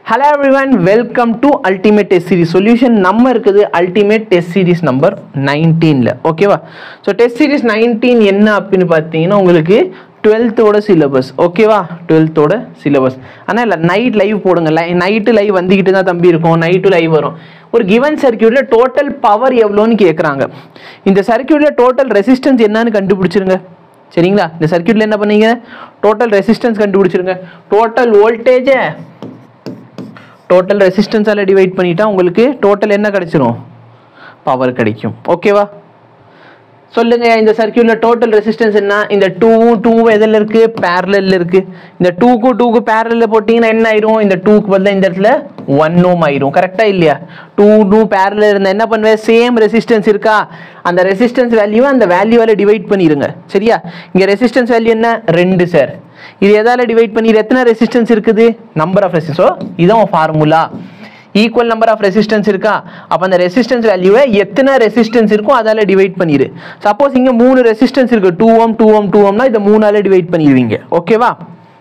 Hello everyone welcome to ultimate test series solution நம்ம இருக்குது ultimate test series number நைன்டீனில் ஓகேவா ஸோ டெஸ்ட் சீரிஸ் நைன்டீன் என்ன அப்படின்னு பார்த்தீங்கன்னா உங்களுக்கு டுவெல்த்தோட சிலபஸ் ஓகேவா டுவெல்த்தோட சிலபஸ் ஆனால் இல்லை நைட் லைவ் போடுங்க லை நைட்டு லைவ் வந்துக்கிட்டு தான் தம்பி இருக்கும் நைட்டு லைவ் வரும் ஒரு கிவன் சர்க்கியூட்டில் டோட்டல் பவர் எவ்வளோன்னு கேட்குறாங்க இந்த சர்க்கியூட்டில் டோட்டல் ரெசிஸ்டன்ஸ் என்னன்னு கண்டுபிடிச்சிருங்க சரிங்களா இந்த சர்க்கியூட்டில் என்ன பண்ணீங்க டோட்டல் ரெசிஸ்டன்ஸ் கண்டுபிடிச்சிருங்க டோட்டல் வோல்டேஜை டோட்டல் ரெசிஸ்டன்ஸால் டிவைட் பண்ணிட்டா உங்களுக்கு டோட்டல் என்ன கிடைச்சிரும் பவர் கிடைக்கும் ஓகேவா சொல்லுங்க இந்த சர்க்கியூட்ல டோட்டல் ரெசிஸ்டன்ஸ் என்ன இந்த டூவும் டூவும் எதில் இருக்கு பேரலில் இருக்கு இந்த டூக்கு டூக்கு பேரலில் போட்டிங்கன்னா என்ன ஆயிரும் இந்த டூக்கு பதிலாக இந்த இடத்துல ஒன் ஓம் ஆயிரும் கரெக்டா இல்லையா டூ டூ பேரலில் இருந்தால் என்ன பண்ணுவேன் சேம் ரெசிஸ்டன்ஸ் இருக்கா அந்த ரெசிஸ்டன்ஸ் வேல்யூவை அந்த வேல்யூவால டிவைட் பண்ணிடுங்க சரியா இங்க ரெசிஸ்டன்ஸ் வேல்யூ என்ன ரெண்டு சார் இது எதால டிவைட் பண்ணி எத்தனை ரெசிஸ்டன்ஸ் இருக்குது நம்பர் ஆஃப் ரெசிஸ்டன்ஸோ இதான் formula equal number of resistance இருக்கா அப்போ அந்த ரெசிஸ்டன்ஸ் வேல்யூவை எத்தனை ரெசிஸ்டன்ஸ் இருக்கோ அதால டிவைட் பண்ணிடு சப்போஸ் இங்க மூணு ரெசிஸ்டன்ஸ் இருக்கு two ohm two ohm two ஓம்னா இதை மூணால டிவைட் பண்ணிடுவீங்க ஓகேவா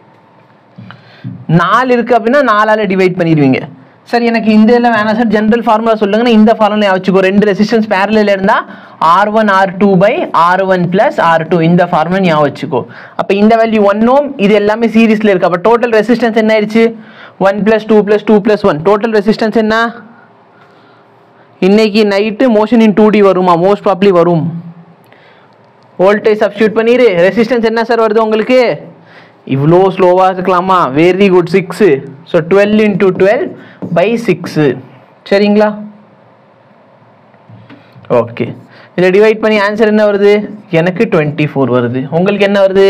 நாலு இருக்கு அப்படின்னா நாலால டிவைட் பண்ணிடுவீங்க சார் எனக்கு இந்த இதில் வேணாம் சார் ஜென்ரல் ஃபார்முலா சொல்லுங்கன்னா இந்த ஃபார்முலா வச்சுக்கோ ரெண்டு ரெசிஸ்டன்ஸ் பேரலில் இருந்தா R one R two by R one plus R two இந்த ஃபார்முலா ஞாபகம் வச்சுக்கோ அப்போ இந்த வேல்யூ ஒன் ஓம் இது எல்லாமே சீரீஸில் இருக்கு அப்போ டோட்டல் ரெசிஸ்டன்ஸ் என்ன ஆயிடுச்சு one plus two plus two plus one total resistance என்ன இன்னைக்கு night motion in two D வருமா மோஸ்ட் ப்ராப்ளி வரும் வோல்டேஜ் சப்ஸ்டியூட் பண்ணிடு ரெசிஸ்டன்ஸ் என்ன சார் வருது உங்களுக்கு இவ்வளோ ஸ்லோவாக இருக்கலாமா very good six so twelve into twelve by six சரிங்களா ஓகே இதை டிவைட் பண்ணி ஆன்சர் என்ன வருது எனக்கு டுவெண்ட்டி ஃபோர் வருது உங்களுக்கு என்ன வருது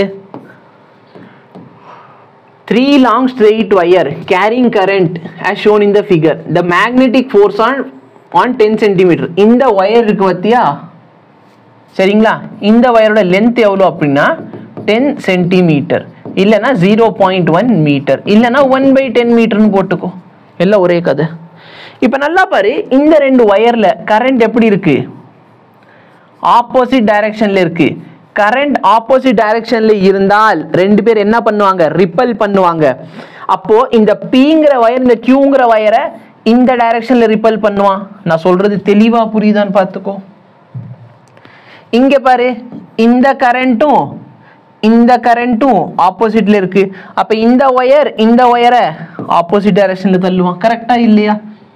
three long straight wire carrying current as shown in the figure the magnetic force on on 10 centimeter இந்த ஒயர் இருக்கு பார்த்தியா சரிங்களா இந்த வயரோட லென்த் எவ்வளோ அப்படின்னா டென் சென்டிமீட்டர் இல்லைன்னா ஜீரோ பாயிண்ட் ஒன் மீட்டர் இல்லைன்னா ஒன் பை டென் மீட்டர்னு போட்டுக்கோ எல்லாம் ஒரே கதை இப்போ நல்லா பாரு இந்த ரெண்டு ஒயரில் கரண்ட் எப்படி இருக்கு ஆப்போசிட் டைரக்ஷன்ல இருக்கு கரண்ட் ஆப்போசிட் டைரக்ஷன்ல இருந்தால் ரெண்டு பேர் என்ன பண்ணுவாங்க ரிப்பல் பண்ணுவாங்க அப்போ இந்த பிங்கிற வயர் இந்த கியூங்கிற வயரை இந்த டைரக்ஷன்ல ரிப்பல் பண்ணுவான் நான் சொல்றது தெளிவா புரியுதான்னு பார்த்துக்கோ இங்க பாரு இந்த கரண்ட்டும் இந்த கரண்ட்டும் ஆப்போசிட்ல இருக்கு அப்ப இந்த ஒயர் இந்த ஒயரை ஆப்போசிட் டைரக்ஷன்ல தள்ளுவான் கரெக்டா இல்லையா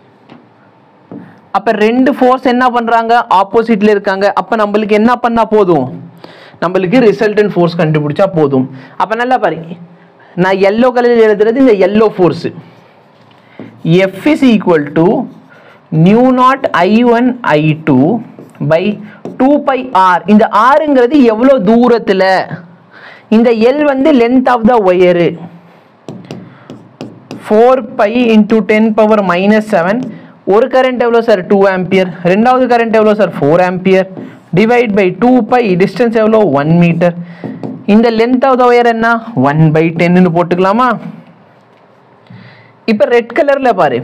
அப்ப ரெண்டு ஃபோர்ஸ் என்ன பண்றாங்க ஆப்போசிட்ல இருக்காங்க அப்ப நம்மளுக்கு என்ன பண்ணா போதும் நம்மளுக்கு ரிசல்டன்ட் ஃபோர்ஸ் கண்டுபிடிச்சா போதும் அப்ப நல்லா பாருங்க நான் எல்லோ கலரில் எழுதுறது இந்த yellow force F is equal to mu naught I one I two by two by R இந்த ஆறுங்கிறது எவ்வளோ தூரத்தில் இந்த எல் வந்து length of the wire four by into ten power minus seven ஒரு கரண்ட் எவ்வளோ சார் டூ ஆம்பியர் ரெண்டாவது current எவ்வளோ sir four ampere divide by two pi distance எவ்வளோ ஒன் மீட்டர் இந்த லென்த் ஆஃப் த ஒயர் என்ன one by ten போட்டுக்கலாமா இப்போ red கலரில் பாரு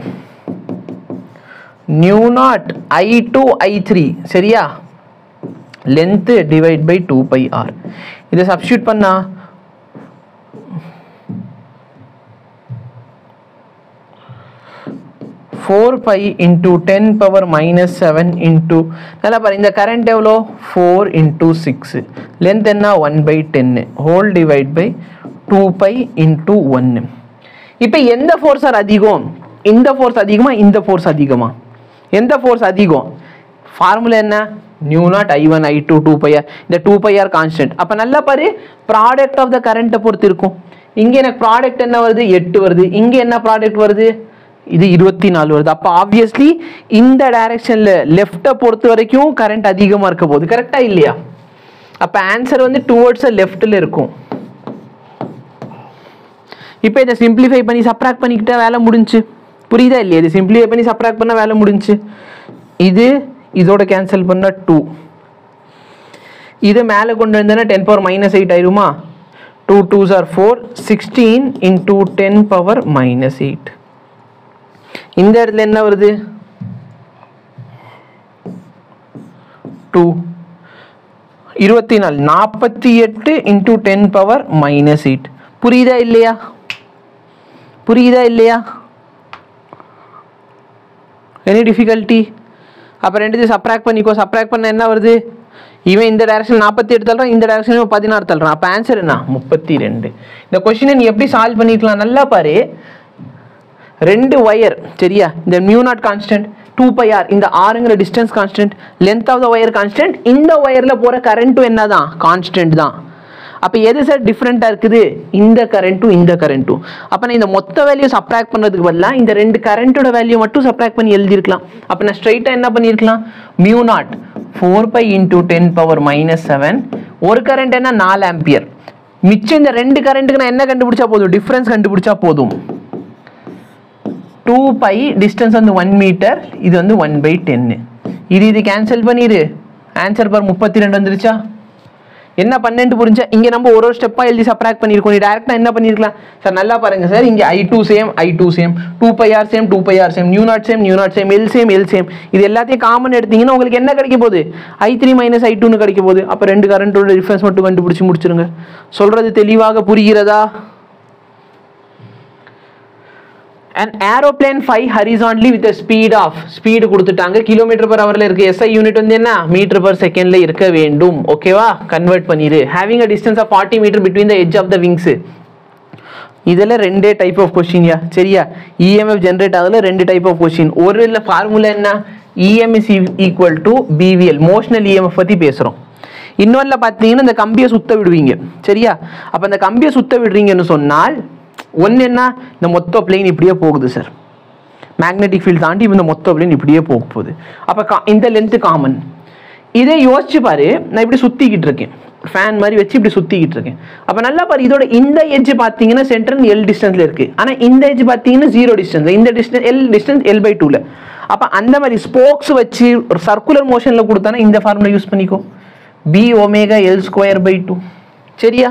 mu naught I two I three சரியா length divide by two by R இதை சப்ஸ்டியூட் பண்ணா four by into ten power minus seven into நல்லா பாரு இந்த கரண்ட் எவ்வளோ ஃபோர் இன்டூ சிக்ஸு லென்த் என்ன ஒன் பை டென்னு whole divide by two pi into ஒன்று இப்போ எந்த ஃபோர்ஸ் சார் அதிகம் இந்த ஃபோர்ஸ் அதிகமா இந்த ஃபோர்ஸ் அதிகமா எந்த ஃபோர்ஸ் அதிகம் ஃபார்முலா என்ன mu naught I one I two two pi R இந்த டூ பையர் கான்ஸ்டன்ட் அப்போ நல்லா பாரு ப்ராடக்ட் ஆஃப் த கரண்ட்டை பொறுத்து இருக்கும் இங்கே எனக்கு ப்ராடக்ட் என்ன வருது எட்டு வருது இங்கே என்ன ப்ராடக்ட் வருது இது இருபத்தி நாலு வருது அப்போ ஆப்வியஸ்லி இந்த டைரக்ஷனில் லெஃப்ட்டை பொறுத்த வரைக்கும் கரண்ட் அதிகமாக இருக்க போகுது கரெக்டாக இல்லையா அப்போ ஆன்சர் வந்து டுவர்ட்ஸ் லெஃப்ட்டில் இருக்கும் இப்போ இதை சிம்பிளிஃபை பண்ணி சப்ராக்ட் பண்ணிக்கிட்டா வேலை முடிஞ்சு புரியுதா இல்லையா இது சிம்பிளிஃபை பண்ணி சப்ராக்ட் பண்ண வேலை முடிஞ்சு இது இதோட கேன்சல் பண்ண டூ இது மேலே கொண்டு வந்தேன்னா டென் பவர் மைனஸ் எயிட் ஆயிருமா two twos are four sixteen into ten power minus eight இந்த இடத்துல என்ன வருது டூ இருபத்தி நாலு நாற்பத்தி எட்டு into ten power minus eight புரியுதா இல்லையா புரியுதா இல்லையா எனி டிஃபிகல்ட்டி அப்போ ரெண்டுத்தையும் சப்ராக்ட் பண்ணிக்கோ சப்ராக்ட் பண்ண என்ன வருது இவன் இந்த டைரக்ஷன் நாற்பத்தி எட்டு தள்ளுறான் இந்த டைரக்ஷன் இவன் பதினாறு தள்ளுறான் அப்போ ஆன்சர் என்ன முப்பத்தி ரெண்டு இந்த கொஷினை நீ எப்படி சால்வ் பண்ணிக்கலாம் நல்லா பாரு ரெண்டு ஒயர் சரியா இந்த mu naught constant two by R இந்த ஆறுங்கிற distance constant length of the wire constant இந்த ஒயரில் போகிற கரண்ட்டும் என்ன தான் கான்ஸ்டன்ட் தான் அப்போ எது சார் டிஃப்ரெண்ட்டாக இருக்குது இந்த கரண்ட்டும் இந்த கரண்ட்டும் அப்போ நான் இந்த மொத்த வேல்யூ சப்ராக்ட் பண்ணுறதுக்கு பதிலாக இந்த ரெண்டு கரண்ட்டோட வேல்யூ மட்டும் சப்ராக்ட் பண்ணி எழுதியிருக்கலாம் அப்போ நான் ஸ்ட்ரைட்டாக என்ன பண்ணியிருக்கலாம் mu naught four by into ten power minus seven ஒரு கரண்ட் என்ன நாலு ஆம்பியர் மிச்சம் இந்த ரெண்டு கரண்ட்டுக்கு நான் என்ன கண்டுபிடிச்சா போதும் டிஃப்ரென்ஸ் கண்டுபிடிச்சா போதும் டூ பை டிஸ்டன்ஸ் வந்து ஒன் மீட்டர் இது வந்து ஒன் பை டென்னு இது இது கேன்சல் பண்ணிடு ஆன்சர் பார் முப்பத்தி ரெண்டு வந்துருச்சா என்ன பன்னெண்டு புரிஞ்சா இங்கே நம்ம ஒரு ஒரு ஸ்டெப்பாக எழுதி சப்ராக்ட் பண்ணியிருக்கோம் நீ டேரெக்டாக என்ன பண்ணியிருக்கலாம் சார் நல்லா பாருங்க சார் இங்கே I two same I two same two by R same two by R same mu naught same mu naught same L same L same இது எல்லாத்தையும் காமன் எடுத்தீங்கன்னா உங்களுக்கு என்ன கிடைக்க போகுது ஐ த்ரீ மைனஸ் ஐ டூன்னு கிடைக்க போகுது அப்போ ரெண்டு கரண்ட்டோட டிஃப்ரென்ஸ் மட்டும் கண்டுபிடிச்சி முடிச்சிருங்க சொல்கிறது தெளிவாக புரிகிறதா an aeroplane fly horizontally with a speed of speed கொடுத்துட்டாங்க கிலோமீட்டர் per ஹவர்ல இருக்கு SI யூனிட் வந்து என்ன மீட்டர் per செகண்ட்ல இருக்க வேண்டும் ஓகேவா கன்வெர்ட் பண்ணிரு having a distance of 40 metre between the edge of the wings இதில் ரெண்டே டைப் ஆஃப் கொஷின்யா சரியா இஎம்எஃப் ஜென்ரேட் ஆகுதுல ரெண்டு டைப் ஆஃப் கொஷின் ஒரு இல்லை ஃபார்முலா என்ன EM is equal to BVL motional EMF பற்றி பேசுகிறோம் இன்னொன்றில் பார்த்தீங்கன்னா இந்த கம்பியை சுத்த விடுவீங்க சரியா அப்போ அந்த கம்பியை சுத்த விடுறீங்கன்னு சொன்னால் ஒன்று என்ன இந்த மொத்த பிளேன் இப்படியே போகுது சார் மேக்னெட்டிக் ஃபீல்ட் தாண்டி இந்த மொத்த பிளேன் இப்படியே போக போகுது அப்போ கா இந்த லென்த்து காமன் இதே யோசிச்சு பாரு நான் இப்படி சுற்றிக்கிட்டு இருக்கேன் ஃபேன் மாதிரி வச்சு இப்படி சுற்றிக்கிட்டு இருக்கேன் அப்போ நல்லா பாரு இதோட இந்த எட்ஜ் பார்த்தீங்கன்னா சென்டர் எல் டிஸ்டன்ஸில் இருக்குது ஆனால் இந்த எட்ஜ் பார்த்தீங்கன்னா ஜீரோ டிஸ்டன்ஸ் இந்த distance L distance L by டூவில் அப்போ அந்த மாதிரி ஸ்போக்ஸ் வச்சு ஒரு சர்க்குலர் மோஷனில் கொடுத்தானா இந்த ஃபார்முலா யூஸ் பண்ணிக்கோ B omega L square by two சரியா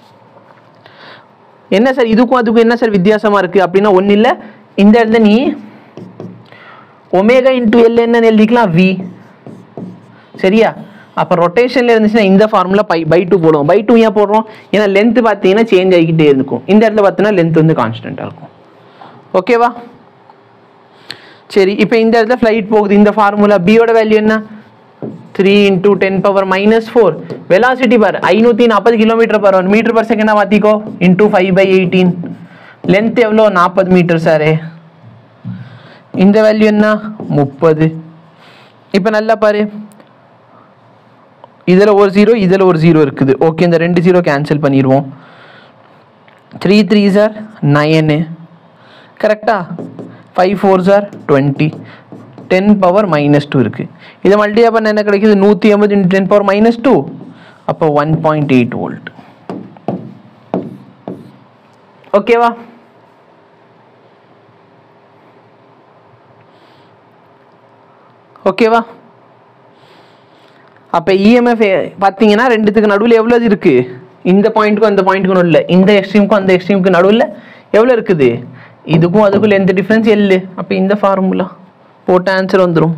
என்ன சார் இதுக்கும் அதுக்கும் என்ன சார் வித்தியாசமா இருக்கு அப்படின்னா ஒன்றும் இல்லை இந்த இடத்துல நீ ஒமேகா இன்டூ எல் என்னன்னு எழுதிக்கலாம் வி சரியா அப்போ ரொட்டேஷனில் இருந்துச்சுன்னா இந்த ஃபார்முலா பை பை டூ போடுவோம் பை டூ ஏன் போடுறோம் ஏன்னா லென்த் பார்த்தீங்கன்னா சேஞ்ச் ஆகிக்கிட்டே இருக்கும் இந்த இடத்துல பார்த்தீங்கன்னா லென்த் வந்து கான்ஸ்டண்ட்டாக இருக்கும் ஓகேவா சரி இப்போ இந்த இடத்துல ஃப்ளைட் போகுது இந்த ஃபார்முலா பியோட வேல்யூ என்ன three into ten power minus four velocity பார் ஐநூற்றி நாற்பது kilometre per one metre per செகண்டாக மாற்றிக்கோ into five by eighteen length எவ்வளோ நாற்பது மீட்டர் சாரே இந்த வேல்யூ என்ன முப்பது இப்போ நல்லா பாரு இதில் ஒரு ஜீரோ இதில் ஒரு ஜீரோ இருக்குது ஓகே இந்த ரெண்டு ஜீரோ கேன்சல் பண்ணிடுவோம் த்ரீ த்ரீ சார் நயனு கரெக்டா five four sir twenty ten power minus two இருக்குது இதை மல்டியா பண்ண என்ன கிடைக்குது நூற்றி ஐம்பது into ten power minus two அப்போ ஒன் பாயிண்ட் எயிட் வோல்ட் ஓகேவா ஓகேவா அப்போ இஎம்எஃப் பார்த்தீங்கன்னா ரெண்டுத்துக்கு நடுவில் எவ்வளோ இருக்கு இந்த பாயிண்ட்டுக்கும் அந்த பாயிண்ட்டுக்கும் நடுவில் இந்த எக்ஸ்ட்ரீமுக்கும் அந்த எக்ஸ்ட்ரீமுக்கு நடுவில் எவ்வளோ இருக்குது இதுக்கும் அதுக்கும் எந்த டிஃப்ரென்ஸ் எல்லு அப்போ இந்த ஃபார்முலா போட்ட ஆன்சர் வந்துடும்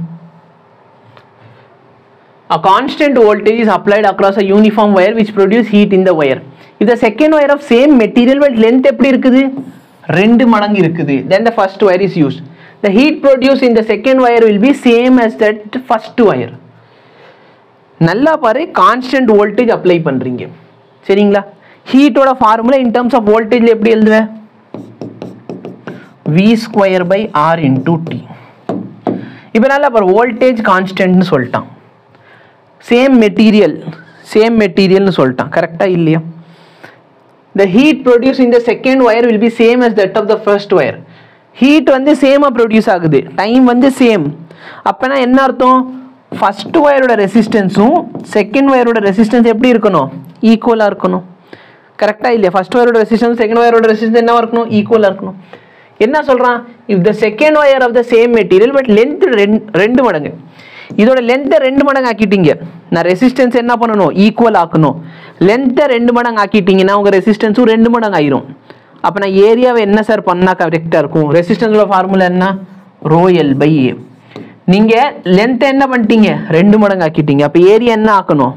A constant voltage is applied across a uniform wire which produce heat in the wire. If the second wire of same material but length எப்படி இருக்குது ரெண்டு மடங்கு இருக்குது then the first wire is used. The heat produced in the second wire will be same as that first wire. நல்லா பாரு constant voltage apply பண்றீங்க சரிங்களா ஹீட்டோட formula in terms of voltage எப்படி எழுதுவேன் V square by R into T இப்போ நல்லா பாரு வோல்டேஜ் கான்ஸ்டன்ட்னு சொல்லிட்டான் சேம் மெட்டீரியல் சேம் மெட்டீரியல்னு சொல்லிட்டான் கரெக்டாக இல்லையா the heat produced in the second wire will be same as that of the first wire heat வந்து சேமாக ப்ரொடியூஸ் ஆகுது டைம் வந்து சேம் அப்போனா என்ன அர்த்தம் ஃபர்ஸ்ட் ஒயரோட ரெசிஸ்டன்ஸும் செகண்ட் ஒயரோட ரெசிஸ்டன்ஸ் எப்படி இருக்கணும் ஈக்குவலாக இருக்கணும் கரெக்டாக இல்லையா ஃபர்ஸ்ட் ஒயரோட ரெசிஸ்டன்ஸ் செகண்ட் ஒயரோட ரெசிஸ்டன்ஸ் என்னவா இருக்கணும் ஈக்குவலாக இருக்கணும் என்ன சொல்கிறான் if the second wire of the same material but length ரெண்டு மடங்கு இதோட லென்த்தை ரெண்டு மடங்கு ஆக்கிட்டீங்க நான் ரெசிஸ்டன்ஸ் என்ன பண்ணணும் ஈக்குவல் ஆக்கணும் லென்த்தை ரெண்டு மடங்கு ஆக்கிட்டீங்கன்னா உங்கள் ரெசிஸ்டன்ஸும் ரெண்டு மடங்கு ஆயிரும் அப்போ நான் ஏரியாவை என்ன சார் பண்ணால் கரெக்டாக இருக்கும் ரெசிஸ்டன்ஸோட ஃபார்முலா என்ன ரோ எல் பை ஏ நீங்கள் லென்த்தை என்ன பண்ணிட்டீங்க ரெண்டு மடங்கு ஆக்கிட்டீங்க அப்போ ஏரியா என்ன ஆக்கணும்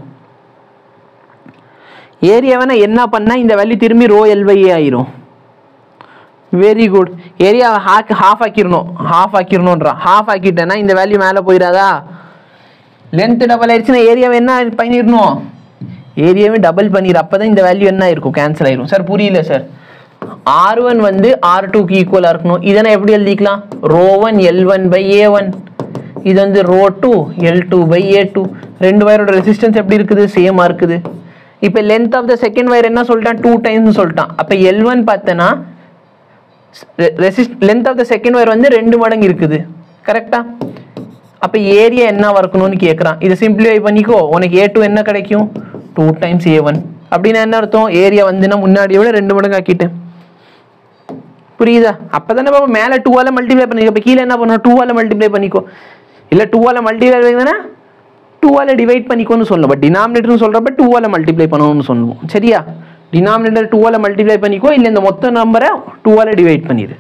ஏரியாவை நான் என்ன பண்ணால் இந்த வேல்யூ திரும்பி ரோ எல் பை ஏ ஆயிரும் வெரி குட் ஏரியா ஹாக் ஹாஃப் ஆக்கிடணும் ஹாஃப் ஆக்கிடணுன்றான் ஹாஃப் ஆக்கிட்டேன்னா இந்த வேல்யூ மேலே போயிடாதா லென்த் டபுள் ஆயிடுச்சுன்னா ஏரியாவை என்ன பண்ணிடணும் ஏரியாவே டபுள் பண்ணிடு அப்போ தான் இந்த வேல்யூ என்ன இருக்கும் கேன்சல் ஆயிரும் சார் புரியல சார் ஆர் ஒன் வந்து ஆர் டூக்கு ஈக்குவலாக இருக்கணும் இதை நான் எப்படி எழுதிக்கலாம் rho one L one by A one இது வந்து rho two L two by A two ரெண்டு வயரோட ரெசிஸ்டன்ஸ் எப்படி இருக்குது சேமாக இருக்குது இப்போ length of the second wire என்ன சொல்லிட்டான் டூ டைம்ஸ் சொல்லிட்டான் அப்போ எல் ஒன் பார்த்தேன்னா resist length of the second wire வந்து ரெண்டு மடங்கு இருக்குது கரெக்டா அப்போ ஏரியா என்ன இருக்கணும்னு கேட்குறான் இதை சிம்பிளிஃபை பண்ணிக்கோ உனக்கு ஏ டூ என்ன கிடைக்கும் டூ டைம்ஸ் ஏ ஒன் அப்படின்னா என்ன அர்த்தம் ஏரியா வந்து நான் முன்னாடியை விட ரெண்டு மடங்கு ஆக்கிட்டேன் புரியுதா அப்போ தானே பாப்பா மேலே டூவால் மல்டிப்ளை பண்ணிக்கோ இப்போ கீழே என்ன பண்ணுவோம் டூவால் மல்டிப்ளை பண்ணிக்கோ இல்லை டூவால் மல்டிப்ளை பண்ணிங்கன்னா டூவால் டிவைட் பண்ணிக்கோன்னு சொல்லணும் பட் டினாமினேட்டர்னு சொல்கிறப்ப டூவால் மல்டிப்ளை பண்ணணும்னு சொல்லுவோம் சரியா டினாமினேட்டர் டூவால் மல்டிப்ளை பண்ணிக்கோ இல்லை இந்த மொத்த நம்பரை டூவால் டிவைட் பண்ணிடு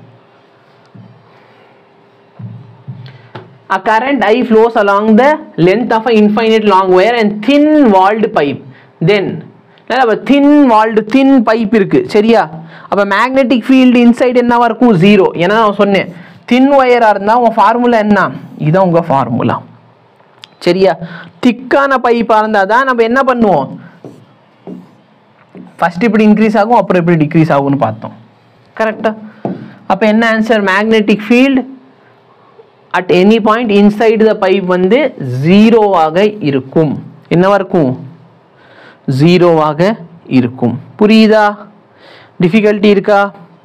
A current I flows along the length of an infinite long wire and thin walled pipe. Then அப்போ தின் வால்டு தின் பைப் இருக்கு சரியா அப்போ மேக்னெட்டிக் ஃபீல்டு இன்சைடு என்னவா இருக்கும் ஜீரோ ஏன்னா நான் சொன்னேன் தின் ஒயராக இருந்தால் உன் ஃபார்முலா என்ன இதான் உங்கள் ஃபார்முலா சரியா திக்கான பைப்பாக இருந்தால் தான் நம்ம என்ன பண்ணுவோம் ஃபர்ஸ்ட் இப்படி இன்க்ரீஸ் ஆகும் அப்புறம் இப்படி டிக்ரீஸ் ஆகும்னு பார்த்தோம் கரெக்டா அப்போ என்ன answer magnetic field at any point inside the pipe வந்து ஜீரோவாக இருக்கும் என்னவா இருக்கும் ஜீரோவாக இருக்கும் புரியுதா டிஃபிகல்ட்டி இருக்கா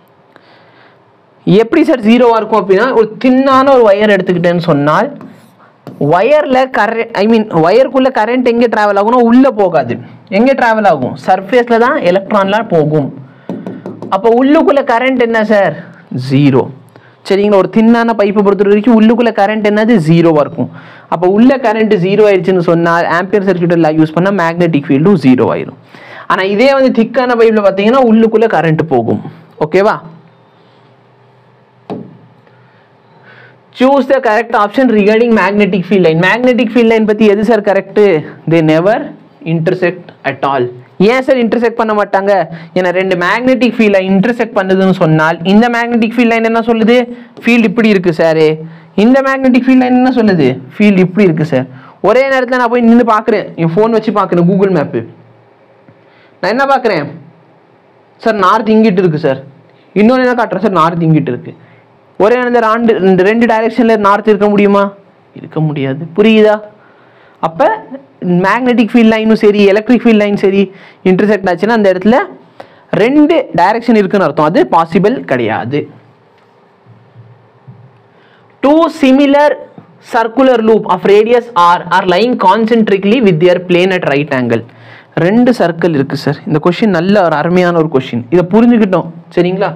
எப்படி சார் ஜீரோவாக இருக்கும் அப்படின்னா ஒரு தின்னான ஒரு ஒயர் எடுத்துக்கிட்டேன்னு சொன்னால் ஒயரில் கரண்ட் ஐ மீன் ஒயருக்குள்ளே கரண்ட் எங்கே ட்ராவல் ஆகும்னா உள்ளே போகாது எங்கே ட்ராவல் ஆகும் சர்ஃபேஸில் தான் எலக்ட்ரான்லாம் போகும் அப்போ உள்ளுக்குள்ளே கரண்ட் என்ன சார் ஜீரோ சரிங்களா ஒரு தின்னான பைப்பை பொறுத்த வரைக்கும் உள்ளுக்குள்ள கரண்ட் என்னது ஜீரோவாக இருக்கும் அப்போ உள்ள கரண்ட் ஜீரோ ஆயிடுச்சுன்னு சொன்னால் ஆம்பியர் சர்க்கியூட்டில் யூஸ் பண்ணால் மேக்னெட்டிக் ஃபீல்டும் ஜீரோ ஆயிரும் ஆனால் இதே வந்து திக்கான பைப்பில் பார்த்தீங்கன்னா உள்ளுக்குள்ள கரண்ட் போகும் ஓகேவா choose the correct option regarding magnetic field line magnetic field line பற்றி எது sir correct they never intersect at all ஏன் சார் இன்டர்செக்ட் பண்ண மாட்டாங்க ஏன்னா ரெண்டு மேக்னெட்டிக் ஃபீல்டை இன்டர்செக்ட் பண்ணுதுன்னு சொன்னால் இந்த மேக்னெட்டிக் ஃபீல்ட் லைன் என்ன சொல்லுது ஃபீல்டு இப்படி இருக்கு சார் இந்த மேக்னெட்டிக் ஃபீல்ட் லைன் என்ன சொல்லுது ஃபீல்டு இப்படி இருக்கு சார் ஒரே நேரத்தில் நான் போய் நின்று பார்க்குறேன் என் ஃபோன் வச்சு பார்க்குறேன் கூகுள் மேப்பு நான் என்ன பார்க்குறேன் சார் நார்த் இங்கிட்டு இருக்கு சார் இன்னொன்று என்ன காட்டுறேன் சார் நார்த் இங்கிட்டு இருக்கு ஒரே நேரத்தில் ரெண்டு ரெண்டு ரெண்டு டைரெக்ஷனில் நார்த் இருக்க முடியுமா இருக்க முடியாது புரியுதா அப்போ மேக்னெட்டிக் ஃபீல்ட் லைனும் சரி எலக்ட்ரிக் ஃபீல்ட் லைன் சரி இன்டர்செக்ட் ஆச்சுன்னா அந்த இடத்துல ரெண்டு டைரக்ஷன் இருக்குன்னு அர்த்தம் அது பாசிபிள் கிடையாது two similar circular loop of radius R are line concentrically with their plane at right angle ரெண்டு சர்க்கிள் இருக்கு சார் இந்த கொஷின் நல்ல ஒரு அருமையான ஒரு கொஷின் இதை புரிஞ்சுக்கிட்டோம் சரிங்களா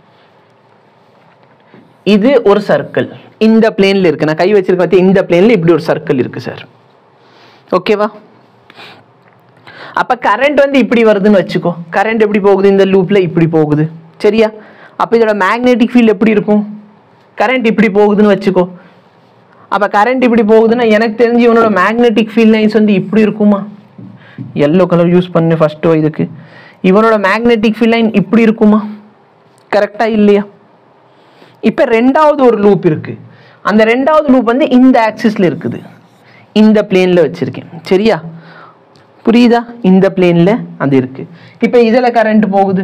இது ஒரு சர்க்கிள் இந்த பிளேன்ல இருக்கு நான் கை வச்சிருக்க பார்த்தி இந்த பிளேன்ல இப்படி ஒரு சர்க்கிள் இருக்கு சார் ஓகேவா அப்ப கரண்ட் வந்து இப்படி வருதுன்னு வச்சுக்கோ கரண்ட் எப்படி போகுது இந்த லூப்ல இப்படி போகுது சரியா அப்ப இதோட மேக்னெட்டிக் ஃபீல்ட் எப்படி இருக்கும் கரண்ட் இப்படி போகுதுன்னு வச்சுக்கோ அப்ப கரண்ட் இப்படி போகுதுன்னா எனக்கு தெரிஞ்சு இவனோட மேக்னெட்டிக் ஃபீல்ட் லைன்ஸ் வந்து இப்படி இருக்குமா எல்லோ கலர் யூஸ் பண்ணு ஃபர்ஸ்ட் இதுக்கு இவனோட மேக்னெட்டிக் ஃபீல்ட் லைன் இப்படி இருக்குமா கரெக்டா இல்லையா இப்போ ரெண்டாவது ஒரு லூப் இருக்கு அந்த ரெண்டாவது லூப் வந்து இந்த ஆக்சிஸ்ல இருக்குது இந்த பிளேன்ல வச்சிருக்கேன் சரியா புரியுதா இந்த பிளேன்ல அது இருக்கு இப்போ இதுல கரண்ட் போகுது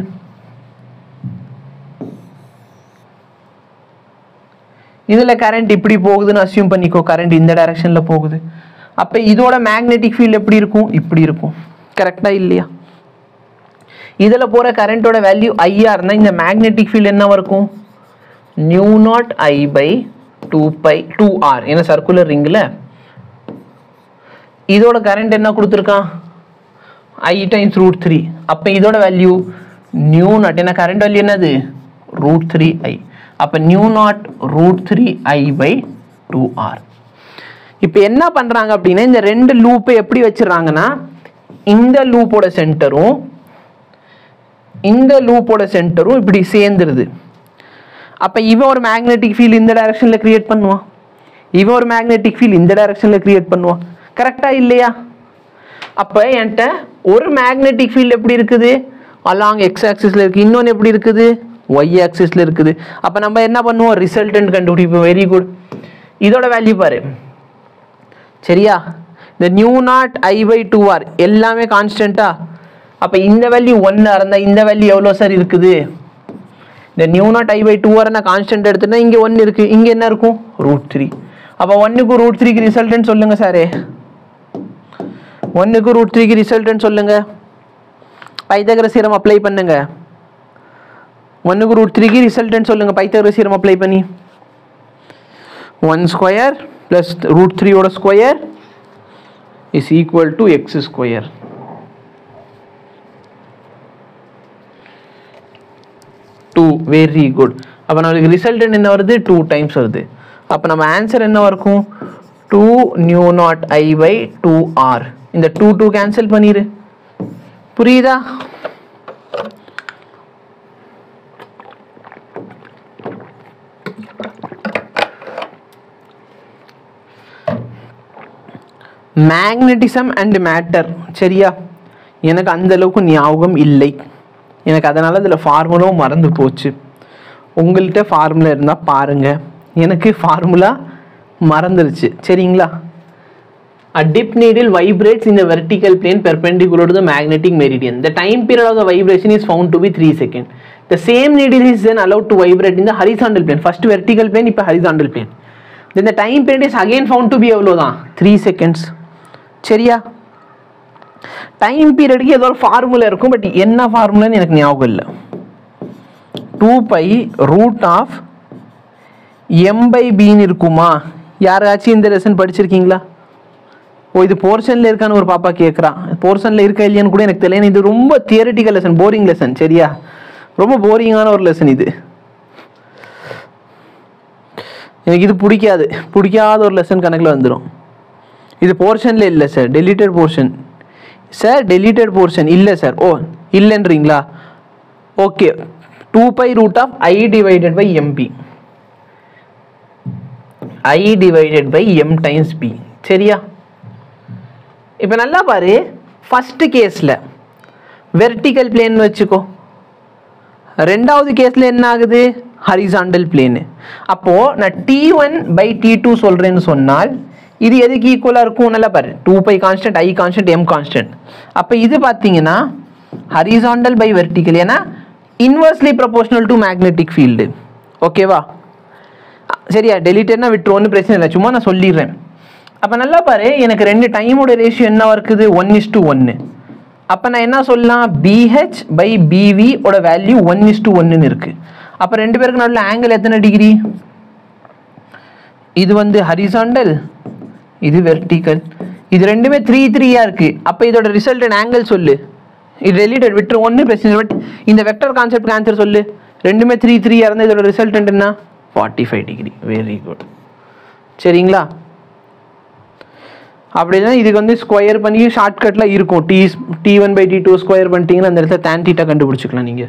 இதுல கரண்ட் இப்படி போகுதுன்னு அசியூம் பண்ணிக்கோ கரண்ட் இந்த டைரக்ஷன்ல போகுது அப்ப இதோட மேக்னெட்டிக் ஃபீல்ட் எப்படி இருக்கும் இப்படி இருக்கும் கரெக்டா இல்லையா இதுல போற கரண்டோட வேல்யூ ஐயா இருந்தா இந்த மேக்னெட்டிக் ஃபீல்ட் என்னவா இருக்கும் mu naught I by two by two R ஏன்னா சர்க்குலர் ரிங்கில் இதோட கரண்ட் என்ன கொடுத்துருக்கான் ஐ டைம்ஸ் ரூட் த்ரீ அப்போ இதோட வேல்யூ நியூ நாட் ஏன்னா கரண்ட் வேல்யூ என்னது ரூட் த்ரீ ஐ அப்போ mu naught root three I by two R இப்போ என்ன பண்ணுறாங்க அப்படின்னா இந்த ரெண்டு லூப்பை எப்படி வச்சிடுறாங்கன்னா இந்த லூப்போட சென்டரும் இந்த லூப்போட சென்டரும் இப்படி சேர்ந்துருது அப்போ இவன் ஒரு மேக்னெட்டிக் ஃபீல்ட் இந்த டைரக்ஷனில் கிரியேட் பண்ணுவான் இவன் ஒரு மேக்னெட்டிக் ஃபீல்ட் இந்த டைரக்ஷனில் கிரியேட் பண்ணுவான் கரெக்டாக இல்லையா அப்போ என்கிட்ட ஒரு மேக்னெட்டிக் ஃபீல்ட் எப்படி இருக்குது அலாங் எக்ஸ் ஆக்சிஸில் இருக்குது இன்னொன்று எப்படி இருக்குது ஒய் ஆக்சிஸில் இருக்குது அப்போ நம்ம என்ன பண்ணுவோம் ரிசல்டன்ட் கண்டுபிடிப்போம் வெரி குட் இதோட வேல்யூ பாரு சரியா இந்த mu naught I by two R எல்லாமே கான்ஸ்டன்ட்டா அப்போ இந்த வேல்யூ ஒன்னாக இருந்தால் இந்த வேல்யூ எவ்வளோ சார் இருக்குது இந்த mu naught I by two R நான் கான்ஸ்டன்ட் எடுத்துட்டா இங்கே ஒன்று இருக்குது இங்கே என்ன இருக்கும் ரூட் த்ரீ அப்போ ஒன்றுக்கு ரூட் த்ரீக்கு ரிசல்ட்னு சொல்லுங்கள் சாரே ஒன்றுக்கு ரூட் த்ரீக்கு ரிசல்ட்னு சொல்லுங்க பைத்தகர சீரம் அப்ளை பண்ணுங்க ஒன்றுக்கு ரூட் த்ரீக்கு ரிசல்ட்னு சொல்லுங்க பைத்தகர சீரம் அப்ளை பண்ணி ஒன் ஸ்கொயர் ப்ளஸ் ரூட் த்ரீயோட square is equal to X square two very good அப்போ நம்மளுக்கு ரிசல்ட் என்ன வருது டூ டைம்ஸ் வருது அப்போ நம்ம ஆன்சர் என்ன இருக்கும் two mu naught I by two R இந்த டூ டூ கேன்சல் பண்ணிடு புரியுதா மேக்னட்டிசம் அண்ட் மேட்டர் சரியா எனக்கு அந்த அளவுக்கு ஞாபகம் இல்லை எனக்கு அதனால் அதில் ஃபார்முலாவும் மறந்து போச்சு உங்கள்கிட்ட ஃபார்முலா இருந்தால் பாருங்கள் எனக்கு ஃபார்முலா மறந்துருச்சு சரிங்களா A dip needle vibrates in the vertical plane perpendicular to the magnetic meridian. The time period of the vibration is found to be 3 seconds. The same needle is then allowed to vibrate in the horizontal plane. First vertical plane, இப்போ horizontal plane. Then the time period is again found to be எவ்வளோதான் three seconds சரியா time பீரியடுக்கு ஏதோ ஒரு formula இருக்கும் but என்ன ஃபார்முலான்னு எனக்கு ஞாபகம் இல்லை two pi root of M by பின்னு இருக்குமா யாராச்சும் இந்த லெசன் படிச்சிருக்கீங்களா ஓ இது போர்ஷனில் இருக்கான்னு ஒரு பாப்பா கேட்குறான் போர்ஷனில் இருக்கா இல்லையான்னு கூட எனக்கு தெரியல இது ரொம்ப தியரட்டிக்கல் லெசன் போரிங் லெசன் சரியா ரொம்ப போரிங்கான ஒரு லெசன் இது எனக்கு இது பிடிக்காது பிடிக்காத ஒரு லெசன் கணக்கில் வந்துடும் இது போர்ஷனில் இல்லை sir deleted portion sir deleted portion இல்லை சார் ஓ இல்லைன்றீங்களா okay two pi root of I divided by MB I divided by M times B சரியா இப்போ நல்லா பாரு ஃபர்ஸ்ட் கேஸில் வெர்டிக்கல் பிளேன் வச்சுக்கோ ரெண்டாவது கேஸில் என்ன ஆகுது ஹரிசாண்டல் பிளேனு அப்போது நான் T one by T two சொல்கிறேன்னு சொன்னால் இது எதுக்கு ஈக்குவலாக இருக்கும் நல்லா பாரு two pi constant I constant M constant அப்போ இது பார்த்தீங்கன்னா ஹரிசாண்டல் பை வெர்டிக்கல் ஏன்னா inversely proportional to magnetic field ஓகேவா சரியா டெலிட்டட்னா விட்டுரு ஒன்றும் பிரச்சனை இல்லை சும்மா நான் சொல்லிடுறேன் அப்போ நல்லா பாரு எனக்கு ரெண்டு டைமோட ரேஷியோ என்ன இருக்குது ஒன் இஸ் டு ஒன்று அப்போ நான் என்ன சொல்லலாம் பிஹெச் பை பிவி ஓட வேல்யூ ஒன் இஸ் டு ஒன்றுன்னு இருக்குது அப்போ ரெண்டு பேருக்கு நடுவில் ஆங்கிள் எத்தனை டிகிரி இது வந்து ஹரிசாண்டல் இது வெர்டிக்கல் இது ரெண்டுமே த்ரீ த்ரீயாக இருக்குது அப்போ இதோட ரிசல்ட் ஆங்கிள் சொல்லு இது டெலிட்டட் விட்டுரு ஒன்றும் பிரச்சனை இல்லை பட் இந்த வெக்டர் கான்செப்ட் ஆன்சர் சொல்லு ரெண்டுமே த்ரீ த்ரீயாக இருந்தால் இதோட ரிசல்ட் என்ன forty five degree very good சரிங்களா அப்படின்னா இதுக்கு வந்து ஸ்கொயர் பண்ணி ஷார்ட்கட்டில் இருக்கும் T T one by T two square பண்ணிட்டீங்கன்னா அந்த இடத்துல tan theta கண்டுபிடிச்சிக்கலாம் நீங்கள்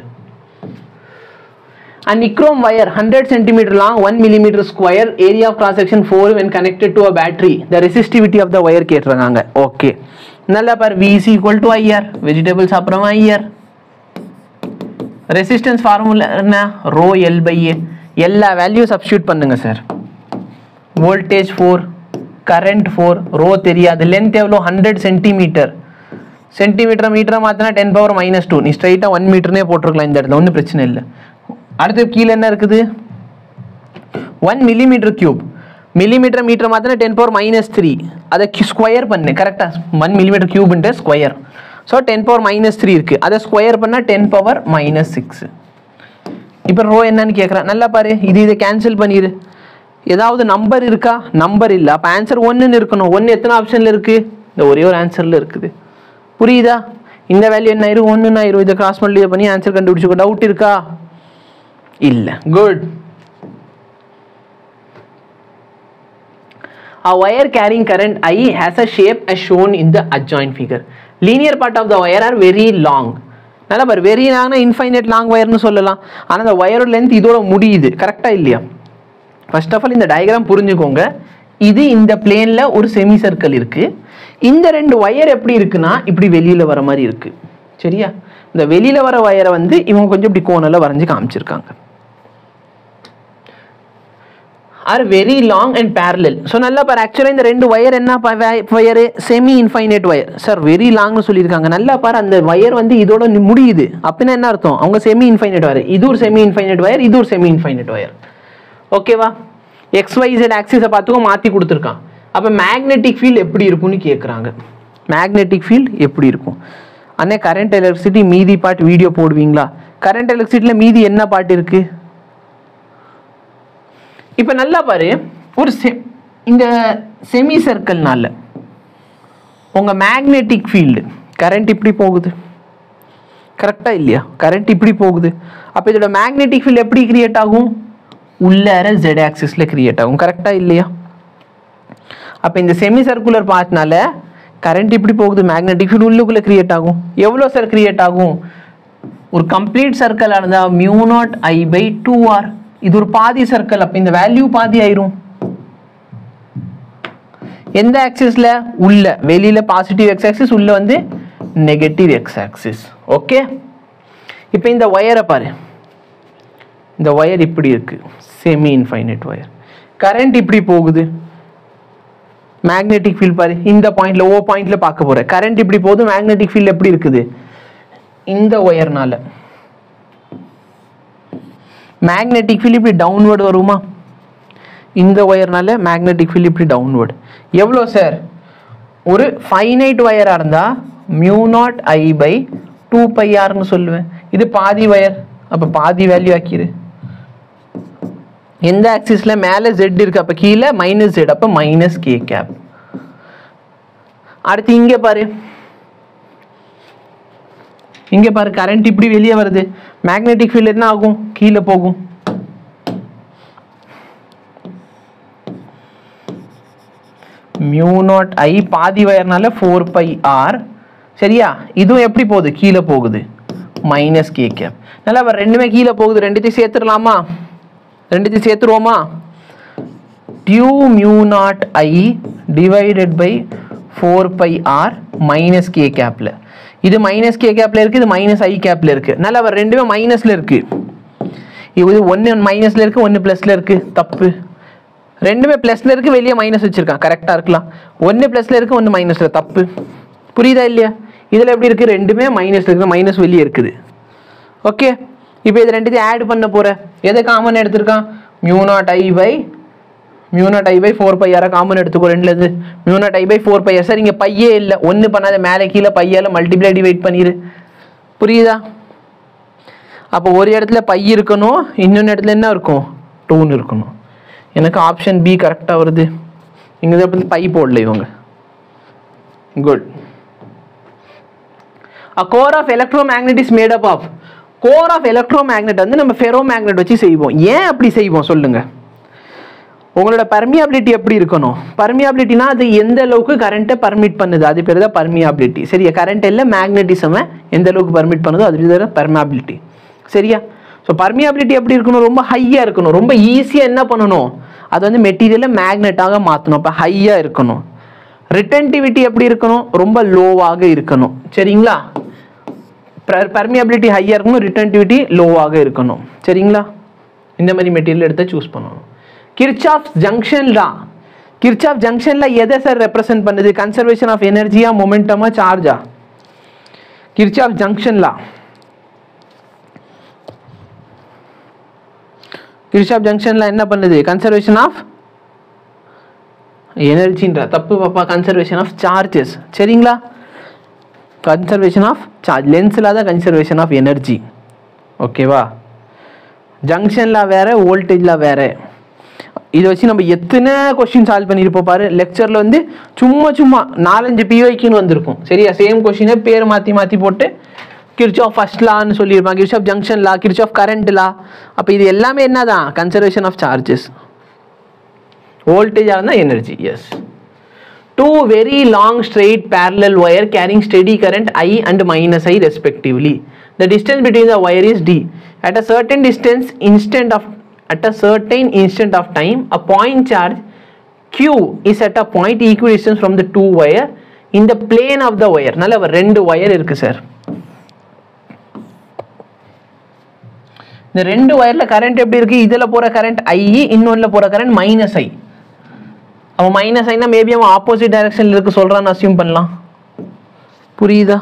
A nichrome wire 100 centimeter long, 1 millimeter square, area of cross section 4 when connected to a battery. The resistivity of the wire கேட்டிருக்காங்க okay நல்லா பார் V is equal to IR vegetables அப்புறமா IR resistance formula என்ன rho L by A எல்லா value substitute பண்ணுங்க sir voltage four current four rho தெரியாது length எவ்வளோ hundred centimetre centimetre மீட்டரை மாற்றினா டென் பவர் மைனஸ் டூ நீ ஸ்ட்ரைட்டாக ஒன் மீட்டர்னே போட்டிருக்கலாம் இந்த இடத்துல ஒன்றும் பிரச்சனை இல்லை அடுத்து கீழே என்ன இருக்குது one millimetre cube millimetre metre மாற்றினா டென் பவர் மைனஸ் த்ரீ அதை ஸ்கொயர் பண்ணு கரெக்டாக ஒன் மில்லிமீட்டர் கியூப்ன்ட்டு square so ten power minus three இருக்குது அதை ஸ்கொயர் பண்ணால் டென் பவர் மைனஸ் சிக்ஸ் இப்போ ரோ என்னன்னு கேட்குறேன் நல்லா பாரு இது இதை கேன்சல் பண்ணிடு ஏதாவது நம்பர் இருக்கா நம்பர் இல்லை அப்போ ஆன்சர் ஒன்றுன்னு இருக்கணும் ஒன்று எத்தனை ஆப்ஷனில் இருக்குது இந்த ஒரே ஒரு ஆன்சரில் இருக்குது புரியுதா இந்த வேல்யூ என்ன ஆயிரும் ஒன்றுன்னு ஆயிரும் இதை கிராஸ் மல்டிப்ளை பண்ணி ஆன்சர் கண்டுபிடிச்சிக்கோ டவுட் இருக்கா இல்லை good A wire carrying current I has a shape as shown in the adjoint figure. Linear part of the wire are very long. நல்லா பாரு வெரி லாங்னா இன்ஃபைனைட் லாங் வயர்னு சொல்லலாம் ஆனால் அந்த வயரோட லென்த் இதோட முடியுது கரெக்டாக இல்லையா ஃபர்ஸ்ட் ஆஃப் ஆல் இந்த டயக்ராம் புரிஞ்சுக்கோங்க இது இந்த பிளேனில் ஒரு செமி சர்க்கிள் இருக்குது இந்த ரெண்டு ஒயர் எப்படி இருக்குன்னா இப்படி வெளியில் வர மாதிரி இருக்குது சரியா இந்த வெளியில வர வயரை வந்து இவங்க கொஞ்சம் இப்படி கோணல வரைஞ்சு காமிச்சிருக்காங்க are very long and parallel so நல்லா பாரு ஆக்சுவலாக இந்த ரெண்டு ஒயர் என்ன wire semi infinite wire sir very லாங்னு சொல்லியிருக்காங்க நல்லா பாரு அந்த ஒயர் வந்து இதோட நி- முடியுது அப்படின்னா என்ன அர்த்தம் அவங்க செமி இன்ஃபைனைட் ஒயர் இது ஒரு செமி இன்ஃபைனைட் ஒயர் இது ஒரு செமி இன்ஃபைனைட் ஒயர் ஓகேவா எக்ஸ் ஒய் ஜெட் ஆக்சிஸை பார்த்துக்கும் மாற்றி கொடுத்துருக்கான் அப்போ மேக்னெட்டிக் ஃபீல்ட் எப்படி இருக்கும்னு கேட்குறாங்க மேக்னெட்டிக் ஃபீல்ட் எப்படி இருக்கும் அண்ணே கரண்ட் எலக்ட்ரிசிட்டி மீதி பார்ட் வீடியோ போடுவீங்களா கரண்ட் எலக்ட்ரிசிட்டியில் மீதி என்ன பார்ட் இருக்குது இப்போ நல்லா பாரு ஒரு செ இந்த செமி சர்க்கிள்னால உங்கள் மேக்னெட்டிக் ஃபீல்டு கரண்ட் இப்படி போகுது கரெக்டாக இல்லையா கரண்ட் இப்படி போகுது அப்போ இதோட மேக்னெட்டிக் ஃபீல்டு எப்படி கிரியேட் ஆகும் உள்ளார ஜெட் ஆக்சிஸில் கிரியேட் ஆகும் கரெக்டாக இல்லையா அப்போ இந்த செமி சர்க்குலர் பார்ட்னால கரண்ட் இப்படி போகுது மேக்னெட்டிக் ஃபீல்டு உள்ளுக்குள்ளே கிரியேட் ஆகும் எவ்வளோ சார் கிரியேட் ஆகும் ஒரு கம்ப்ளீட் சர்க்கிளாக இருந்தால் mu naught I by two R இது ஒரு பாதி சர்க்கிள் அப்போ இந்த வேல்யூ பாதி ஆயிரும் எந்த ஆக்சிஸ்ல உள்ள வெளியில பாசிட்டிவ் எக்ஸ் ஆக்சிஸ் உள்ள வந்து நெகட்டிவ் எக்ஸ் ஆக்சிஸ் ஓகே இப்போ இந்த ஒயரை பாரு இந்த ஒயர் இப்படி இருக்கு செமி இன்ஃபைனைட் ஒயர் கரண்ட் இப்படி போகுது மேக்னெட்டிக் ஃபீல்ட் பாரு இந்த பாயிண்ட்ல ஓ பாயிண்ட்ல பார்க்க போற கரண்ட் இப்படி போகுது மேக்னெட்டிக் ஃபீல்ட் எப்படி இருக்குது இந்த ஒயர்னால மேக்னெட்டிக் ஃபீல்ட் இப்படி டவுன்வர்டு வருமா இந்த ஒயர்னால மேக்னெட்டிக் ஃபீல்ட் இப்படி டவுன்வர்டு எவ்வளோ சார் ஒரு ஃபைனைட் ஒயராக இருந்தால் mu naught I by two pi ஆர்னு சொல்லுவேன் இது பாதி ஒயர் அப்போ பாதி வேல்யூ ஆக்கிடு எந்த ஆக்சிஸில் மேலே ஜெட் இருக்கு அப்போ கீழே மைனஸ் ஜெட் அப்போ மைனஸ் கே கேப் அடுத்து இங்கே பாரு இங்கே பாரு கரண்ட் இப்படி வெளியே வருது மேக்னெட்டிக் ஃபீல்ட் என்ன ஆகும் கீழே போகும் மியூ நாட் ஐ பாதி வயர்னால ஃபோர் பை ஆர் சரியா இதுவும் எப்படி போகுது கீழே போகுது மைனஸ் கே கேப் நல்லா அப்ப ரெண்டுமே கீழே போகுது ரெண்டுத்தையும் சேர்த்துடலாமா ரெண்டுத்தையும் சேர்த்துருவோமா due mu naught I divided by four pi R minus K கேப்பில் இது மைனஸ் கே கேப்பில் இருக்குது இது மைனஸ் ஐ கேப்பில் இருக்குது நல்லா அவர் ரெண்டுமே மைனஸில் இருக்குது இது ஒன்று மைனஸில் இருக்குது ஒன்று ப்ளஸில் இருக்குது தப்பு ரெண்டுமே ப்ளஸில் இருக்குது வெளியே மைனஸ் வச்சுருக்கான் கரெக்டாக இருக்கலாம் ஒன்று ப்ளஸில் இருக்குது ஒன்று மைனஸில் தப்பு புரியுதா இல்லையா இதில் எப்படி இருக்குது ரெண்டுமே மைனஸில் இருக்குது மைனஸ் வெளியே இருக்குது ஓகே இப்போ இது ரெண்டுத்தையும் ஆட் பண்ண போற எதை காமன் எடுத்திருக்கான் mu naught I by mu naught I by four pi யாரா காமன் எடுத்துக்கோ ரெண்டுலேருந்து mu naught I by four pi sir இங்கே பையே இல்லை ஒன்று பண்ணாத மேலே கீழே பையால் மல்டிப்ளை டிவைட் பண்ணிடு புரியுதா அப்போ ஒரு இடத்துல பை இருக்கணும் இன்னொன்று இடத்துல என்ன இருக்கும் டூன்னு இருக்கணும் எனக்கு ஆப்ஷன் பி கரெக்டாக வருது இங்கே தான் பை போடல இவங்க good a core of electromagnet is made up of core of electromagnet வந்து நம்ம ferromagnet வச்சு செய்வோம் ஏன் அப்படி செய்வோம் சொல்லுங்க உங்களோட பர்மியாபிலிட்டி எப்படி இருக்கணும் பர்மியாபிலிட்டினா அது எந்த அளவுக்கு கரண்ட்டை பர்மிட் பண்ணுது அது பேர் தான் பர்மியாபிலிட்டி சரியா கரண்ட் இல்லை மேக்னட்டிசமை எந்த அளவுக்கு பர்மிட் பண்ணுதோ அது பேர் பர்மியாபிலிட்டி சரியா ஸோ பர்மியாபிலிட்டி எப்படி இருக்கணும் ரொம்ப ஹையாக இருக்கணும் ரொம்ப ஈஸியாக என்ன பண்ணணும் அது வந்து மெட்டீரியலை மேக்னெட்டாக மாற்றணும் அப்போ ஹையாக இருக்கணும் ரிட்டன்டிவிட்டி எப்படி இருக்கணும் ரொம்ப லோவாக இருக்கணும் சரிங்களா பர்மியபிலிட்டி ஹையாக இருக்கணும் ரிட்டன்டிவிட்டி லோவாக இருக்கணும் சரிங்களா இந்த மாதிரி மெட்டீரியல் எடுத்து சூஸ் பண்ணணும் கிர்ச்சாஃப் ஜங்ஷன் லா கிர்ச்சாஃப் ஜங்ஷன்ல எதை சார் ரெப்ரசென்ட் பண்ணுது கன்சர்வேஷன் ஆஃப் எனர்ஜியா மொமெண்டமா சார்ஜா கிர்ச்சாஃப் ஜங்ஷன் லா கிர்ச்சாஃப் ஜங்ஷன்ல என்ன பண்ணுது கன்சர்வேஷன் ஆஃப் எனர்ஜின்ற தப்பு பாப்பா கன்சர்வேஷன் ஆஃப் சார்ஜஸ் சரிங்களா கன்சர்வேஷன் ஆஃப் சார்ஜ் லென்ஸில் தான் கன்சர்வேஷன் ஆஃப் எனர்ஜி ஓகேவா ஜங்ஷனில் வேற வோல்டேஜில் வேற இதை வச்சு நம்ம எத்தனை கொஸ்டின் சால்வ் பண்ணியிருப்போம் பாரு லெக்சரில் வந்து சும்மா சும்மா நாலஞ்சு பிஓய்க்குன்னு வந்திருக்கும் சரியா சேம் கொஸ்டினை பேர் மாற்றி மாற்றி போட்டு கிர்ச் ஆஃப் ஃபர்ஸ்ட் லான்னு சொல்லியிருப்பாங்க Kirchhoff junction law Kirchhoff current law அப்போ இது எல்லாமே என்னதான் கன்சர்வேஷன் ஆஃப் சார்ஜஸ் வோல்டேஜாக இருந்தால் energy is two very long straight parallel wire carrying steady current I and minus I respectively. The distance between the wire is D. At a certain distance instant of at a certain instant of time a point charge Q is at a point equidistant from the two wire in the plane of the wire. நல்ல ஒரு ரெண்டு wire இருக்கு sir இந்த ரெண்டு ஒயரில் current எப்படி இருக்கு இதில் போகிற கரண்ட் ஐ இன்னொன்றில் போகிற கரண்ட் மைனஸ் ஐ அவன் மைனஸ் ஐனா மேபி அவன் ஆப்போசிட் டைரக்ஷனில் இருக்கு சொல்கிறான்னு அசியூம் பண்ணலாம் புரியுதா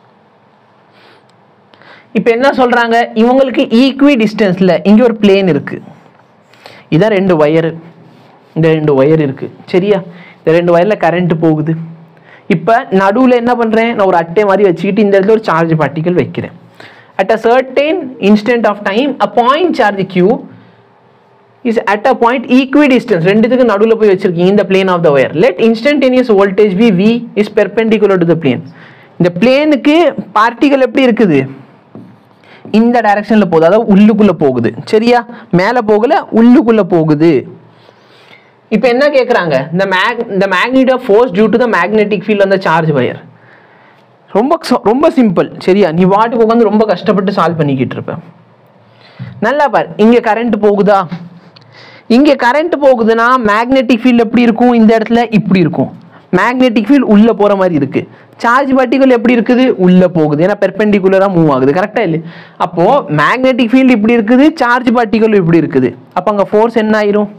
இப்போ என்ன சொல்கிறாங்க இவங்களுக்கு ஈக்வி டிஸ்டன்ஸில் இங்கே ஒரு பிளேன் இருக்குது இதான் ரெண்டு ஒயரு இந்த ரெண்டு ஒயர் இருக்குது சரியா இந்த ரெண்டு ஒயரில் கரண்ட் போகுது இப்போ நடுவில் என்ன பண்ணுறேன் நான் ஒரு அட்டை மாதிரி வச்சுக்கிட்டு இந்த இடத்துல ஒரு சார்ஜ் பார்ட்டிக்கல் வைக்கிறேன் at a certain instant of time a point charge Q is at a point equidistance ரெண்டுத்துக்கு நடுவில் போய் வச்சிருக்கீங்க இந்த plane of the wire let instantaneous voltage be V is perpendicular to the plane இந்த பிளேனுக்கு particle எப்படி இருக்குது இந்த டைரக்ஷனில் போகுது அதாவது உள்ளுக்குள்ளே போகுது சரியா மேலே போகல உள்ளுக்குள்ளே போகுது இப்போ என்ன கேட்குறாங்க இந்த மேக் இந்த magnitude of force due to the magnetic field அந்த சார்ஜ் வயர் ரொம்ப ச- ரொம்ப சிம்பிள் சரியா நீ வாட்டுக்கு உட்காந்து ரொம்ப கஷ்டப்பட்டு சால்வ் பண்ணிக்கிட்டு இருப்ப நல்லா பார் இங்கே கரண்ட் போகுதா இங்கே கரண்ட் போகுதுன்னா மேக்னெட்டிக் ஃபீல்ட் எப்படி இருக்கும் இந்த இடத்துல இப்படி இருக்கும் மேக்னெட்டிக் ஃபீல்ட் உள்ளே போகிற மாதிரி இருக்கு சார்ஜ் பார்ட்டிகல் எப்படி இருக்குது உள்ளே போகுது ஏன்னா பெர்பெண்டிகுலராக மூவ் ஆகுது கரெக்டாக இல்லை அப்போது மேக்னெட்டிக் ஃபீல்டு இப்படி இருக்குது சார்ஜ் பார்ட்டிகல் இப்படி இருக்குது அப்போ அங்கே ஃபோர்ஸ் என்ன ஆயிரும்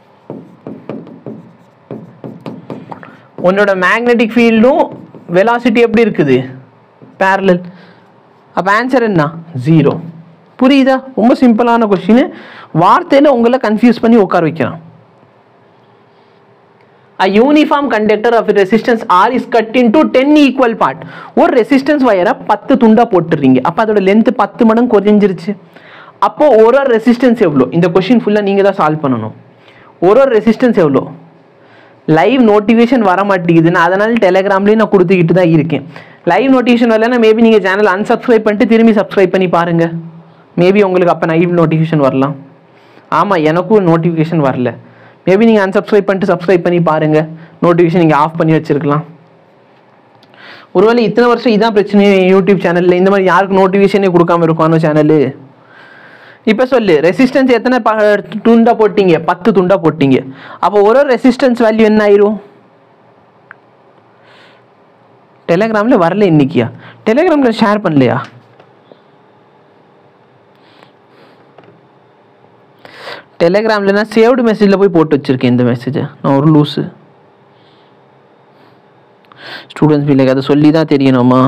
உன்னோட மேக்னெட்டிக் ஃபீல்டும் வெலாசிட்டி எப்படி இருக்குது parallel அப்போ ஆன்சர் என்ன ஜீரோ புரியுதா ரொம்ப சிம்பிளான கொஸ்டின் வார்த்தையில் உங்களை கன்ஃபியூஸ் பண்ணி உட்கார வைக்கிறான் a uniform conductor of resistance R is cut into 10 equal part ஒரு ரெசிஸ்டன்ஸ் வயரை பத்து துண்டா போட்டுறீங்க அப்போ அதோட லென்த் பத்து மடங்கு குறைஞ்சிருச்சு அப்போ ஒரு ஒரு ரெசிஸ்டன்ஸ் எவ்வளோ இந்த கொஷின் ஃபுல்லாக நீங்கள் தான் சால்வ் பண்ணணும் ஒரு ஒரு ரெசிஸ்டன்ஸ் எவ்வளோ லைவ் நோட்டிஃபிகேஷன் வர மாட்டேங்குதுன்னு அதனால டெலிகிராம்லேயும் நான் கொடுத்துக்கிட்டு தான் இருக்கேன் லைவ் நோட்டிஃபிகேஷன் வரலன்னா மேபி நீங்கள் சேனல் unsubscribe பண்ணிட்டு திரும்பி சப்ஸ்கிரைப் பண்ணி பாருங்க மேபி உங்களுக்கு அப்போ லைவ் நோட்டிஃபிகேஷன் வரலாம் ஆமாம் எனக்கும் நோட்டிஃபிகேஷன் வரல மேபி நீங்கள் unsubscribe பண்ணிட்டு சப்ஸ்கிரைப் பண்ணி பாருங்க நோட்டிஃபிகேஷன் நீங்கள் ஆஃப் பண்ணி வச்சிருக்கலாம் ஒருவேளை இத்தனை வருஷம் இதான் பிரச்சனை யூடியூப் சேனலில் இந்த மாதிரி யாருக்கு நோட்டிஃபிகேஷனே கொடுக்காம இருக்கானோ சேனலு இப்போ சொல்லு ரெசிஸ்டன்ஸ் எத்தனை ப- துண்டா போட்டீங்க பத்து துண்டா போட்டீங்க அப்போ ஒரு ரெசிஸ்டன்ஸ் வேல்யூ என்ன ஆயிரும் டெலிகிராம்ல வரல இன்னைக்கியா டெலிகிராம்ல ஷேர் பண்ணலையா டெலிகிராம்ல நான் சேவ்டு மெசேஜில் போய் போட்டு வச்சிருக்கேன் இந்த மெசேஜை நான் ஒரு லூஸு ஸ்டூடெண்ட்ஸ் வீட்டுக்கு அதை சொல்லி தான் தெரியணுமா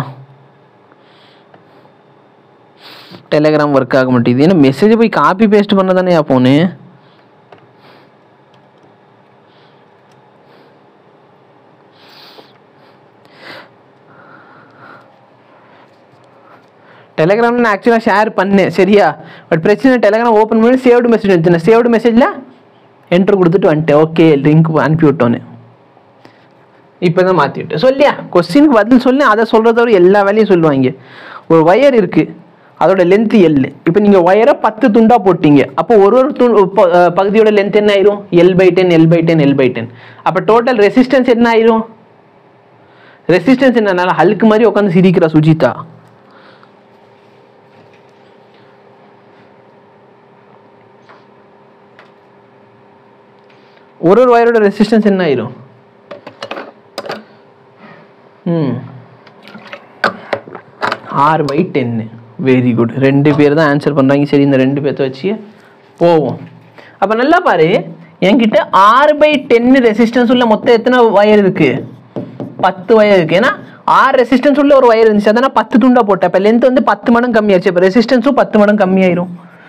டெலிகிராம் ஒர்க் ஆக மாட்டேங்குது ஏன்னா மெசேஜ் போய் காப்பி பேஸ்ட் பண்ண தானே போனு டெலிகிராமில் நான் ஆக்சுவலாக ஷேர் பண்ணேன் சரியா பட் பிரச்சனை டெலிகிராம் ஓப்பன் பண்ணி சேவ்டு மெசேஜ் வந்துச்சு சேவ்டு மெசேஜில் என்ட்ரு கொடுத்துட்டு வந்துட்டேன் ஓகே லிங்க் அனுப்பி விட்டோன்னு இப்போ தான் மாற்றி விட்டேன் சொல்லியா கொஸ்டினுக்கு பதில் சொல்லி அதை சொல்கிறத விட எல்லா வேலையும் சொல்லுவாங்க ஒரு ஒயர் இருக்குது அதோட லென்த் எல் இப்போ நீங்கள் ஒயரை பத்து துண்டாக போட்டீங்க அப்போ ஒரு ஒரு து ப- அஹ் பகுதியோட லென்த் என்ன ஆயிரும் L by ten L by ten L by ten அப்போ டோட்டல் ரெசிஸ்டன்ஸ் என்ன ஆயிரும் ரெசிஸ்டன்ஸ் என்னனால ஹல்க்கு மாதிரி உட்காந்து சிரிக்கிறா சுஜிதா ஒரு ஒரு ஒயரோட ரெசிஸ்டன்ஸ் என்ன ஆயிரும் ம் ஆறு பை டென்னு வெரி குட் ரெண்டு பேர் தான் ஆன்சர் பண்ணுறாங்க சரி இந்த ரெண்டு பேர்த்த வச்சு போவோம் அப்போ நல்லா பாரு என்கிட்ட ஆறு பை டென்னு ரெசிஸ்டன்ஸ் உள்ள மொத்தம் எத்தனை ஒயர் இருக்கு பத்து ஒயர் இருக்கு ஏன்னா ஆறு ரெசிஸ்டன்ஸ் உள்ள ஒரு ஒயர் இருந்துச்சு அதான் நான் பத்து துண்டா போட்டேன் இப்போ லென்த் வந்து பத்து மடங்கு கம்மியாச்சு இப்போ ரெசிஸ்டன்ஸும் பத்து மடங்கு கம்மியாயிரும்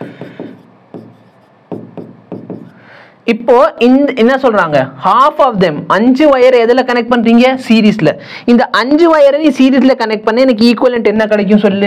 இப்போ இந்த என்ன சொல்றாங்க half ஆஃப் them அஞ்சு ஒயர் எதுல கனெக்ட் பண்றீங்க சீரிஸ்ல இந்த அஞ்சு ஒயரை நீ சீரிஸ்ல கனெக்ட் பண்ண எனக்கு ஈக்குவலண்ட் என்ன கிடைக்கும் சொல்லு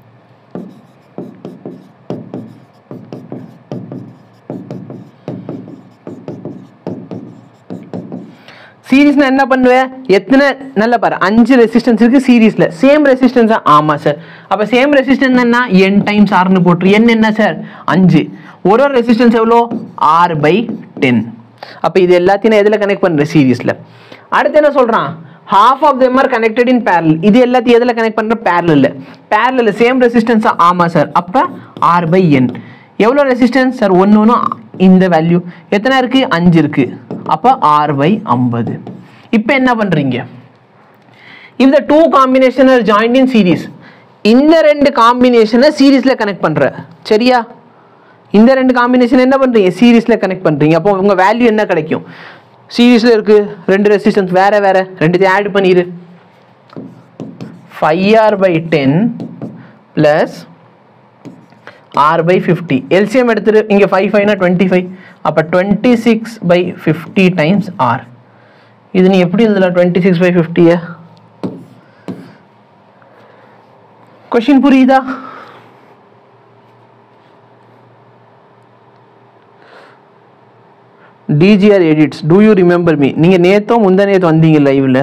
சீரிஸ்னா என்ன பண்ணுவேன் எத்தனை நல்ல பாரு அஞ்சு ரெசிஸ்டன்ஸ் இருக்கு சீரிஸ்ல சேம் ரெசிஸ்டன்ஸ் ஆமா சார் அப்ப சேம் ரெசிஸ்டன்ஸ் என்ன என் டைம்ஸ் ஆர்னு போட்டுரு என் என்ன சார் அஞ்சு ஒரு ஒரு ரெசிஸ்டன்ஸ் எவ்வளோ ஆறு பை டென் அப்ப இது எல்லாத்தையும் நான் எதுல கனெக்ட் பண்றேன் சீரிஸ்ல அடுத்து என்ன சொல்றான் half of them are connected in parallel இது எல்லாத்தையும் எதுல கனெக்ட் பண்ற parallel parallel சேம் ரெசிஸ்டன்ஸா ஆமா சார் அப்ப ஆர் பை என் எவ்வளோ ரெசிஸ்டன்ஸ் சார் ஒன்று ஒன்று இந்த வேல்யூ எத்தனை இருக்கு அஞ்சு இருக்கு அப்போ ஆர் பை ஐம்பது இப்போ என்ன பண்றீங்க if the two combination are joined in series இந்த ரெண்டு காம்பினேஷனை சீரீஸ்ல கனெக்ட் பண்ற சரியா இந்த ரெண்டு காம்பினேஷன் என்ன பண்ணுறீங்க சீரீஸில் கனெக்ட் பண்ணுறீங்க அப்போ உங்கள் வேல்யூ என்ன கிடைக்கும் சீரீஸில் இருக்குது ரெண்டு ரெசிஸ்டன்ஸ் வேறு வேறு ரெண்டுத்தையும் ஆட் பண்ணிடு five R by ten plus R by fifty LCM எடுத்துட்டு இங்கே ஃபைவ் ஃபைவ்னா டுவெண்ட்டி ஃபைவ் அப்போ twenty six by fifty times R இது நீ எப்படி எழுதலாம் டுவெண்ட்டி சிக்ஸ் பை ஃபிஃப்டியை கொஷின் புரியுதா டிஜிஆர் எடிட்ஸ் டூ யூ ரிமெம்பர் மீ நீங்கள் நேத்தோ முந்தா நேத்து வந்தீங்க லைவ்ல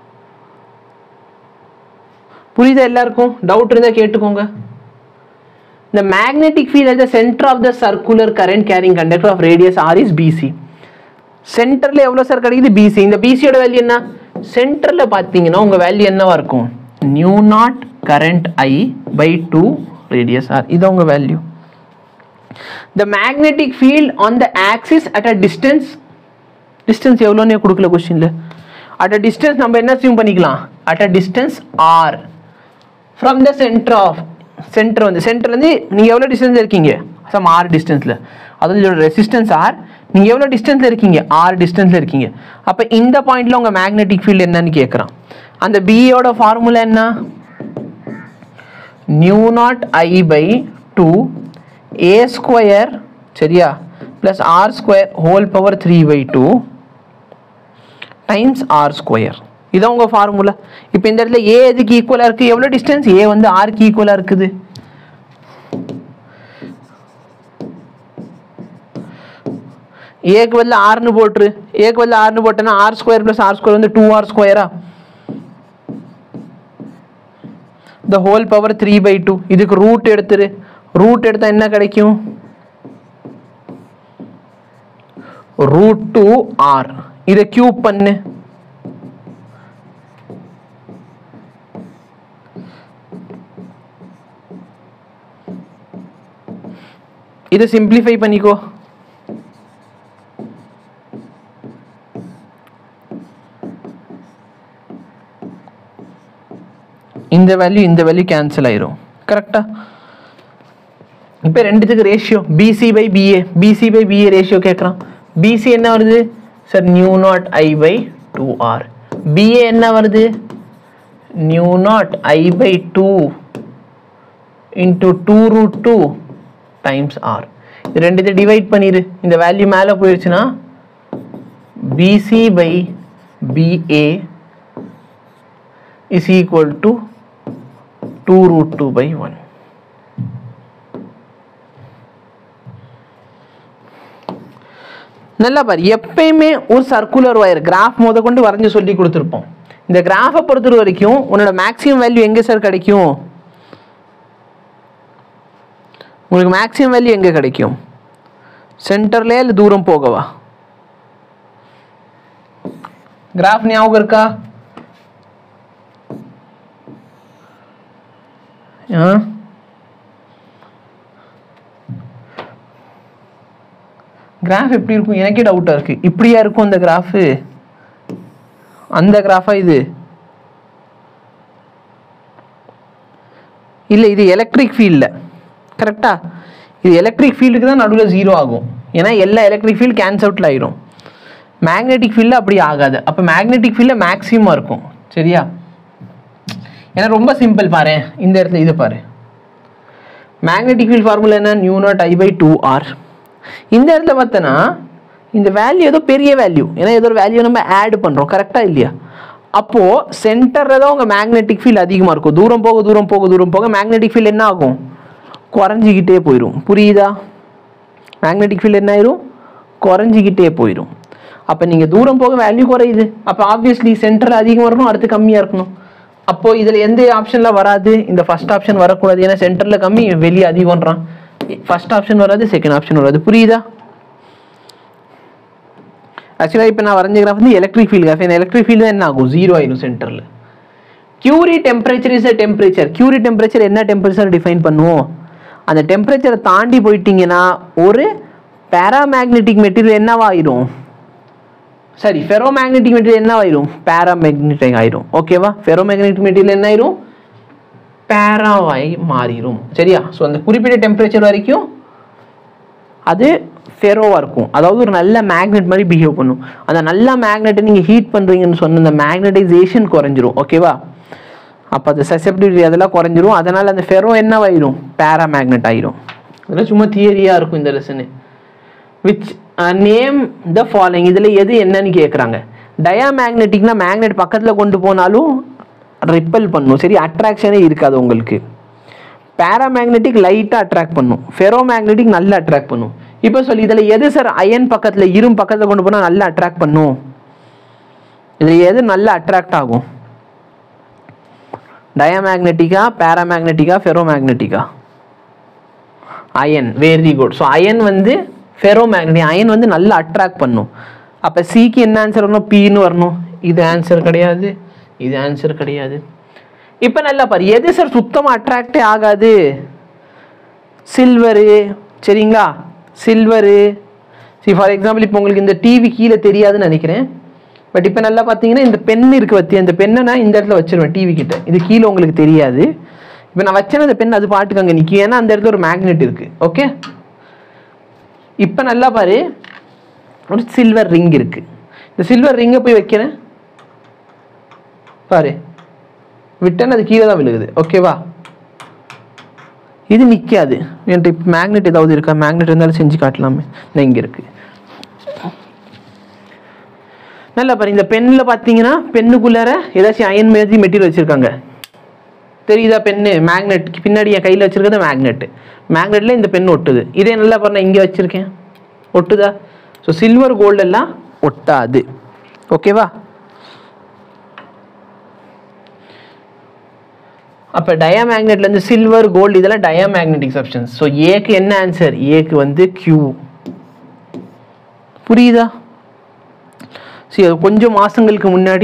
புரியுதா எல்லாருக்கும் டவுட் இருந்தால் கேட்டுக்கோங்க The magnetic field at the center of the circular current carrying conductor of radius r is BC. சென்டரில் எவ்வளோ சார் கிடைக்குது பிசி இந்த பிசியோட வேல்யூ என்ன சென்டரில் பார்த்தீங்கன்னா உங்கள் வேல்யூ என்னவா இருக்கும் mu naught current I by two radius R இது உங்கள் value the magnetic field on the axis at a distance distance எவ்வளோன்னே கொடுக்கல கொஸ்டினில் அட் அ டிஸ்டன்ஸ் நம்ம என்ன assume பண்ணிக்கலாம் at a distance R from the center of center வந்து சென்டர்லேருந்து நீங்கள் எவ்வளோ டிஸ்டன்ஸ் இருக்கீங்க சம் ஆர் டிஸ்டன்ஸில் அதாவது இதோட ரெசிஸ்டன்ஸ் ஆர் நீங்கள் எவ்வளோ டிஸ்டன்ஸில் இருக்கீங்க ஆர் டிஸ்டன்ஸில் இருக்கீங்க அப்போ இந்த பாயிண்டில் உங்கள் மேக்னெட்டிக் ஃபீல்டு என்னன்னு கேட்குறான் அந்த பியோட ஃபார்முலா என்ன mu naught I by two A square சரியா plus R square whole power three by two times R square இதான் உங்கள் ஃபார்முலா இப்போ இந்த இடத்துல ஏ எதுக்கு ஈக்குவலாக இருக்குது எவ்வளோ டிஸ்டன்ஸ் ஏ வந்து ஆருக்கு ஈக்குவலாக இருக்குது ஏக்கு பதில் ஆறுன்னு போட்டுரு ஏக்கு பதில் ஆறுன்னு போட்டேன்னா R square plus R square வந்து டூ ஆர் ஸ்கொயரா the whole power three by two இதுக்கு ரூட் எடுத்துரு ரூட் எடுத்தால் என்ன கிடைக்கும் ரூட் டூ ஆர் இதை கியூப் பண்ணு இதை சிம்பிளிஃபை பண்ணிக்கோ இந்த வேல்யூ இந்த வேல்யூ கேன்சல் ஆயிரும் கரெக்டா இப்போ ரெண்டுத்துக்கு ratio BC by BA BC by BA ratio கேட்குறான் பிசி என்ன வருது sir mu naught I by two R BA என்ன வருது mu naught I by two into two root two times R இது ரெண்டுத்தை டிவைட் பண்ணிடு இந்த வேல்யூ மேலே போயிடுச்சுன்னா BC by BA is equal to two root two by one நல்லா பாரு எப்பயுமே ஒரு சர்க்குலர் ஒயர் கிராஃப் முத கொண்டு வரைஞ்சு சொல்லி கொடுத்துருப்போம் இந்த கிராஃபை பொறுத்த வரைக்கும் உன்னோட மேக்ஸிமம் வேல்யூ எங்கே சார் கிடைக்கும் உங்களுக்கு மேக்ஸிமம் வேல்யூ எங்கே கிடைக்கும் சென்டர்லேயே இல்லை தூரம் போகவா கிராஃப் ஞாபகம் இருக்கா ஆ கிராஃப் எப்படி இருக்கும் எனக்கே டவுட்டாக இருக்கு இப்படியா இருக்கும் அந்த கிராஃபு அந்த கிராஃபா இது இல்லை இது எலக்ட்ரிக் ஃபீல்டில் கரெக்டா இது எலக்ட்ரிக் ஃபீல்டுக்கு தான் நடுவில் ஜீரோ ஆகும் ஏன்னா எல்லா எலக்ட்ரிக் ஃபீல்டு கேன்சல் அவுட்டில் ஆயிரும் மேக்னெட்டிக் ஃபீல்டில் அப்படி ஆகாது அப்போ மேக்னெட்டிக் ஃபீல்டில் மேக்ஸிமம் இருக்கும் சரியா ஏன்னா ரொம்ப சிம்பிள் பாரு இந்த இடத்துல இது பாரு மேக்னெட்டிக் ஃபீல்ட் ஃபார்முலா என்ன mu naught I by two R இந்த இடத்துல பார்த்தோன்னா இந்த வேல்யூ ஏதோ பெரிய வேல்யூ ஏன்னா ஏதோ ஒரு வேல்யூ நம்ம ஆட் பண்ணுறோம் கரெக்டாக இல்லையா அப்போது சென்டரில் தான் உங்கள் மேக்னெட்டிக் ஃபீல்ட் அதிகமாக இருக்கும் தூரம் போக தூரம் போக தூரம் போக மேக்னெட்டிக் ஃபீல்ட் என்ன ஆகும் குறைஞ்சிக்கிட்டே போயிடும் புரியுதா மேக்னெட்டிக் ஃபீல்ட் என்ன ஆயிரும் குறைஞ்சிக்கிட்டே போயிடும் அப்போ நீங்கள் தூரம் போக வேல்யூ குறையுது அப்போ ஆப்வியஸ்லி சென்டரில் அதிகமாக இருக்கணும் அடுத்து கம்மியாக இருக்கணும் அப்போ இதில் எந்த ஆப்ஷனில் வராது இந்த ஃபர்ஸ்ட் ஆப்ஷன் வரக்கூடாது ஏன்னா சென்டரில் கம்மி வெளியே அதிகம்ன்றான் ஃபர்ஸ்ட் ஆப்ஷன் வராது செகண்ட் ஆப்ஷன் வராது புரியுதா ஆக்சுவலாக இப்போ நான் வரைஞ்ச கிராஃப் வந்து electric field graph electric field என்ன ஆகும் ஜீரோ ஆயிடும் சென்டரில் Curie temperature is a temperature Curie temperature என்ன டெம்பரேச்சர் டிஃபைன் பண்ணுவோம் அந்த டெம்பரேச்சரை தாண்டி போயிட்டீங்கன்னா ஒரு பேராமேக்னெட்டிக் மெட்டீரியல் என்னவாயிரும் சரி ஃபெரோமேக்னெட்டிக் மெட்டீரியல் என்ன ஆயிரும் பேராமேக்னெட்டிக் ஆயிரும் ஓகேவா ஃபெரோமேக்னெட்டிக் மெட்டீரியல் என்ன ஆயிரும் பேராவாய் மாறிடும் சரியா ஸோ அந்த குறிப்பிட்ட டெம்பரேச்சர் வரைக்கும் அது ஃபெரோவாக இருக்கும் அதாவது ஒரு நல்ல மேக்னெட் மாதிரி பிஹேவ் பண்ணும் அந்த நல்ல மேக்னெட்டை நீங்கள் ஹீட் பண்ணுறீங்கன்னு சொன்ன அந்த மேக்னடைசேஷன் குறைஞ்சிரும் ஓகேவா அப்போ அந்த சசெப்டிவிட்டி அதெல்லாம் குறைஞ்சிரும் அதனால் அந்த ஃபெரோ என்னவாயிரும் பேராமேக்னெட் ஆயிரும் அதெல்லாம் சும்மா தியரியாக இருக்கும் இந்த lesson which name the following இதில் எது என்னன்னு கேட்குறாங்க டயாமேக்னெட்டிக்னா மேக்னெட் பக்கத்தில் கொண்டு போனாலும் ரிப்பல் பண்ணும் சரி அட்ராக்ஷனே இருக்காது உங்களுக்கு பேராமேக்னெட்டிக் லைட்டாக அட்ராக்ட் பண்ணும் ஃபெரோமேக்னெட்டிக் நல்லா அட்ராக்ட் பண்ணும் இப்போ சொல்லி இதில் எது சார் அயன் பக்கத்தில் இரும் பக்கத்தில் கொண்டு போனால் நல்லா அட்ராக்ட் பண்ணும் இதில் எது நல்லா அட்ராக்ட் ஆகும் டயாமேக்னெட்டிக்கா பேராமேக்னெட்டிக்கா ஃபெரோமேக்னெட்டிக்கா iron very good so iron வந்து ஃபெரோமேக்னெட்டிக் அயன் வந்து நல்லா அட்ராக்ட் பண்ணும் அப்போ சிக்கு என்ன ஆன்சர் வரணும் பின்னு வரணும் இது ஆன்சர் கிடையாது இது ஆன்சர் கிடையாது இப்போ நல்லா பாரு எது சார் சுத்தமாக அட்ராக்டே ஆகாது சில்வரு சரிங்களா சில்வரு சி ஃபார் எக்ஸாம்பிள் இப்போ உங்களுக்கு இந்த டிவி கீழே தெரியாதுன்னு நினைக்கிறேன் பட் இப்போ நல்லா பார்த்தீங்கன்னா இந்த பென் இருக்கு பற்றி அந்த பெண்ணை நான் இந்த இடத்துல வச்சிருவேன் டிவி கிட்ட இது கீழே உங்களுக்கு தெரியாது இப்போ நான் வச்சேன்னா அந்த பென் அது பாட்டுக்கு அங்கே நிற்கும் ஏன்னா அந்த இடத்துல ஒரு மேக்னெட் இருக்கு ஓகே இப்போ நல்லா பாரு ஒரு சில்வர் ரிங் இருக்கு இந்த சில்வர் ரிங்கை போய் வைக்கிறேன் பாரு விட்டேன்னு அது கீழே தான் விழுகுது ஓகேவா இது நிற்காது என்கிட்ட இப்போ மேக்னெட் ஏதாவது இருக்கா மேக்னெட் இருந்தாலும் செஞ்சு காட்டலாமே இந்த இங்கே இருக்கு நல்லா பாரு இந்த பென்னில் பார்த்தீங்கன்னா பெண்ணுக்குள்ளார ஏதாச்சும் அயன் மாதிரி மெட்டீரியல் வச்சுருக்காங்க தெரியுதா பென்னு மேக்னெட் பின்னாடி என் கையில் வச்சிருக்கிறது மேக்னெட் மேக்னெட்டில் இந்த பென் ஒட்டுது இதே நல்லா பாரு நான் இங்கே வச்சுருக்கேன் ஒட்டுதா ஸோ சில்வர் கோல்டு எல்லாம் ஒட்டாது ஓகேவா அப்போ டயாமேக்னெட்லேருந்து சில்வர் கோல்டு இதெல்லாம் டயாமேக்னெட்டிக் சப்ஸ்டன்ஸ் ஸோ ஏக்கு என்ன ஆன்சர் ஏக்கு வந்து கியூ புரியுதா சரி அது கொஞ்சம் மாதங்களுக்கு முன்னாடி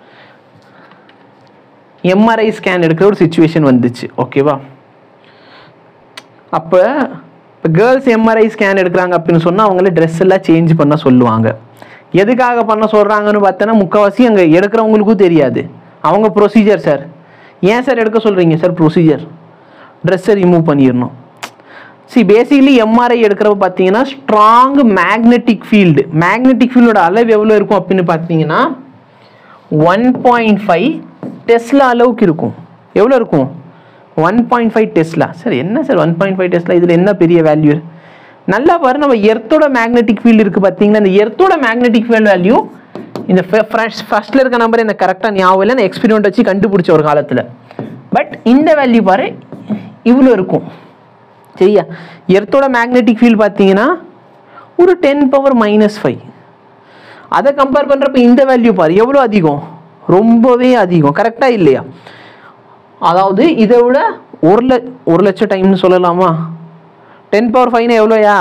எம்ஆர்ஐ ஸ்கேன் எடுக்கிற ஒரு சுச்சுவேஷன் வந்துச்சு ஓகேவா அப்போ இப்போ கேர்ள்ஸ் எம்ஆர்ஐ ஸ்கேன் எடுக்கிறாங்க அப்படின்னு சொன்னால் அவங்கள ட்ரெஸ் எல்லாம் சேஞ்ச் பண்ண சொல்லுவாங்க எதுக்காக பண்ண சொல்கிறாங்கன்னு பார்த்தோன்னா முக்கால்வாசி அங்கே எடுக்கிறவங்களுக்கும் தெரியாது அவங்க ப்ரொசீஜர் சார் ஏன் சார் எடுக்க சொல்கிறீங்க சார் ப்ரொசீஜர் ட்ரெஸ்ஸை ரிமூவ் பண்ணிடணும் சி பேசிக்கலி எம்ஆர்ஐ எடுக்கிறப்ப பார்த்தீங்கன்னா ஸ்ட்ராங் மேக்னெட்டிக் ஃபீல்டு மேக்னெட்டிக் ஃபீல்டோட அளவு எவ்வளோ இருக்கும் அப்படின்னு பார்த்தீங்கன்னா ஒன் பாயிண்ட் ஃபைவ் டெஸ்லா அளவுக்கு இருக்கும் எவ்வளோ இருக்கும் one point five tesla sir என்ன sir one point five tesla இதில் என்ன பெரிய வேல்யூ நல்லா பாரு நம்ம எர்த்தோட மேக்னெட்டிக் ஃபீல்டு இருக்குது பார்த்தீங்கன்னா இந்த எர்த்தோட மேக்னெட்டிக் ஃபீல்டு வேல்யூ இந்த ஃபர்ஸ்ட்ல இருக்க நம்பர் எனக்கு கரெக்டாக ஞாபகம் இல்லை நான் எக்ஸ்பெரிமெண்ட் வச்சு கண்டுபிடிச்ச ஒரு காலத்தில் பட் இந்த வேல்யூ பாரு இவ்வளோ இருக்கும் சரியா எர்த்தோட மேக்னெட்டிக் ஃபீல்டு பார்த்தீங்கன்னா ஒரு டென் பவர் மைனஸ் ஃபைவ் அதை கம்பேர் பண்ணுறப்ப இந்த வேல்யூ பாரு எவ்வளோ அதிகம் ரொம்பவே அதிகம் கரெக்டாக இல்லையா அதாவது இதை விட ஒரு ல ஒரு லட்சம் டைம்னு சொல்லலாமா டென் பவர் ஃபைவ்னா எவ்வளோயா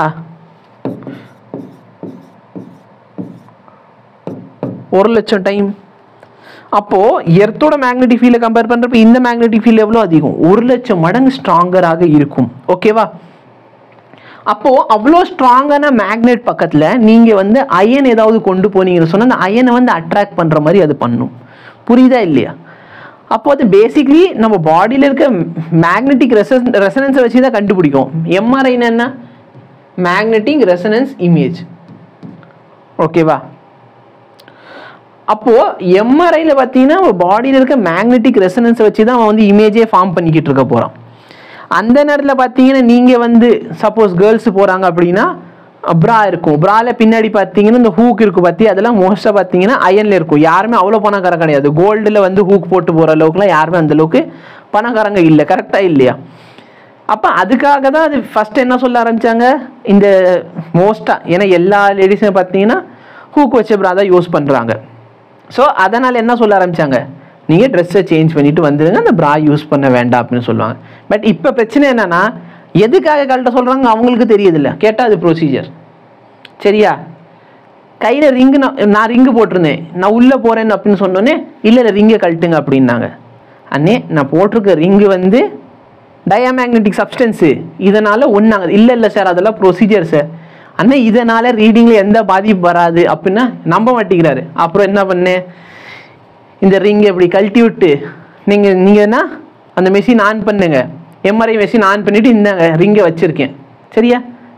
ஒரு லட்சம் டைம் அப்போது எர்த்தோட மேக்னெட்டிக் ஃபீல்டை கம்பேர் பண்ணுறப்ப இந்த மேக்னெட்டிக் ஃபீல்டு எவ்வளோ அதிகம் ஒரு லட்சம் மடங்கு ஸ்ட்ராங்கராக இருக்கும் ஓகேவா அப்போது அவ்வளோ ஸ்ட்ராங்கான மேக்னெட் பக்கத்தில் நீங்கள் வந்து அயன் ஏதாவது கொண்டு போனீங்கன்னு சொன்னால் அந்த அயனை வந்து அட்ராக்ட் பண்ணுற மாதிரி அது பண்ணும் புரியுதா இல்லையா அப்போ அது பேசிக்லி நம்ம பாடியில் இருக்க மேக்னெட்டிக் ரெசன் ரெசனன்ஸை வச்சு தான் கண்டுபிடிக்கும் எம்ஆர்ஐன்னு என்ன மேக்னெட்டிக் ரெசனன்ஸ் இமேஜ் ஓகேவா அப்போ எம்ஆர்ஐல பார்த்தீங்கன்னா ஒரு பாடியில் இருக்க மேக்னெட்டிக் ரெசனன்ஸை வச்சு தான் அவன் வந்து இமேஜே ஃபார்ம் பண்ணிக்கிட்டு இருக்க போகிறான் அந்த நேரத்தில் பார்த்தீங்கன்னா நீங்கள் வந்து சப்போஸ் கேர்ள்ஸ் போகிறாங்க அப்படின்னா ப்ரா இருக்கும் ப்ரால பின்னாடி பார்த்தீங்கன்னா இந்த ஹூக் இருக்கும் பற்றி அதெல்லாம் மோஸ்ட்டாக பார்த்தீங்கன்னா அயனில் இருக்கும் யாருமே அவ்வளோ பணக்காரன் கிடையாது கோல்டில் வந்து ஹூக் போட்டு போகிற அளவுக்குலாம் யாருமே அந்த அளவுக்கு பணக்காரங்க இல்லை கரெக்டாக இல்லையா அப்போ அதுக்காக தான் அது ஃபர்ஸ்ட் என்ன சொல்ல ஆரம்பிச்சாங்க இந்த மோஸ்ட்டாக ஏன்னா எல்லா லேடிஸும் பார்த்தீங்கன்னா ஹூக் வச்ச ப்ரா தான் யூஸ் பண்ணுறாங்க ஸோ அதனால் என்ன சொல்ல ஆரம்பிச்சாங்க நீங்கள் ட்ரெஸ்ஸை சேஞ்ச் பண்ணிட்டு வந்துடுங்க அந்த ப்ரா யூஸ் பண்ண வேண்டாம் அப்படின்னு சொல்லுவாங்க பட் இப்போ பிரச்சனை என்னன்னா எதுக்காக கழட்ட சொல்கிறாங்க அவங்களுக்கு தெரியுதில்ல கேட்டால் அது ப்ரொசீஜர் சரியா கையில் ரிங்கு நான் நான் ரிங்கு போட்டிருந்தேன் நான் உள்ளே போகிறேன் அப்படின்னு சொன்னோன்னே இல்லை இல்லை ரிங்கை கழட்டுங்க அப்படின்னாங்க அண்ணே நான் போட்டிருக்க ரிங்கு வந்து டயாமேக்னெட்டிக் சப்ஸ்டன்ஸு இதனால் ஒன்றாங்க இல்லை இல்லை சார் அதெல்லாம் ப்ரொசீஜர் சார் அண்ணா இதனால் ரீடிங்கில் எந்த பாதிப்பு வராது அப்படின்னா நம்ப மாட்டேங்கிறாரு அப்புறம் என்ன பண்ணேன் இந்த ரிங்கை இப்படி கழட்டி விட்டு நீங்கள் நீங்கள் என்ன அந்த மெஷின் ஆன் பண்ணுங்க எம்ஆர்ஐ மெஷின் ஆன் பண்ணிவிட்டு இந்த ரிங்கை வச்சுருக்கேன் சரியா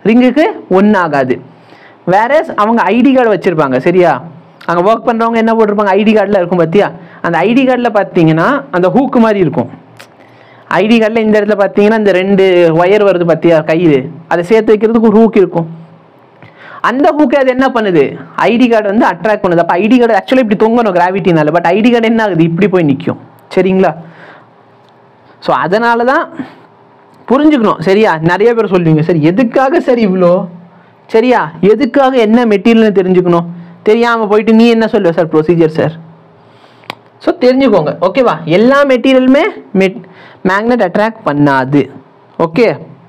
ரிங்குக்கு ஒன்று ஆகாது வேற அவங்க ஐடி கார்டு வச்சுருப்பாங்க சரியா அங்கே ஒர்க் பண்ணுறவங்க என்ன போட்டிருப்பாங்க ஐடி கார்டில் இருக்கும் பார்த்தியா அந்த ஐடி கார்டில் பார்த்தீங்கன்னா அந்த ஹூக்கு மாதிரி இருக்கும் ஐடி கார்டில் இந்த இடத்துல பார்த்தீங்கன்னா இந்த ரெண்டு ஒயர் வருது பார்த்தியா கயிறு அதை சேர்த்து வைக்கிறதுக்கு ஒரு ஹூக் இருக்கும் அந்த ஹூக்கை அது என்ன பண்ணுது ஐடி கார்டு வந்து அட்ராக்ட் பண்ணுது அப்போ ஐடி கார்டு ஆக்சுவலி இப்படி தொங்கணும் கிராவிட்டினால பட் ஐடி கார்டு என்ன ஆகுது இப்படி போய் நிற்கும் சரிங்களா ஸோ அதனால தான் புரிஞ்சுக்கணும் சரியா நிறைய பேர் சொல்லுவீங்க சரி எதுக்காக சரி இவ்வளோ சரியா எதுக்காக என்ன மெட்டீரியல்னு தெரிஞ்சுக்கணும் தெரியாமல் போயிட்டு நீ என்ன சொல்லுவ சார் ப்ரொசீஜர் சார் ஸோ தெரிஞ்சுக்கோங்க ஓகேவா எல்லா மெட்டீரியலுமே மெட் மேக்னெட் அட்ராக்ட் பண்ணாது okay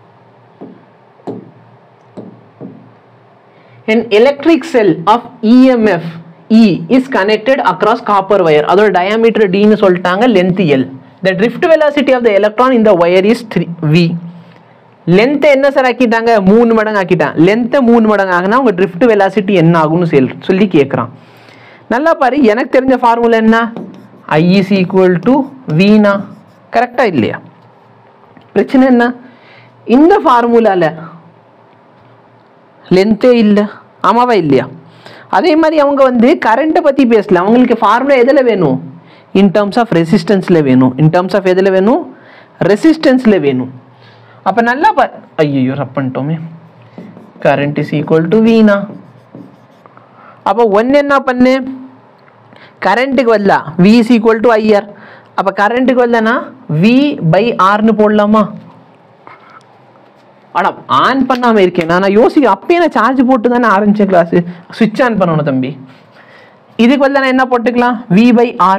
An electric cell of EMF E is connected across copper wire. அதோட diameter D ன்னு சொல்லிட்டாங்க length L. The drift velocity of the electron in the wire is 3 V. லென்த்தை என்ன சார் ஆக்கிட்டாங்க மூணு மடங்கு ஆக்கிட்டான் லென்த்தை மூணு மடங்கு ஆகுனா உங்க drift velocity என்ன ஆகும்னு சொல் சொல்லி கேட்குறான் நல்லா பாரு எனக்கு தெரிஞ்ச ஃபார்முலா என்ன ஐ இஸ் ஈக்குவல் டு வீணா கரெக்டாக இல்லையா பிரச்சனை என்ன இந்த ஃபார்முலாவில் லென்த்தே இல்லை ஆமாவா இல்லையா அதே மாதிரி அவங்க வந்து கரண்ட்டை பற்றி பேசல அவங்களுக்கு ஃபார்முலா எதில் வேணும் இன் டர்ம்ஸ் ஆஃப் ரெசிஸ்டன்ஸில் வேணும் இன் டர்ம்ஸ் ஆஃப் எதில் வேணும் ரெசிஸ்டன்ஸில் வேணும் அப்போ நல்லா பா ஐயோ ரப் பண்ணிட்டோமே கரண்ட் இஸ் ஈக்குவல் டு வீணா அப்போ ஒன்று என்ன பண்ணு கரண்ட்டுக்கு வரல V is equal to IR அப்போ கரண்ட்டுக்கு வரலனா வி பை ஆர்னு போடலாமா அடா ஆன் பண்ணாமல் இருக்கேன் நான் யோசிக்க அப்பயே நான் சார்ஜ் போட்டு தானே ஆரம்பிச்சேன் கிளாஸ் சுவிட்ச் ஆன் பண்ணணும் தம்பி இதுக்கு வந்து நான் என்ன போட்டுக்கலாம் வி பை ஆர்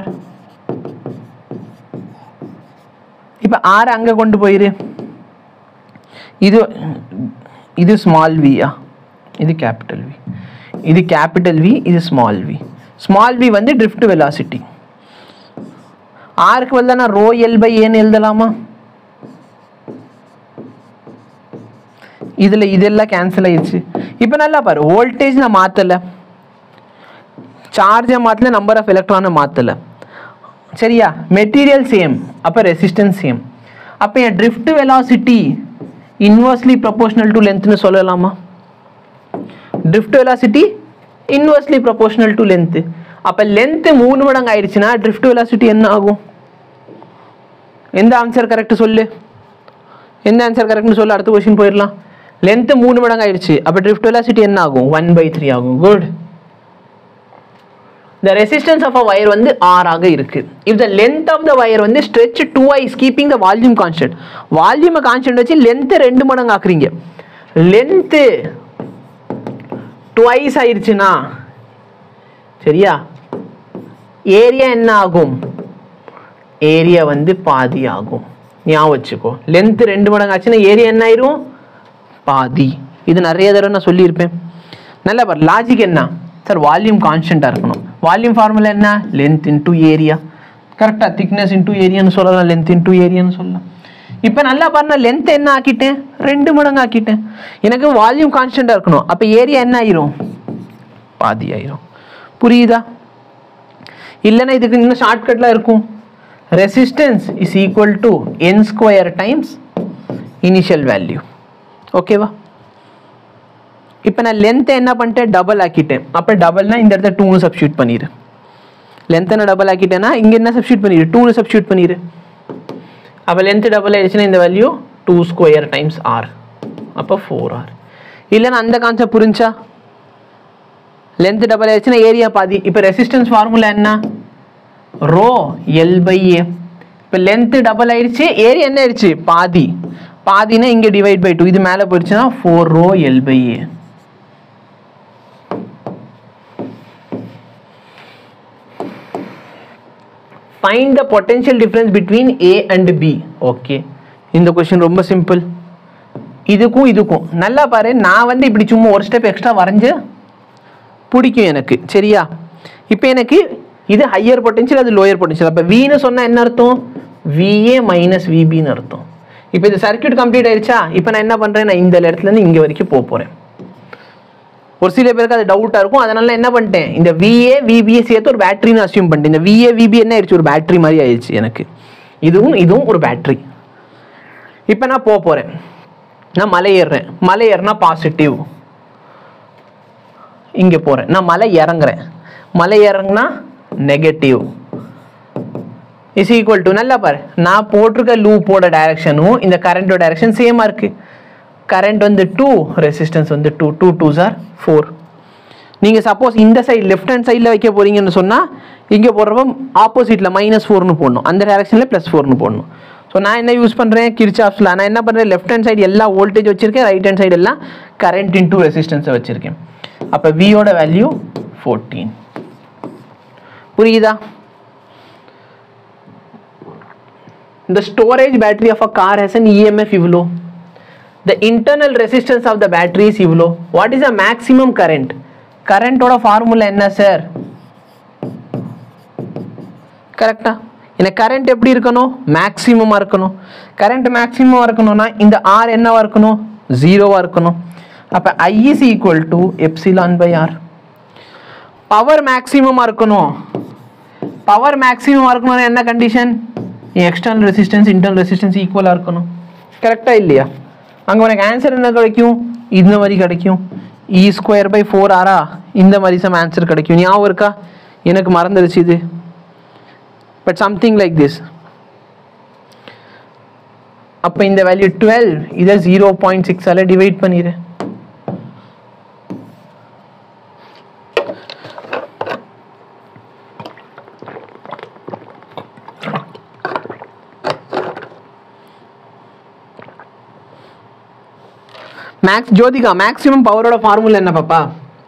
இப்போ ஆர் அங்கே கொண்டு போயிரு இது இது ஸ்மால் வியா இது கேபிட்டல் வி இது கேபிட்டல் வி இது ஸ்மால் வி ஸ்மால் வி வந்து ட்ரிஃப்ட் வெலாசிட்டி ஆருக்கு வந்து நான் ரோ எல் பை ஏன்னு எழுதலாமா இதில் இதெல்லாம் கேன்சல் ஆயிடுச்சு இப்போ நல்லா பாரு வோல்டேஜ் நான் மாற்றலை சார்ஜை மாற்றல நம்பர் ஆஃப் எலக்ட்ரானை மாற்றலை சரியா மெட்டீரியல் சேம் அப்போ ரெசிஸ்டன்ஸ் சேம் அப்போ N drift velocity inversely proportional to லென்த்னு சொல்லலாமா drift velocity inversely proportional to length அப்போ லென்த்து மூணு மடங்கு ஆயிடுச்சுன்னா ட்ரிஃப்ட் வெலாசிட்டி என்ன ஆகும் எந்த ஆன்சர் கரெக்ட் சொல்லு எந்த ஆன்சர் கரெக்ட்னு சொல்லு அடுத்த கொஸ்டின் போயிடலாம் லென்த்து மூணு மடங்கு ஆயிடுச்சு அப்போ ட்ரிஃப்ட் வெலாசிட்டி என்ன ஆகும் ஒன் பை த்ரீ ஆகும் good the resistance of a wire வந்து R ஆக இருக்கு if the length of the wire வந்து stretch 2i is keeping the volume constant volume constant வச்சு length ரெண்டு மடங்கு ஆக்குறீங்க length twice ஆயிருச்சுன்னா சரியா ஏரியா என்ன ஆகும் ஏரியா வந்து பாதி ஆகும் ஞாபகம் வச்சுக்கோ லென்த் ரெண்டு மடங்கு ஆச்சுன்னா ஏரியா என்ன ஆயிரும் பாதி இது நிறைய தடவை நான் சொல்லியிருப்பேன் நல்லா பாரு லாஜிக் என்ன சார் வால்யூம் கான்ஸ்டண்ட்டாக இருக்கணும் வால்யூம் ஃபார்முலா என்ன லென்த் இன்டூ ஏரியா கரெக்டாக திக்னஸ் இன்டூ ஏரியான்னு சொல்லலாம் லென்த் இன்டூ ஏரியான்னு சொல்லலாம் இப்போ நல்லா பாரு நான் லென்த் என்ன ஆக்கிட்டேன் ரெண்டு மடங்கு ஆக்கிட்டேன் எனக்கு வால்யூம் கான்ஸ்டண்ட்டாக இருக்கணும் அப்போ ஏரியா என்ன ஆயிரும் பாதி ஆயிரும் புரியுதா இல்லைன்னா இதுக்கு இன்னும் ஷார்ட்கட்லாம் இருக்கும் resistance is equal to N square times initial value ஓகேவா இப்போ நான் லென்த்தை என்ன பண்ணிட்டேன் டபுள் ஆக்கிட்டேன் அப்போ டபுள்னா இந்த இடத்துல டூனு சப்ஸ்டியூட் பண்ணிடு லென்த்தை நான் டபுள் ஆக்கிட்டேன்னா இங்கே என்ன சப்ஸ்டியூட் பண்ணிடு டூனு சப்ஸ்டியூட் பண்ணிடு அப்போ லென்த் டபுள் ஆயிடுச்சுன்னா இந்த value two square times R அப்போ ஃபோர் ஆர் இல்லைன்னா அந்த கான்செப்ட் புரிஞ்சா லென்த் டபுள் ஆயிடுச்சுன்னா ஏரியா பாதி இப்போ ரெசிஸ்டன்ஸ் ஃபார்முலா என்ன ரோ எல் பை ஏ இப்போ லென்த்து டபுள் ஆயிடுச்சு ஏரியா என்ன ஆயிடுச்சு பாதி பாதினா இங்கே டிவைட் பை டூ இது மேலே போயிடுச்சுன்னா four rho L by A find the potential difference between A and B okay இந்த கொஸ்டின் ரொம்ப சிம்பிள் இதுக்கும் இதுக்கும் நல்லா பாரு நான் வந்து இப்படி சும்மா ஒரு ஸ்டெப் எக்ஸ்ட்ரா வரைஞ்சு பிடிக்கும் எனக்கு சரியா இப்போ எனக்கு இது ஹையர் பொட்டென்ஷியல் அது லோயர் பொட்டென்ஷியல் அப்போ வின்னு சொன்னால் என்ன அர்த்தம் விஏ மைனஸ் விபின்னு அர்த்தம் இப்போ இது சர்க்யூட் கம்ப்ளீட் ஆயிடுச்சா இப்போ நான் என்ன பண்ணுறேன் நான் இந்த இடத்துலேருந்து இங்கே வரைக்கும் போக போகிறேன் ஒரு சில பேருக்கு அது டவுட்டாக இருக்கும் அதனால நான் என்ன பண்ணிட்டேன் இந்த விஏ விபிஏ சேர்த்து ஒரு பேட்டரின்னு அசியூம் பண்ணிட்டேன் இந்த விஏ விபி என்ன ஆயிடுச்சு ஒரு பேட்டரி மாதிரி ஆயிடுச்சு எனக்கு இதுவும் இதுவும் ஒரு பேட்டரி இப்போ நான் போக போகிறேன் நான் மலை ஏறுறேன் மலை ஏறினா பாசிட்டிவ் இங்கே போகிறேன் நான் மலை இறங்குறேன் மலை இறங்குனா நெகட்டிவ் இஸ் ஈக்குவல் டு நல்லா பாரு நான் போட்டிருக்க லூப்போட டைரக்ஷனும் இந்த கரண்டோட டைரக்ஷன் சேமாக இருக்கு கரண்ட் வந்து டூ ரெசிஸ்டன்ஸ் வந்து two two two sir four நீங்கள் சப்போஸ் இந்த சைடு லெஃப்ட் ஹேண்ட் சைடில் வைக்க போறீங்கன்னு சொன்னால் இங்கே போடுறப்ப ஆப்போசிட்டில் மைனஸ் ஃபோர்னு போடணும் அந்த டைரக்ஷனில் ப்ளஸ் ஃபோர்னு போடணும் ஸோ நான் என்ன யூஸ் பண்ணுறேன் கிரிச்சாப்ஸில் நான் என்ன பண்ணுறேன் லெஃப்ட் ஹேண்ட் சைடு எல்லா வோல்டேஜ் வச்சிருக்கேன் ரைட் ஹேண்ட் சைடு எல்லாம் கரண்ட் இன்டூ ரெசிஸ்டன்ஸை வச்சிருக்கேன் அப்போ வியோட வேல்யூ ஃபோர்டீன் புரியுதா The storage battery of a car has an EMF இவ்வளோ The internal resistance of the battery is இவ்வளோ What is the maximum current? கரண்ட்டோட ஃபார்முலா என்ன சார் கரெக்டா எனக்கு கரண்ட் எப்படி இருக்கணும் மேக்ஸிமமாக இருக்கணும் கரண்ட் மேக்ஸிமமாக இருக்கணும்னா இந்த ஆர் என்னவா இருக்கணும் ஜீரோவாக இருக்கணும் அப்போ I is equal to epsilon by R power மேக்ஸிமமாக இருக்கணும் பவர் மேக்ஸிமம் இருக்கணும்னா என்ன condition external resistance internal resistance ஈக்குவலாக இருக்கணும் கரெக்டாக இல்லையா அங்கே உனக்கு ஆன்சர் என்ன கிடைக்கும் இந்த மாதிரி கிடைக்கும் இ ஸ்கொயர் பை ஃபோர் ஆரா இந்த மாதிரி சம் ஆன்சர் கிடைக்கும் ஞாபகம் இருக்கா எனக்கு மறந்துடுச்சு இது பட் சம்திங் லைக் திஸ் அப்போ இந்த வேல்யூ டுவெல் இதை ஜீரோ பாயிண்ட் சிக்ஸால் டிவைட் பண்ணிடு மேக்ஸ் ஜோதிகா மேக்ஸிமம் பவரோட ஃபார்முலா என்ன பாப்பா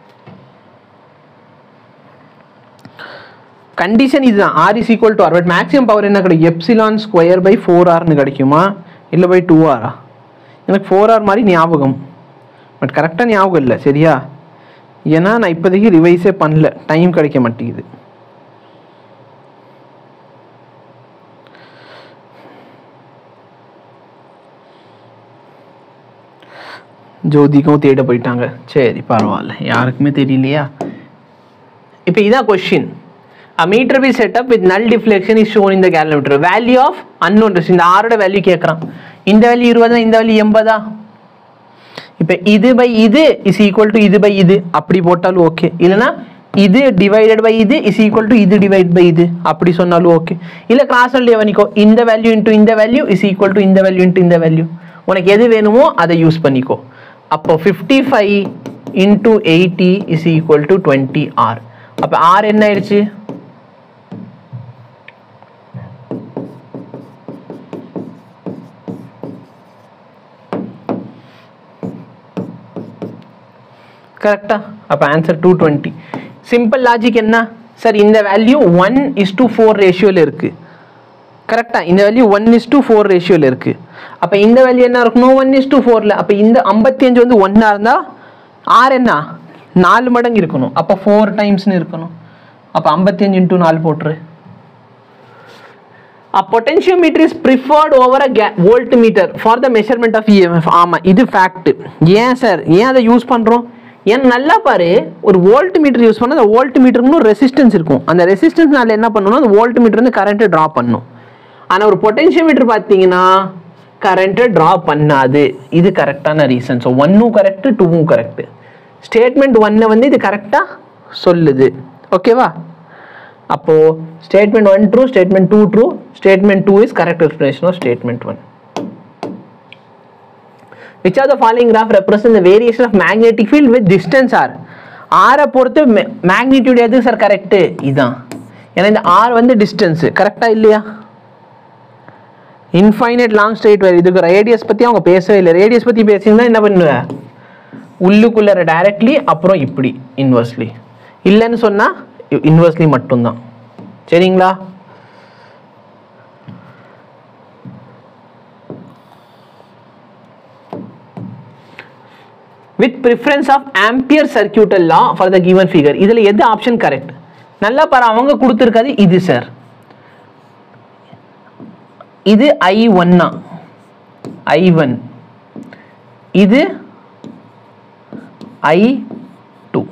கண்டிஷன் இதுதான் R is equal to R but maximum power என்ன கிடைக்கும் எப்சிலான் ஸ்கொயர் பை ஃபோர் ஆர்னு கிடைக்குமா இல்லை பை டூ ஆரா எனக்கு ஃபோர் ஆர் மாதிரி ஞாபகம் பட் கரெக்டாக ஞாபகம் இல்லை சரியா ஏன்னா நான் இப்போதைக்கு ரிவைஸே பண்ணல டைம் கிடைக்க மாட்டேங்குது ஜோதிக்கும் தேட போயிட்டாங்க சரி பரவாயில்ல யாருக்குமே தெரியலையா இப்போ இதான் question A meter be set up with null deflection is shown in the calorimeter. Value of unknown resistance. இந்த ஆரோட வேல்யூ கேட்குறான் இந்த வேல்யூ இருபதா இந்த வேல்யூ எண்பதா இப்போ இது பை இது இஸ் ஈக்குவல் டு இது பை இது அப்படி போட்டாலும் ஓகே இல்லைனா இது டிவைடட் பை இது இஸ் ஈக்குவல் டு இது டிவைட் பை இது அப்படி சொன்னாலும் ஓகே இல்லை கிராஸ் வேல்யூ பண்ணிக்கோ இந்த வேல்யூ இன்ட்டு இந்த வேல்யூ இஸ் ஈக்குவல் டு இந்த வேல்யூ இன்ட்டு இந்த வேல்யூ உனக்கு எது வேணுமோ அதை யூஸ் பண்ணிக்கோ அப்போ fifty five into eighty is equal to twenty R அப்போ ஆர் என்ன ஆயிடுச்சு கரெக்டா அப்போ answer two twenty simple logic என்ன சார் இந்த value one is to four ரேஷியோவில் இருக்குது கரெக்டா இந்த value one is to four ரேஷியோவில் இருக்குது அப்போ இந்த வேல்யூ என்ன இருக்கணும் ஒன் இஸ் டு ஃபோரில் அப்போ இந்த ஐம்பத்தி அஞ்சு வந்து ஒன்றா இருந்தால் ஆர் என்ன நாலு மடங்கு இருக்கணும் அப்போ ஃபோர் டைம்ஸ்னு இருக்கணும் அப்போ ஐம்பத்தி அஞ்சு இன்ட்டு நாலு போட்டுரு A potentiometer is preferred over a ga- voltmeter for the measurement of EMF. ஆமா இது ஃபேக்ட் ஏன் சார் ஏன் அதை யூஸ் பண்றோம் ஏன் நல்லா பாரு ஒரு வோல்ட் மீட்டர் யூஸ் பண்ணா அந்த வோல்ட் மீட்டருக்குன்னு ரெசிஸ்டன்ஸ் இருக்கும் அந்த ரெசிஸ்டன்ஸ்னால என்ன பண்ணணும் அந்த வோல்ட் மீட்டர் வந்து கரண்ட்டை ட்ரா பண்ணும் ஆனா ஒரு பொட்டென்ஷியோமீட்டர் பார்த்தீங்கன்னா கரண்ட்டை ட்ரா பண்ணாது இது கரெக்டான ரீசன் ஸோ ஒன்னும் கரெக்ட் டூவும் கரெக்ட் ஸ்டேட்மெண்ட் ஒன்னை வந்து இது கரெக்டாக சொல்லுது ஓகேவா அப்போ statement one true statement two true statement two is correct explanation of statement one which of the following graph represent the variation of magnetic field with distance r ஆரை பொறுத்து மேக்னிடியூட் எது சார் கரெக்ட் இதான் ஏன்னா இந்த R வந்து distance கரெக்டா இல்லையா infinite long straight வேர் இதுக்கு ரேடியஸ் பத்தி அவங்க பேசவே இல்லை ரேடியஸ் பத்தி பேசியிருந்தா என்ன பண்ணுவ உள்ளுக்குள்ளற டைரக்ட்லி அப்புறம் இப்படி இன்வெர்ஸ்லி இல்லைன்னு சொன்னா இன்வெர்ஸ்லி மட்டும்தான் சரிங்களா with preference of Ampere circuital law for the given figure இதில் எது ஆப்ஷன் கரெக்ட் நல்லா பாரு அவங்க கொடுத்துருக்காது இது சார் இது ஐ ஒன்னா ஐ ஒன் இது ஐ டூ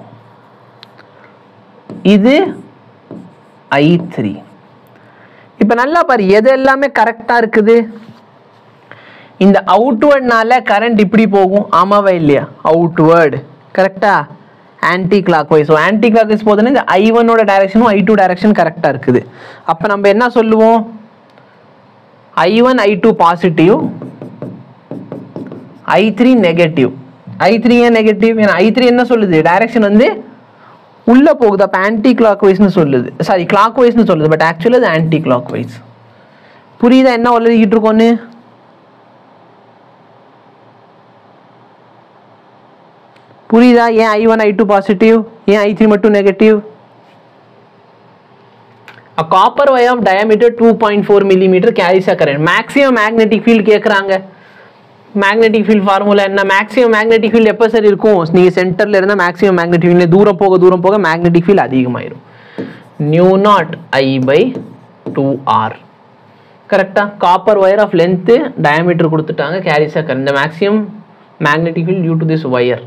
இது ஐ த்ரீ இப்போ நல்லா பாரு எது எல்லாமே கரெக்டாக இருக்குது இந்த அவுட்வேர்ட்னால கரண்ட் இப்படி போகும் ஆமாவா இல்லையா அவுட்வேர்டு கரெக்டா anticlockwise so anticlockwise போதுன்னா இந்த ஐ ஒன்னோட டைரக்ஷனும் ஐ டூ டைரக்ஷன் கரெக்டாக இருக்குது அப்போ நம்ம என்ன சொல்லுவோம் I one I two positive I three negative I three ஏன் நெகட்டிவ் ஏன்னா ஐ த்ரீ என்ன சொல்லுது டைரக்ஷன் வந்து உள்ள போகுது அப்போ ஆன்டி கிளாக் வைஸ்னு சொல்லுது சாரி கிளாக் வைஸ்னு சொல்லுது பட் ஆக்சுவலி அது ஆன்டி கிளாக் வைஸ் புரியுதா என்ன எழுதிக்கிட்டு இருக்கோன்னு புரியுதா ஏன் I one I two positive ஏன் ஐ த்ரீ மட்டும் negative A copper wire of diameter 2.4 millimeter carries a current. Maximum magnetic field கேட்குறாங்க மேக்னெட்டிக் ஃபீல்ட் ஃபார்முலா என்ன மேக்ஸிமம் மேக்னெட்டிக் ஃபீல்ட் எப்போ சார் இருக்கும் நீங்கள் சென்டரில் இருந்தால் மேக்ஸிமம் மேக்னெட்டிக் ஃபீல்ட் தூரம் போக தூரம் போக மேக்னெட்டிக் ஃபீல்ட் அதிகமாயிரும் mu naught I by two R கரெக்டாக copper wire of length diameter கொடுத்துட்டாங்க கேரிஸ் அ கரண்ட் இந்த maximum magnetic field due to this wire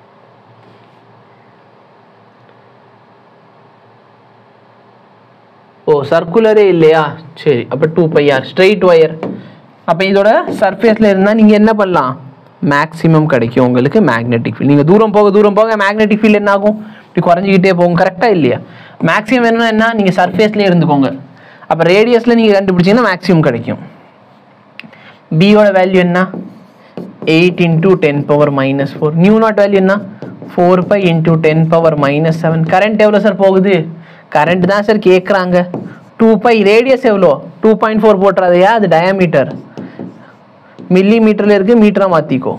ஓ சர்க்குலரே இல்லையா சரி அப்போ two by R straight wire அப்போ இதோட சர்ஃபேஸில் இருந்தால் நீங்கள் என்ன பண்ணலாம் மேக்ஸிமம் கிடைக்கும் உங்களுக்கு மேக்னெட்டிக் ஃபீல்ட் நீங்கள் தூரம் போக தூரம் போக மேக்னெட்டிக் ஃபீல்ட் என்ன ஆகும் இப்படி குறைஞ்சிக்கிட்டே போகும் கரெக்டாக இல்லையா மேக்ஸிமம் என்ன என்ன நீங்கள் சர்ஃபேஸ்லேயே இருந்துக்கோங்க அப்போ ரேடியஸில் நீங்கள் கண்டுபிடிச்சீங்கன்னா மேக்ஸிமம் கிடைக்கும் பியோட வேல்யூ என்ன eight into ten power minus four mu naught value என்ன four by into ten power minus seven current எவ்வளோ சார் போகுது கரண்ட் தான் சார் கேட்குறாங்க டூ பை ரேடியஸ் எவ்வளோ டூ பாயிண்ட் ஃபோர் போட்டுறாதையா அது டயாமீட்டர் மில்லி மீட்டரில் இருக்குது மீட்டராக மாற்றிக்கோ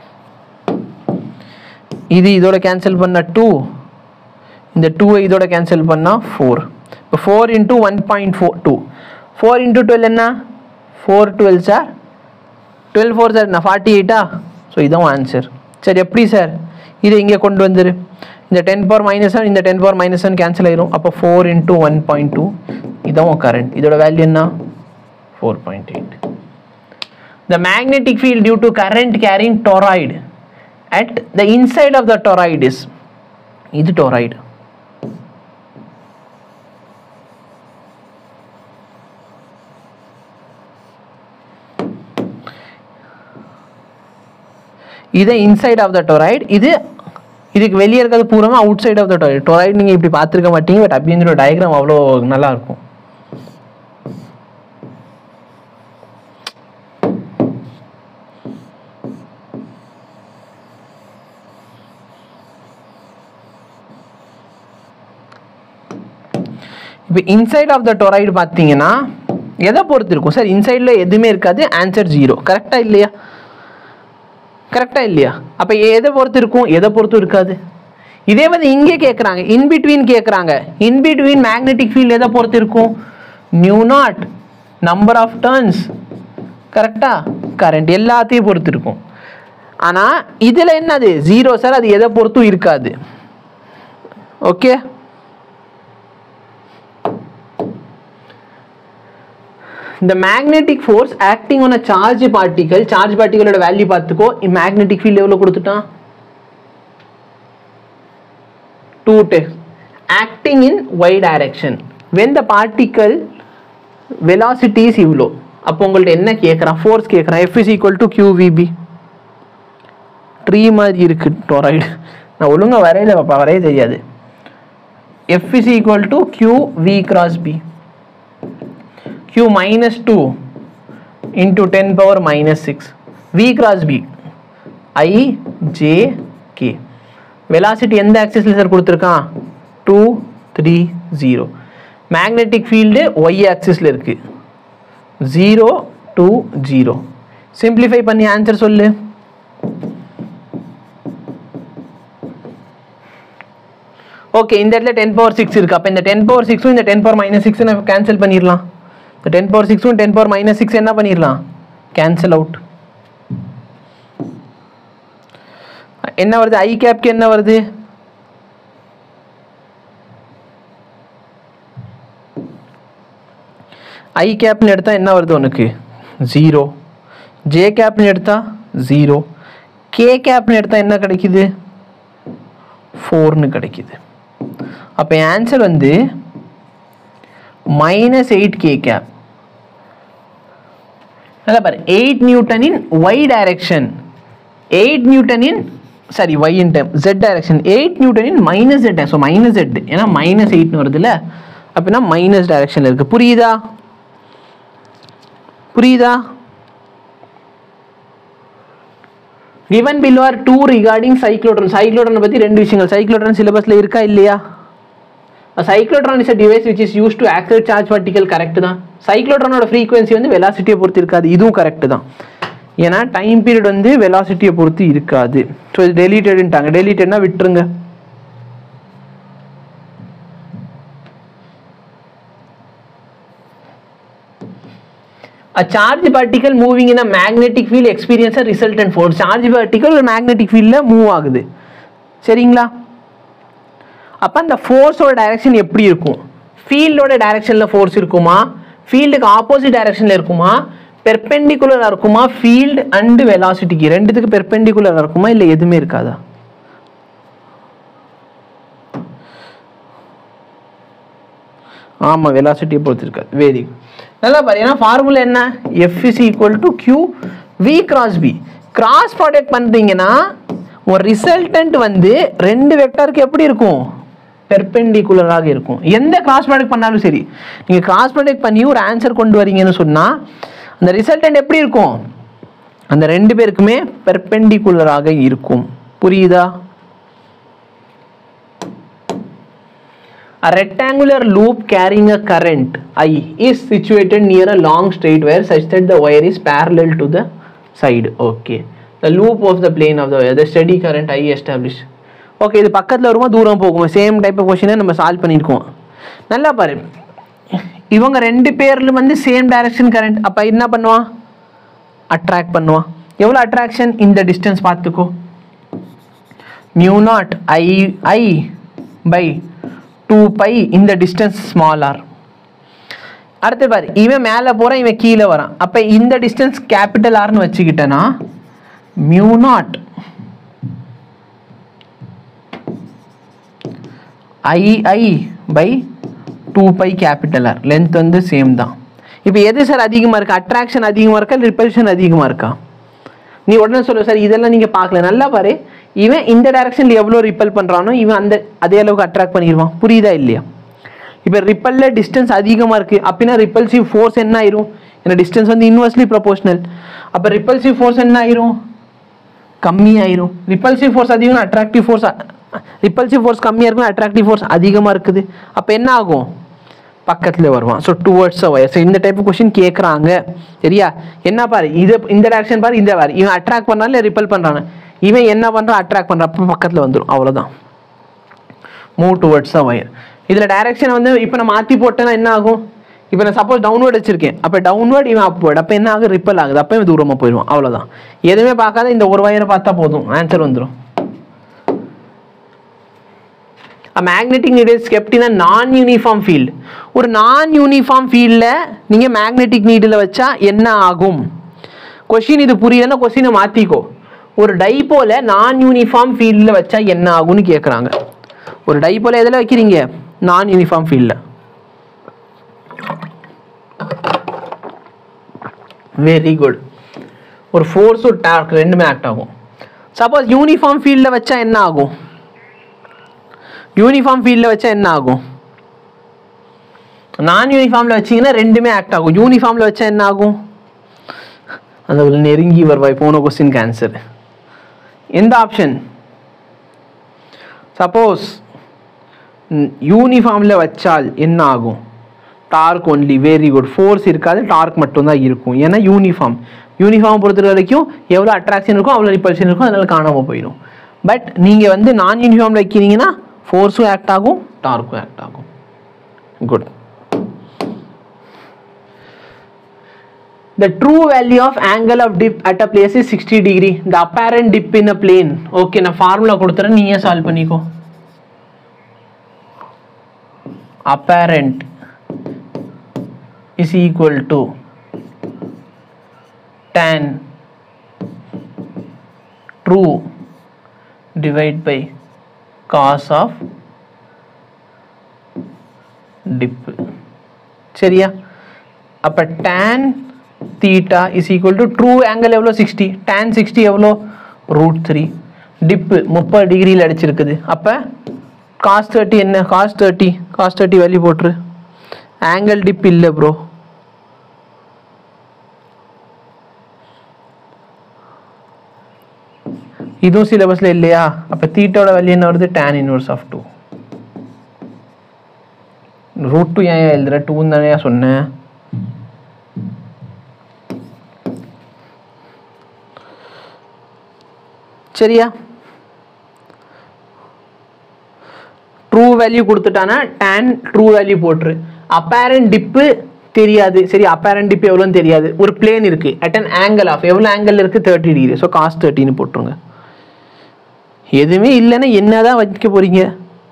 இது இதோட கேன்சல் பண்ண டூ இந்த டூவை இதோட கேன்சல் பண்ணால் ஃபோர் இப்போ four into one point four two four into twelve என்ன four twelve sir twelve four sir என்ன ஃபார்ட்டி எயிட்டா ஸோ இதான் ஆன்சர் சரி எப்படி சார் இதை இங்கே கொண்டு வந்துரு இந்த டென் பவர் மைனஸ் ஒன் இந்த ten power minus one cancel ஆயிரும் அப்போ four into one point two இதான் கரண்ட் இதோட வேல்யூ என்ன four point eight the magnetic field due to current carrying toroid at the inside of the toroid is இது toroid இது inside of the toroid இது இதுக்கு வெளியே இருக்கிறது பூராமே outside of the toroid toroid நீங்கள் இப்படி பார்த்துருக்க மாட்டீங்க பட் அப்படிங்கிற டயக்ராம் அவ்வளோ நல்லா இருக்கும் இப்போ இன்சைட் ஆஃப் த டொராய்டு பார்த்தீங்கன்னா எதை பொறுத்து இருக்கும் சார் இன்சைடில் எதுவுமே இருக்காது ஆன்சர் ஜீரோ கரெக்டாக இல்லையா கரெக்டாக இல்லையா அப்போ எதை பொறுத்து இருக்கும் எதை பொறுத்தும் இருக்காது இதே வந்து இங்கே கேட்குறாங்க இன்பிட்வீன் கேட்குறாங்க இன்பிட்வீன் மேக்னெட்டிக் ஃபீல்ட் எதை பொறுத்து இருக்கும் mu naught number of turns கரெக்டா கரண்ட் எல்லாத்தையும் பொறுத்து இருக்கும் ஆனால் இதில் என்னது ஜீரோ சார் அது எதை பொறுத்தும் இருக்காது ஓகே இந்த magnetic force acting on a charge particle charge பார்ட்டிகளோட வேல்யூ பார்த்துக்கோ மேக்னெட்டிக் ஃபீல்ட் எவ்வளோ கொடுத்துட்டான் டூ டெக்ஸ் acting in y direction when the particle velocities இவ்வளோ அப்போ உங்கள்ட்ட என்ன கேட்குறான் ஃபோர்ஸ் கேட்குறான் F is equal to q v B tree மாதிரி இருக்கு டொராய்டு நான் ஒழுங்காக வரையல பாப்பா வரைய தெரியாது F is equal to q v cross B q minus 2 into 10 power minus 6 v cross b i j k velocity எந்த ஆக்சிஸ்ல சார் கொடுத்துருக்கான் two three zero magnetic field y ஆக்சிஸில் இருக்கு ஜீரோ டூ ஜீரோ சிம்பிளிஃபை பண்ணி answer சொல்லு okay இந்த இடத்துல ten power six இருக்கு அப்போ இந்த டென் பவர் சிக்ஸும் இந்த டென் பவர் மைனஸ் சிக்ஸ் நம்ம கேன்சல் பண்ணிடலாம் இந்த டென் பவர் சிக்ஸும் டென் பவர் மைனஸ் சிக்ஸ் என்ன பண்ணிடலாம் கேன்சல் அவுட் என்ன வருது ஐ கேப்க்கு என்ன வருது ஐ கேப்னு எடுத்தா என்ன வருது உனக்கு ஜீரோ ஜே கேப்னு எடுத்தா ஜீரோ கே கேப்னு எடுத்தா என்ன கிடைக்குது ஃபோர்னு கிடைக்குது அப்போ என் ஆன்சர் வந்து மைனஸ் எயிட் கே கேப் நல்லா பாரு eight newton in y direction eight newton in sorry y in time z direction eight newton in minus z so minus z ஏன்னா மைனஸ் எயிட்னு வருதுல்ல அப்படின்னா மைனஸ் டைரக்ஷனில் இருக்குது புரியுதா புரியுதா given below are two regarding cyclotron cyclotron பத்தி ரெண்டு விஷயங்கள் cyclotron சிலபஸ்ல இருக்கா இல்லையா A cyclotron is a device which is used to accelerate charge particle correct தான் cyclotronோட frequency வந்து வெலாசிட்டியை பொறுத்து இருக்காது இதுவும் கரெக்ட் தான் ஏன்னா டைம் பீரியட் வந்து வெலாசிட்டியை பொறுத்து இருக்காது ஸோ இது டெலிட்டட்ன்ட்டாங்க டெலிட்டட்னா விட்டுருங்க a charge particle moving in a magnetic field experience a resultant force charge particle ஒரு magnetic fieldல மூவ் ஆகுது சரிங்களா அப்போ அந்த ஃபோர்ஸோட டைரக்ஷன் எப்படி இருக்கும் ஃபீல்டோட டைரக்ஷனில் ஃபோர்ஸ் இருக்குமா ஃபீல்டுக்கு ஆப்போசிட் டைரக்ஷனில் இருக்குமா பெர்பெண்டிகுலராக இருக்குமா ஃபீல்டு அண்டு வெலாசிட்டிக்கு ரெண்டுத்துக்கு பெர்பெண்டிகுலராக இருக்குமா இல்லை எதுவுமே இருக்காதா ஆமாம் வெலாசிட்டியை பொறுத்து இருக்காது வெரி நல்லா பாரு ஏன்னா ஃபார்முலா என்ன F is equal to q v cross B cross product பண்ணுறீங்கன்னா ஒரு ரிசல்டன்ட் வந்து ரெண்டு வெக்டருக்கு எப்படி இருக்கும் பெர்பெண்டிகுலராக இருக்கும் எந்த கிராஸ் ப்ராடக்ட் பண்ணாலும் சரி நீங்கள் கிராஸ் ப்ராடக்ட் பண்ணி ஒரு ஆன்சர் கொண்டு வரீங்கன்னு சொன்னால் அந்த ரிசல்டன்ட் எப்படி இருக்கும் அந்த ரெண்டு பேருக்குமே பெர்பெண்டிகுலராக இருக்கும் புரியுதா A rectangular loop carrying a current I is situated near a long straight wire such that the wire is parallel to the side. Okay. The loop of the plane of the wire, the steady current I established. Okay இது பக்கத்தில் வருமா தூரம் போகுமா same type of கொஷினை நம்ம solve பண்ணியிருக்கோம் நல்லா பாரு இவங்க ரெண்டு பேர்ல வந்து சேம் டைரக்ஷன் கரண்ட் அப்போ என்ன பண்ணுவான் அட்ராக்ட் பண்ணுவான் எவ்வளோ அட்ராக்ஷன் இந்த டிஸ்டன்ஸ் பார்த்துக்கோ mu naught I I by two pi இந்த டிஸ்டன்ஸ் ஸ்மால் ஆர் அடுத்து பாரு இவன் மேலே போகிறான் இவன் கீழே வரான் அப்போ இந்த டிஸ்டன்ஸ் கேபிட்டல் ஆர்னு வச்சுக்கிட்டேன்னா mu naught I I by two pi capital R length வந்து சேம் தான் இப்போ எது சார் அதிகமாக இருக்கா அட்ராக்ஷன் அதிகமாக இருக்கா ரிப்பல்ஷன் அதிகமாக இருக்கா நீ உடனே சொல்லு சார் இதெல்லாம் நீங்கள் பார்க்கல நல்லா பாரு இவன் இந்த டைரக்ஷனில் எவ்வளோ ரிப்பல் பண்ணுறானோ இவன் அந்த அதே அளவுக்கு அட்ராக்ட் பண்ணிடுவான் புரியுதா இல்லையா இப்போ ரிப்பல்ல டிஸ்டன்ஸ் அதிகமாக இருக்குது அப்படின்னா ரிப்பல்சிவ் ஃபோர்ஸ் என்ன ஆயிரும் ஏன்னா டிஸ்டன்ஸ் வந்து இன்வெர்ஸ்லி ப்ரொபோஷனல் அப்போ ரிப்பல்சிவ் ஃபோர்ஸ் என்ன ஆயிரும் கம்மியாயிரும் ரிப்பல்சிவ் ஃபோர்ஸ் அதிகம் அட்ராக்டிவ் ஃபோர்ஸ் ரிப்பல்சிவ் ஃபோர்ஸ் கம்மியாக இருக்கும் அட்ராக்டிவ் ஃபோர்ஸ் அதிகமாக இருக்குது அப்போ என்ன ஆகும் பக்கத்தில் வருவான் ஸோ டுவர்ட்ஸ் வயர் ஸோ இந்த டைப் கொஷின் கேட்குறாங்க சரியா என்ன பாரு இது இந்த டேரக்ஷன் பாரு இந்த பாரு இவன் அட்ராக்ட் பண்ணாலும் இல்லை ரிப்பல் பண்ணுறான் இவன் என்ன பண்ணுறான் அட்ராக்ட் பண்ணுறான் அப்போ பக்கத்தில் வந்துடும் அவ்வளோதான் மூவ் டுவர்ட்ஸ் அ வயர் இதில் டைரக்ஷன் வந்து இப்போ நான் மாற்றி போட்டேன்னா என்ன ஆகும் இப்போ நான் சப்போஸ் டவுன்வர்ட் வச்சிருக்கேன் அப்போ டவுன்வர்ட் இவன் அப்வர்ட் அப்போ என்ன ஆகும் ரிப்பல் ஆகுது அப்போ இவன் தூரமாக போயிடுவான் அவ்வளோதான் எதுவுமே பார்க்காத இந்த ஒரு வயரை பார்த்தா போதும் ஆன்சர் வந்துடும் magnetic needle is kept in non uniform field ஒரு நான் யூனிஃபார்ம் ஃபீல்டில் நீங்கள் மேக்னெட்டிக் நீடில் வச்சா என்ன ஆகும் கொஷின் இது புரியலன்னா கொஷினை மாற்றிக்கோ ஒரு டைப்போல நான் யூனிஃபார்ம் ஃபீல்டில் வச்சா என்ன ஆகும்னு கேட்குறாங்க ஒரு டைப்போல எதில் வைக்கிறீங்க நான் யூனிஃபார்ம் ஃபீல்டில் வெரி குட் ஒரு ஃபோர்ஸ் ஒரு டார்க் ரெண்டுமே ஆக்ட் ஆகும் சப்போஸ் யூனிஃபார்ம் ஃபீல்டில் வச்சா என்ன ஆகும் யூனிஃபார்ம் ஃபீல்டில் வச்சா என்ன ஆகும் நான் யூனிஃபார்மில் வச்சிங்கன்னா ரெண்டுமே ஆக்ட் ஆகும் யூனிஃபார்மில் வச்சா என்ன ஆகும் அந்த ஒரு நெருங்கி வருவாய் போன கொஸ்டின் ஆன்சர் எந்த ஆப்ஷன் சப்போஸ் யூனிஃபார்மில் வச்சால் என்ன ஆகும் torque only very good force இருக்காது டார்க் மட்டும்தான் இருக்கும் ஏன்னா யூனிஃபார்ம் யூனிஃபார்ம் பொறுத்த வரைக்கும் எவ்வளோ அட்ராக்ஷன் இருக்கும் அவ்வளோ ரிப்பல்ஷன் இருக்கும் அதனால காணாமல் போயிடும் பட் நீங்கள் வந்து நான் யூனிஃபார்மில் வைக்கிறீங்கன்னா ஃபோர்ஸும் ஆக்ட் ஆகும் டார்க்கும் ஆக்ட் ஆகும் good The true value of angle of dip at a place is 60 degree. The apparent dip in a plane. Okay, நான் ஃபார்முலா கொடுத்துறேன் நீயே சால்வ் பண்ணிக்கோ apparent is equal to tan true divide by cos of dip சரியா அப்ப tan theta is equal to true angle எவ்வளோ sixty tan sixty எவ்வளோ root three dip முப்பது டிகிரியில் அடிச்சிருக்குது அப்போ காஸ் தேர்ட்டி என்ன cos thirty cos thirty value போட்டுரு ஆங்கிள் டிப் இல்லை ப்ரோ இதுவும் சிலபஸில் இல்லையா அப்போ தீட்டோட வேல்யூ என்ன வருது tan inverse of two root two ஏன் எழுதுற டூன்னு தானே சொன்னேன் சரியா ட்ரூ வேல்யூ கொடுத்துட்டானா tan ட்ரூ வேல்யூ போட்டுரு அப்பேரண்ட் டிப்பு தெரியாது சரி அப்பேரண்ட் டிப் எவ்வளோன்னு தெரியாது ஒரு பிளேன் இருக்கு அட் அன் ஆங்கிள் ஆஃப் எவ்வளோ ஆங்கிள் இருக்கு தேர்ட்டி டிகிரி ஸோ காஸ் தேர்ட்டின்னு போட்டுருங்க எதுவுமே இல்லைன்னா என்னதான் வைக்க போறீங்க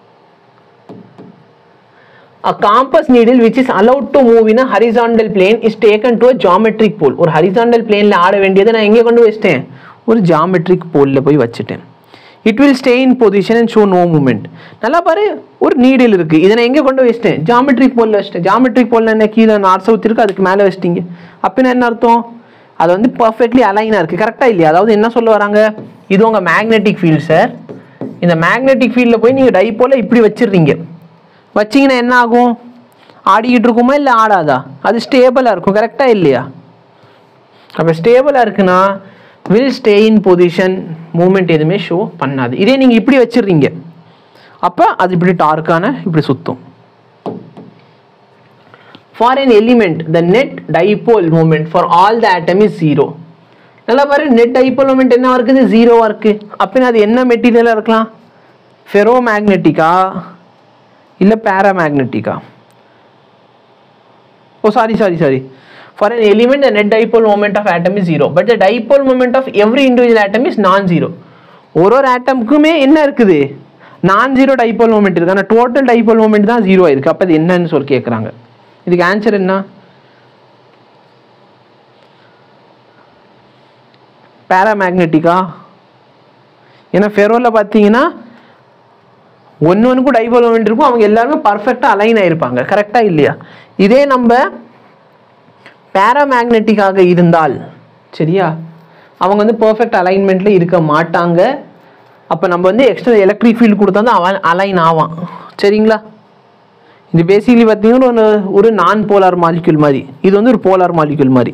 A compass needle which is allowed to move in a horizontal plane is taken to a geometric pole. ஒரு horizontal planeல ஆட வேண்டியதை நான் எங்கே கொண்டு வச்சிட்டேன் ஒரு geometric poleல போய் வச்சுட்டேன் it will stay in position and show no moment நல்லா பாரு ஒரு நீடில் இருக்கு இதை நான் எங்கே கொண்டு வச்சிட்டேன் ஜாமெட்ரிக் போலில் வச்சிட்டேன் ஜாமெட்ரிக் போலில் என்ன கீழே நார்த் சவுத் இருக்கு அதுக்கு மேலே வச்சிட்டீங்க அப்படின்னா என்ன அர்த்தம் அது வந்து பர்ஃபெக்ட்லி அலைனாக இருக்குது கரெக்டாக இல்லையா அதாவது என்ன சொல்ல வராங்க இது உங்கள் மேக்னெட்டிக் ஃபீல்ட் சார் இந்த மேக்னெட்டிக் ஃபீல்டில் போய் நீங்கள் டைப்போல இப்படி வச்சிடுறீங்க வச்சிங்கன்னா என்ன ஆகும் ஆடிக்கிட்டு இருக்குமா இல்லை ஆடாதா அது ஸ்டேபிளாக இருக்கும் கரெக்டாக இல்லையா அப்போ ஸ்டேபிளாக இருக்குன்னா will stay in position moment எதுவுமே ஷோ பண்ணாது இதே நீங்கள் இப்படி வச்சிடுறீங்க அப்போ அது இப்படி டார்க்கான இப்படி சுற்றும் for an element the net dipole moment for all the atom is zero நல்லா பாரு நெட் டைபோல் மூமெண்ட் என்ன இருக்குது ஜீரோவாக இருக்குது அப்படின்னா அது என்ன மெட்டீரியலாக இருக்கலாம் ஃபெரோ மேக்னெட்டிக்கா இல்லை பேராமேக்னெட்டிக்கா ஓ sorry sorry sorry for an element the net dipole moment of atom is zero but the dipole moment of every individual atom is non zero ஒரு ஒரு ஆட்டம்க்குமே என்ன இருக்குது நான் ஜீரோ டைபோல் மூமெண்ட் இருக்கு ஆனால் டோட்டல் டைபோல் மூமெண்ட் தான் zero ஆயிருக்கு அப்போ அது என்னன்னு சொல்லி கேட்குறாங்க இதுக்கு ஆன்சர் என்ன பேராமேக்னெட்டிக்கா ஏன்னா ஃபெரோவில் பார்த்தீங்கன்னா ஒன்று ஒன்றுக்கும் டைபோல் மூமெண்ட் இருக்கும் அவங்க எல்லாருமே பர்ஃபெக்டாக அலைன் ஆயிருப்பாங்க கரெக்டாக இல்லையா இதே நம்ம பேராமேக்னெட்டிக்காக இருந்தால் சரியா அவங்க வந்து பர்ஃபெக்ட் அலைன்மெண்ட்டில் இருக்க மாட்டாங்க அப்போ நம்ம வந்து எக்ஸ்ட்ரா எலக்ட்ரிக் ஃபீல்டு கொடுத்தா தான் அவன் அலைன் ஆவான் சரிங்களா இது பேசிக்கலி பார்த்தீங்கன்னா ஒரு ஒரு நான் போலார் மாலிக்யூல் மாதிரி இது வந்து ஒரு போலார் மாலிக்யூல் மாதிரி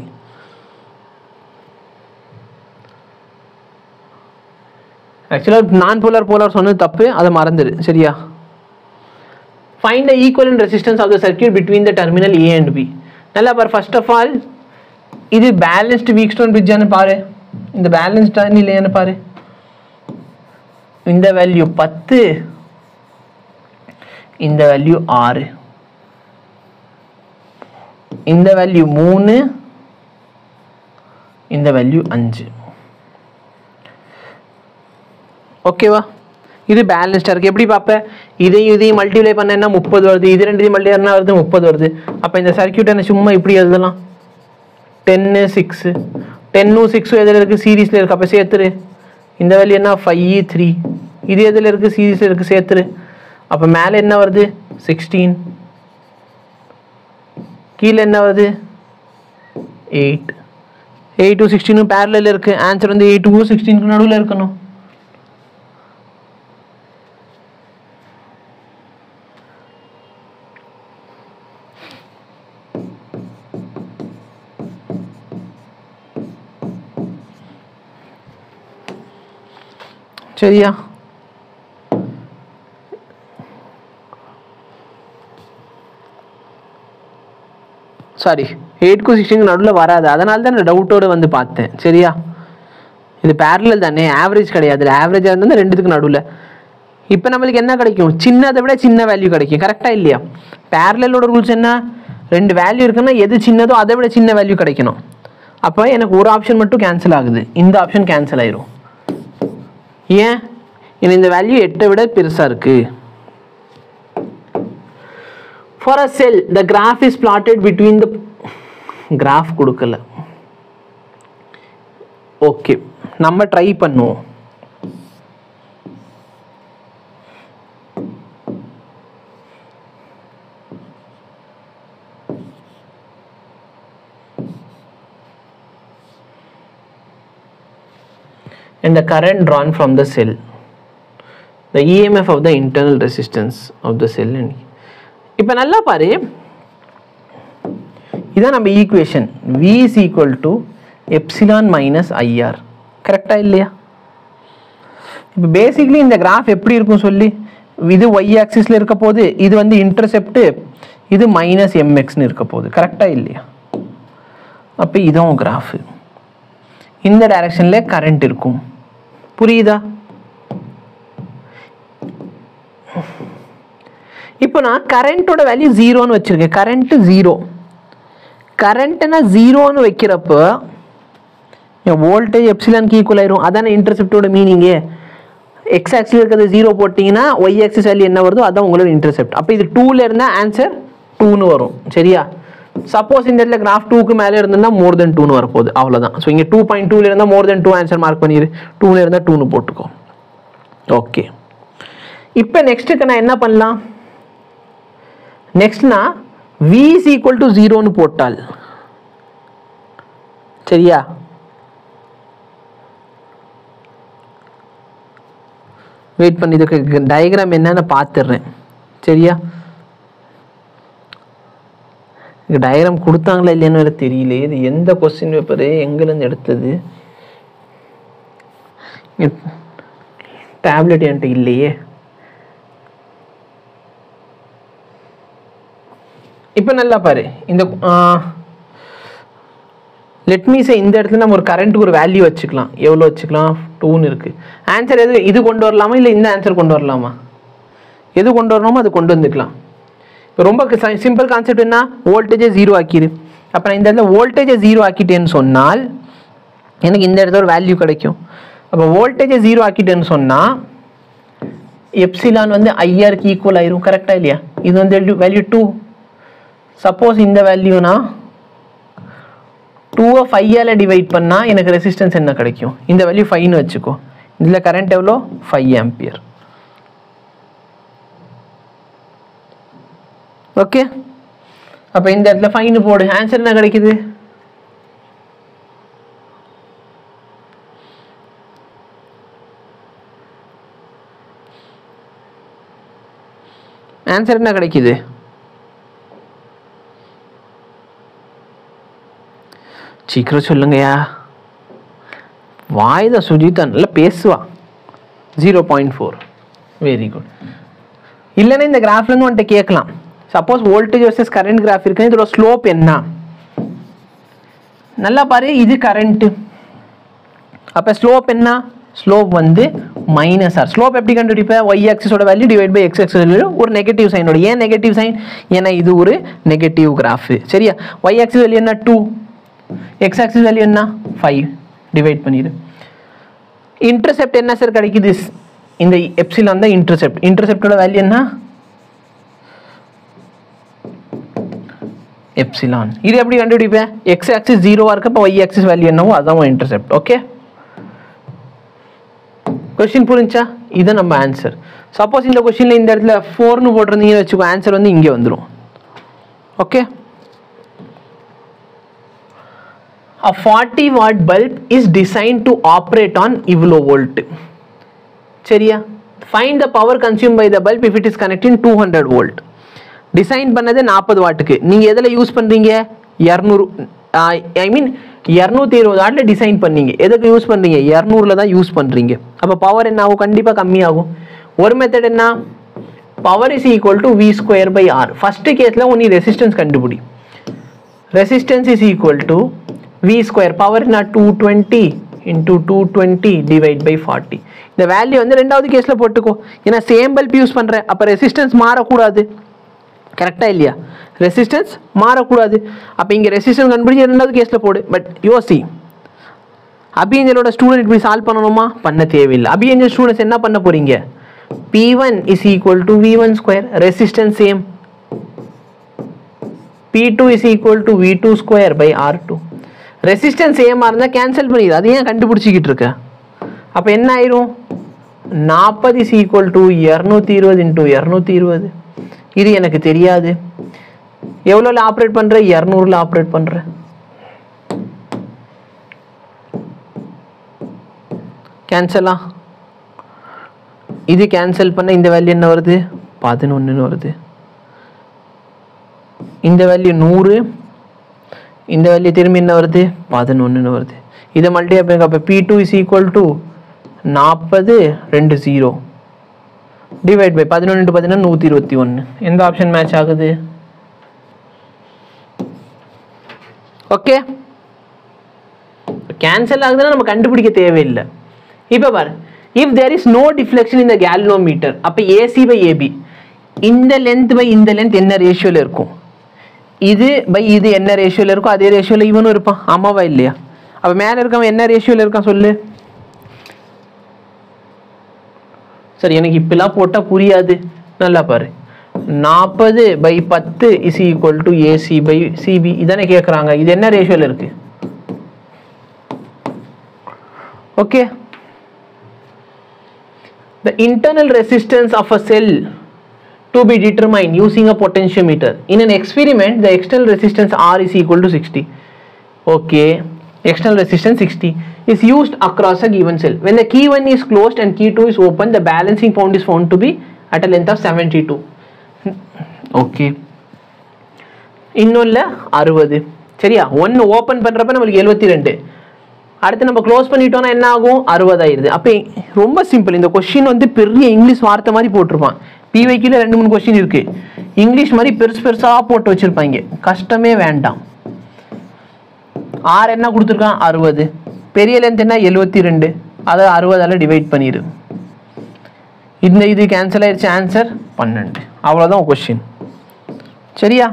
ஆக்சுவலாக நான் போலார் போலார் சொன்னது தப்பு அதை மறந்துடு சரியா find the equivalent resistance of the circuit between the terminal A and B நல்லா பாரு ஃபர்ஸ்ட் ஆஃப் ஆல் இது பேலன்ஸ்டு வீக் ஸ்டோன் பிரிட்ஜான்னு பாரு இந்த பேலன்ஸ்டா இல்லையான்னு பாரு இந்த வேல்யூ பத்து இந்த வேல்யூ ஆறு இந்த வேல்யூ மூணு இந்த வேல்யூ அஞ்சு ஓகேவா இது பேலன்ஸ்டாக இருக்குது எப்படி பார்ப்பேன் இதையும் இதையும் மல்டிப்ளை பண்ணேன்னா முப்பது வருது இது ரெண்டையும் மல்டிப்ளை என்ன வருது முப்பது வருது அப்போ இந்த சர்க்கியூட் என்ன சும்மா இப்படி எழுதலாம் டென்னு சிக்ஸு டென்னும் சிக்ஸும் எதில் இருக்குது சீரீஸில் இருக்குது அப்போ சேர்த்துரு இந்த வேல்யூ என்ன ஃபைவ் த்ரீ இது எதில் இருக்குது சீரீஸில் இருக்குது சேர்த்துரு அப்போ மேலே என்ன வருது சிக்ஸ்டீன் கீழே என்ன வருது எயிட் எயிட் டு சிக்ஸ்டீனும் பேரலில் இருக்குது ஆன்சர் வந்து எயிட் டு சிக்ஸ்டீனுக்கு நடுவில் இருக்கணும் சரியா சாரி எயிட்க்கும் சிக்ஸ்டீனுக்கு நடுவில் வராது அதனால தான் நான் டவுட்டோடு வந்து பார்த்தேன் சரியா இது பேரலல் தானே ஆவரேஜ் கிடையாது ஆவரேஜாக இருந்தால் ரெண்டுத்துக்கு நடுவில் இப்போ நம்மளுக்கு என்ன கிடைக்கும் சின்னதை விட சின்ன வேல்யூ கிடைக்கும் கரெக்டாக இல்லையா பேரலலோட ரூல்ஸ் என்ன ரெண்டு வேல்யூ இருக்குன்னா எது சின்னதோ அதை விட சின்ன வேல்யூ கிடைக்கணும் அப்போ எனக்கு ஒரு ஆப்ஷன் மட்டும் கேன்சல் ஆகுது இந்த ஆப்ஷன் கேன்சல் ஆயிரும் ஏன் ஏன்னா இந்த வேல்யூ எட்டை விட பெருசாக இருக்கு for a cell the graph is plotted between the graph கொடுக்கல ஓகே நம்ம ட்ரை பண்ணுவோம் and the current drawn from the cell the emf of the internal resistance of the cell and இப்போ நல்லா பாரு இதான் நம்ம equation v is equal to epsilon minus ir கரெக்டா இல்லையா இப்போ பேசிக்லி இந்த கிராஃப் எப்படி இருக்கும் சொல்லி இது ஒய் ஆக்சிஸில் இருக்க போது இது வந்து இன்டர்செப்ட் இது மைனஸ் எம்எக்ஸ்னு இருக்க போகுது கரெக்டா இல்லையா அப்போ இதுவும் கிராஃபு இந்த டைரக்ஷனில் கரண்ட் இருக்கும் புரியுதா இப்போ நான் கரண்ட்டோட வேல்யூ ஜீரோன்னு வச்சுருக்கேன் கரண்ட்டு ஜீரோ கரண்ட்னா ஜீரோன்னு வைக்கிறப்போ என் வோல்டேஜ் எப்சிலானுக்கு ஈக்குவல் ஆயிரும் அதானே இன்டர்செப்டோட மீனிங்கே எக்ஸ் ஆக்சில் இருக்கிறது ஜீரோ போட்டிங்கன்னா ஒய் ஆக்சிஸ் வேல்யூ என்ன வருதோ அதான் உங்களோட இன்டர்செப்ட் அப்போ இது டூவில் இருந்தால் ஆன்சர் டூன்னு வரும் சரியா சப்போஸ் இந்த இடத்துல கிராஃப் டூக்கு மேலே இருந்ததுன்னா மோர் தென் டூன்னு வரப்போகுது அவ்வளோதான் ஸோ இங்கே டூ பாயிண்ட் டூவில் இருந்தால் more then two answer mark பண்ணிடு டூவில் இருந்தால் டூன்னு போட்டுக்கோ ஓகே இப்போ நெக்ஸ்ட்டுக்கு நான் என்ன பண்ணலாம் நெக்ஸ்ட்னா v is equal to ஜீரோன்னு போட்டால் சரியா வெயிட் பண்ணி இதுக்கு டயக்ராம் என்னன்னு பார்த்துடுறேன் சரியா டயக்ராம் கொடுத்தாங்களா இல்லையான்னு வேற தெரியல இது எந்த கொஸ்டின் பேப்பரு எங்கேருந்து எடுத்தது டேப்லெட் என்கிட்ட இல்லையே இப்போ நல்லா பாரு இந்த லெட் மீ சே இந்த இடத்துல நம்ம ஒரு கரண்ட்டுக்கு ஒரு வேல்யூ வச்சுக்கலாம் எவ்வளோ வச்சுக்கலாம் டூன்னு இருக்கு ஆன்சர் எது இது கொண்டு வரலாமா இல்லை இந்த ஆன்சர் கொண்டு வரலாமா எது கொண்டு வரணுமோ அது கொண்டு வந்துக்கலாம் இப்போ ரொம்ப சிம்பிள் கான்செப்ட் என்ன வோல்டேஜை ஜீரோ ஆக்கிடு அப்போ நான் இந்த இடத்துல வோல்டேஜை ஜீரோ ஆக்கிட்டேன்னு சொன்னால் எனக்கு இந்த இடத்துல ஒரு வேல்யூ கிடைக்கும் அப்போ வோல்டேஜை ஜீரோ ஆக்கிட்டேன்னு சொன்னால் எப்சிலான் வந்து ஐஆருக்கு ஈக்குவல் ஆயிரும் கரெக்டாக இல்லையா இது வந்து வேல்யூ டூ சப்போஸ் இந்த வேல்யூனா டூவை ஃபையால் டிவைட் பண்ணால் எனக்கு ரெசிஸ்டன்ஸ் என்ன கிடைக்கும் இந்த வேல்யூ ஃபைவ்னு வச்சுக்கோ இதில் கரண்ட் எவ்வளோ ஃபைவ் ஆம்பியர் ஓகே அப்போ இந்த இடத்துல ஃபைனு போடு ஆன்சர் என்ன கிடைக்குது ஆன்சர் என்ன கிடைக்குது சீக்கிரம் சொல்லுங்கய்யா வாய்தா சுஜிதா நல்லா பேசுவா zero point four very good இல்லைன்னா இந்த கிராஃப்லேருந்து வந்துட்டு கேட்கலாம் suppose voltage versus current graph இருக்குன்னு இதோட ஸ்லோப் என்ன நல்லா பாரு இது கரண்ட்டு அப்போ ஸ்லோப் என்ன ஸ்லோப் வந்து மைனஸ் ஆர் ஸ்லோப் எப்படி கண்டுபிடிப்பேன் ஒய் ஆக்சிஸோட value divide by x axis value ஒரு நெகட்டிவ் சைனோட ஏன் நெகட்டிவ் சைன் ஏன்னா இது ஒரு நெகட்டிவ் கிராஃப் சரியா ஒய் ஆக்சிஸ் வேல்யூ என்ன டூ எக்ஸ் ஆக்சிஸ் வேல்யூ என்ன ஃபைவ் டிவைட் பண்ணிடு இன்டர்செப்ட் என்ன சார் கிடைக்குது இந்த எப்சிலான் தான் இன்டர்செப்ட் இன்டர்செப்டோட வேல்யூ என்ன எப்சிலான் இது எப்படி கண்டுபிடிப்பேன் எக்ஸ் ஆக்சிஸ் ஜீரோவா இருக்கப்போ ஒய் ஆக்சிஸ் வேல்யூ என்னவோ அதான் இன்டர்செப்ட் ஓகே கொஸ்டின் புரிஞ்சா இது நம்ம ஆன்சர் சப்போஸ் இந்த கொஸ்டின்ல இந்த இடத்துல ஃபோர்னு போட்டிருந்தீங்கன்னு வச்சுக்கோ ஆன்சர் வந்து இங்கே வந்துடும் okay A 40 watt bulb is designed to operate on இவ்வளோ வோல்ட் சரியா find the power consume by the bulb if it is connecting to hundred volt design பண்ணது நாற்பது வாட்டுக்கு நீங்கள் எதில் யூஸ் பண்ணுறீங்க இரநூறு ஐ மீன் இரநூத்தி இருபது வாட்டில் டிசைன் பண்ணீங்க எதுக்கு யூஸ் பண்ணுறீங்க இரநூறுல தான் யூஸ் பண்ணுறீங்க அப்போ பவர் என்ன ஆகும் கண்டிப்பாக கம்மியாகும் ஒரு மெத்தட் என்ன power is equal to V square by R first கேஸில் உனி ரெசிஸ்டன்ஸ் கண்டுபிடி resistance is equal to V square power நான் two twenty into two twenty divide by forty இந்த வேல்யூ வந்து ரெண்டாவது கேஸில் போட்டுக்கோ ஏன்னா சேம் பல்ப் யூஸ் பண்ணுறேன் அப்போ ரெசிஸ்டன்ஸ் மாறக்கூடாது கரெக்டாக இல்லையா ரெசிஸ்டன்ஸ் மாறக்கூடாது அப்போ இங்கே ரெசிஸ்டன்ஸ் கண்டுபிடிச்சி ரெண்டாவது கேஸில் போடு பட் யோசி அபியஞ்சலோட ஸ்டூடெண்ட் இப்படி சால்வ் பண்ணணுமா பண்ண தேவையில்லை அபியஞ்சல் ஸ்டூடெண்ட்ஸ் என்ன பண்ண போறீங்க P one is equal to V one square resistance same P two is equal to V two square by R two resistance சேமாக இருந்தால் கேன்சல் பண்ணிடு அது ஏன் கண்டுபிடிச்சிக்கிட்டு இருக்க அப்போ என்ன ஆயிரும் நாற்பது இஸ் ஈக்குவல் டு இரநூத்தி இருபது இன்டூ இரநூத்தி இருபது இது எனக்கு தெரியாது எவ்வளோல ஆப்ரேட் பண்ணுற இரநூறுல ஆப்ரேட் பண்ணுற கேன்சலா இது கேன்சல் பண்ண இந்த வேல்யூ என்ன வருது பதினொன்றுன்னு வருது இந்த வேல்யூ நூறு இந்த வேல்யூ திரும்பி என்ன வருது பதினொன்றுன்னு வருது இதை மல்டிப்ளை பண்ணுங்க அப்போ P two is equal to நாற்பது ரெண்டு ஜீரோ டிவைட் பை பதினொன்று இன்ட்டு பார்த்தீங்கன்னா நூற்றி இருபத்தி ஒன்று எந்த ஆப்ஷன் மேட்ச் ஆகுது ஓகே கேன்சல் ஆகுதுன்னா நம்ம கண்டுபிடிக்க தேவையில்லை இப்போ பாரு if there is no deflection இந்த கேல்னோமீட்டர் அப்போ ஏசி பை ஏபி இந்த லென்த் பை இந்த லென்த் என்ன ரேஷியோவில் இருக்கும் இது பை இது என்ன ரேஷியோவில் இருக்கும் அதே ரேஷியோவில் இவனும் இருப்பான் ஆமாவா இல்லையா அப்போ மேலே இருக்கவன் என்ன ரேஷியோவில் இருக்கான் சொல்லு சரி எனக்கு இப்பெல்லாம் போட்டால் புரியாது நல்லா பாரு நாற்பது பை பத்து is equal to AC by CB இதானே கேட்குறாங்க இது என்ன ரேஷியோவில் இருக்கு okay the internal resistance of a cell to be determined using a potentiometer in an experiment the external resistance r is equal to 60 okay external resistance 60 is used across a given cell when the key 1 is closed and key 2 is open the balancing point is found to be at a length of 72 okay இன்னொல்ல அறுபது சரியா ஒன்று open பண்ணுறப்ப நம்மளுக்கு எழுபத்தி ரெண்டு அடுத்து நம்ம க்ளோஸ் பண்ணிட்டோம்னா என்ன ஆகும் அறுபதாயிருது அப்போ ரொம்ப சிம்பிள் இந்த கொஸ்டின் வந்து பெரிய இங்கிலீஷ் வார்த்தை மாதிரி போட்டிருப்பான் பிவைக்கில் ரெண்டு மூணு கொஸ்டின் இருக்கு இங்கிலீஷ் மாதிரி பெருசு பெருசாக போட்டு வச்சிருப்பாங்க கஷ்டமே வேண்டாம் ஆறு என்ன கொடுத்துருக்கான் அறுபது பெரிய லென்த் என்ன எழுபத்தி ரெண்டு அதை அறுபதால் டிவைட் பண்ணிடு இந்த இது கேன்சல் ஆயிடுச்சு ஆன்சர் பன்னெண்டு அவ்வளோதான் கொஸ்டின் சரியா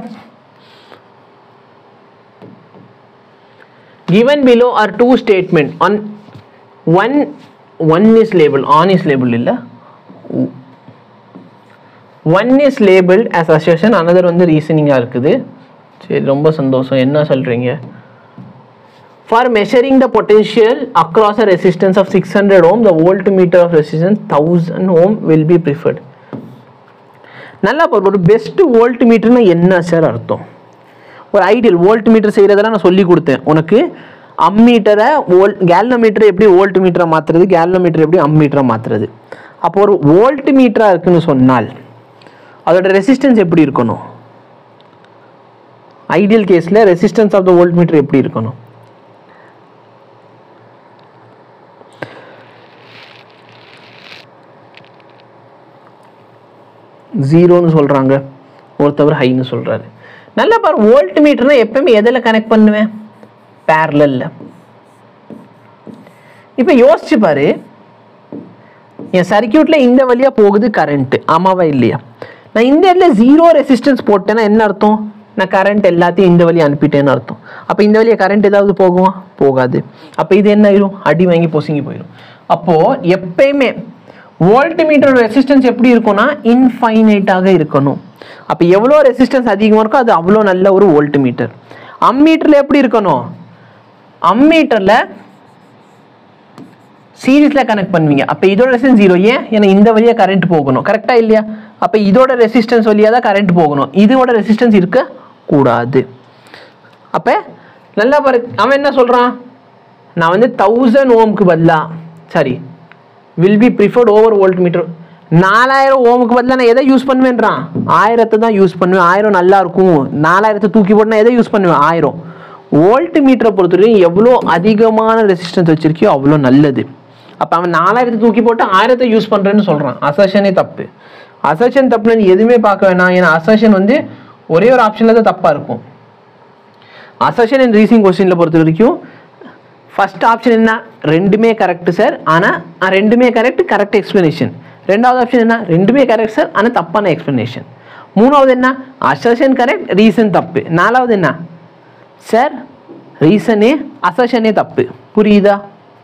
given below are two statement on one one is labeled on is labeled இல்ல one is labeled as assertion another வந்து ரீசனிங்கா இருக்குது சரி ரொம்ப சந்தோஷம் என்ன சொல்றீங்க for measuring the potential across a resistance of 600 ohm the voltmeter of resistance 1000 ohm will be preferred நல்லா பாரு ஒரு பெஸ்ட் வோல்ட் மீட்டர்னா என்ன சார் அர்த்தம் ஒரு ஐடியல் வோல்ட் மீட்டர் செய்கிறதெல்லாம் நான் சொல்லி கொடுத்தேன் உனக்கு அம்மீட்டரை வோல் கேல்னோமீட்டரை எப்படி வோல்ட் மீட்டரை மாற்றுறது கேல்னோமீட்டர் எப்படி அம்மீட்டரை மாற்றுறது அப்போ ஒரு வோல்ட் மீட்டராக இருக்குன்னு சொன்னால் அதோட ரெசிஸ்டன்ஸ் எப்படி இருக்கணும் ஐடியல் கேஸில் resistance of the voltmeter எப்படி இருக்கணும் ஜீரோன்னு சொல்கிறாங்க ஒருத்தவர் ஹைன்னு சொல்கிறாரு நல்லா பாரு வோல்ட் மீட்டர்னா எப்பவுமே எதில் கனெக்ட் பண்ணுவேன் பேரலில் இப்போ யோசிச்சு பாரு என் சர்க்கியூட்ல இந்த வழியா போகுது கரண்ட் ஆமாவா இல்லையா நான் இந்த இடத்துல ஜீரோ ரெசிஸ்டன்ஸ் போட்டேன்னா என்ன அர்த்தம் நான் கரண்ட் எல்லாத்தையும் இந்த வழியா அனுப்பிட்டேன்னு அர்த்தம் அப்போ இந்த வழியா கரண்ட் ஏதாவது போகுமா போகாது அப்போ இது என்ன ஆயிரும் அடி வாங்கி பொசுங்கி போயிடும் அப்போ எப்பயுமே வோல்ட் மீட்டரோட ரெசிஸ்டன்ஸ் எப்படி இருக்கும்னா இன்ஃபைனைட்டாக இருக்கணும் அப்போ எவ்வளோ ரெசிஸ்டன்ஸ் அதிகமாக இருக்கோ அது அவ்வளோ நல்ல ஒரு வோல்ட் மீட்டர் அம்மீட்டரில் எப்படி இருக்கணும் அம்மீட்டரில் சீரீஸில் கனெக்ட் பண்ணுவீங்க அப்போ இதோட ரெசிஸ்டன்ஸ் ஜீரோ ஏன் ஏன்னா இந்த வழியாக கரண்ட் போகணும் கரெக்டாக இல்லையா அப்போ இதோட ரெசிஸ்டன்ஸ் வழியாக தான் கரண்ட் போகணும் இதோட ரெசிஸ்டன்ஸ் இருக்க கூடாது அப்போ நல்லா பாரு அவன் என்ன சொல்கிறான் நான் வந்து தௌசண்ட் ஓம்க்கு பதிலாக சரி will be preferred over voltmeter நாலாயிரம் ஓமுக்கு பதிலாக நான் எதை யூஸ் பண்ணுவேன்றான் ஆயிரத்தை தான் யூஸ் பண்ணுவேன் ஆயிரம் நல்லா இருக்கும் நாலாயிரத்தை தூக்கி போட்டு நான் எதை யூஸ் பண்ணுவேன் ஆயிரம் வோல்ட் மீட்டரை பொறுத்தவரைக்கும் எவ்வளோ அதிகமான ரெசிஸ்டன்ஸ் வச்சிருக்கியோ அவ்வளோ நல்லது அப்போ அவன் நாலாயிரத்தை தூக்கி போட்டு ஆயிரத்தை யூஸ் பண்ணுறேன்னு சொல்கிறான் அசர்ஷனே தப்பு அசர்ஷன் தப்புன்னு எதுவுமே பார்க்க வேணாம் ஏன்னா அசர்ஷன் வந்து ஒரே ஒரு ஆப்ஷனில் தான் தப்பாக இருக்கும் அசர்ஷன் அண்ட் ரீசிங் கொஸ்டினில் பொறுத்த வரைக்கும் ஃபர்ஸ்ட் ஆப்ஷன் என்ன ரெண்டுமே கரெக்ட் சார் ஆனால் ரெண்டுமே கரெக்ட் கரெக்ட் எக்ஸ்ப்ளனேஷன் ரெண்டாவது ஆப்ஷன் என்ன ரெண்டுமே கரெக்ட் சார் ஆனால் தப்பான எக்ஸ்ப்ளனேஷன் மூணாவது என்ன அசர்ஷன் கரெக்ட் ரீசன் தப்பு நாலாவது என்ன சார் ரீசனே அசர்ஷனே தப்பு புரியுதா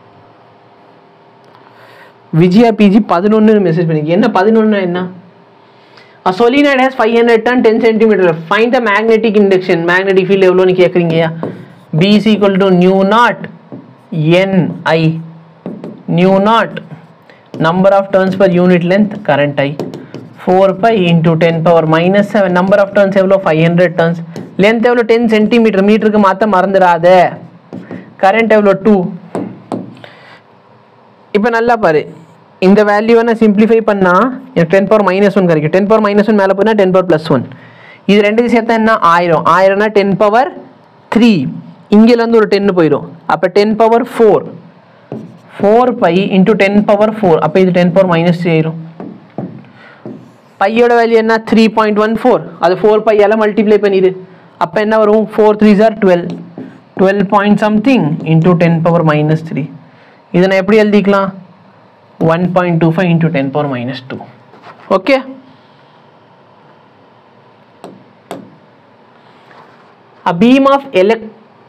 விஜயா பிஜி பதினொன்று மெசேஜ் பண்ணிக்க என்ன பதினொன்று என்ன A solenoid has 500 ton 10 centimeter. Find the magnetic induction. Magnetic field எவ்வளோன்னு கேட்குறீங்க B is equal to nu naught N I nu naught number of turns per unit length current I 4 pi into 10 power minus 7 number of turns எவ்வளோ 500 turns length எவ்வளோ 10 centimeter மீட்டருக்கு மாற்ற மறந்துடாத current எவ்வளோ 2 இப்போ நல்லா பாரு இந்த வேல்யூவை நான் சிம்பிளிஃபை பண்ணால் எனக்கு டென் பவர் மைனஸ் ஒன் கிடைக்கும் டென் பவர் மைனஸ் ஒன் மேலே போனால் டென் பவர் ப்ளஸ் ஒன் இது ரெண்டு சேர்த்தா என்ன ஆயிரம் ஆயிரம்னா டென் பவர் த்ரீ இங்கேருந்து ஒரு டென்னு போயிடும் அப்போ ten power four four by into ten power four அப்போ இது டென் பவர் மைனஸ் த்ரீ ஆயிரும் பையோட வேல்யூ என்ன த்ரீ பாயிண்ட் ஒன் ஃபோர் அது ஃபோர் பையால் மல்டிப்ளை பண்ணிடு அப்போ என்ன வரும் four three sir twelve twelve point something into ten power minus three இதை நான் எப்படி எழுதிக்கலாம் one point two five into ten power minus two okay a beam of elect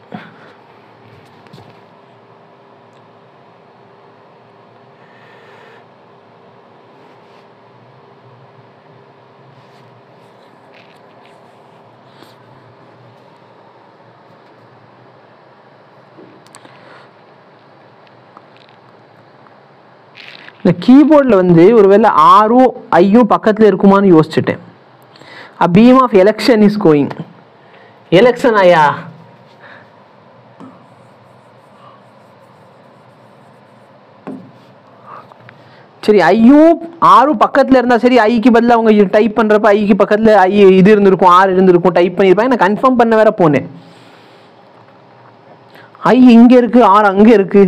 இந்த கீபோர்டில் வந்து ஒருவேளை ஆரும் ஐயும் பக்கத்தில் இருக்குமான்னு யோசிச்சுட்டேன் a beam of electron is going electron ஐயா சரி ஐயும் ஆறும் பக்கத்தில் இருந்தால் சரி ஐக்கு பதிலாக அவங்க டைப் பண்ணுறப்ப ஐக்கு பக்கத்தில் ஐ இது இருந்திருக்கும் ஆறு இருந்திருக்கும் டைப் பண்ணியிருப்பாங்க நான் கன்ஃபார்ம் பண்ண வேற போனேன் ஐ இங்கே இருக்கு ஆறு அங்கே இருக்கு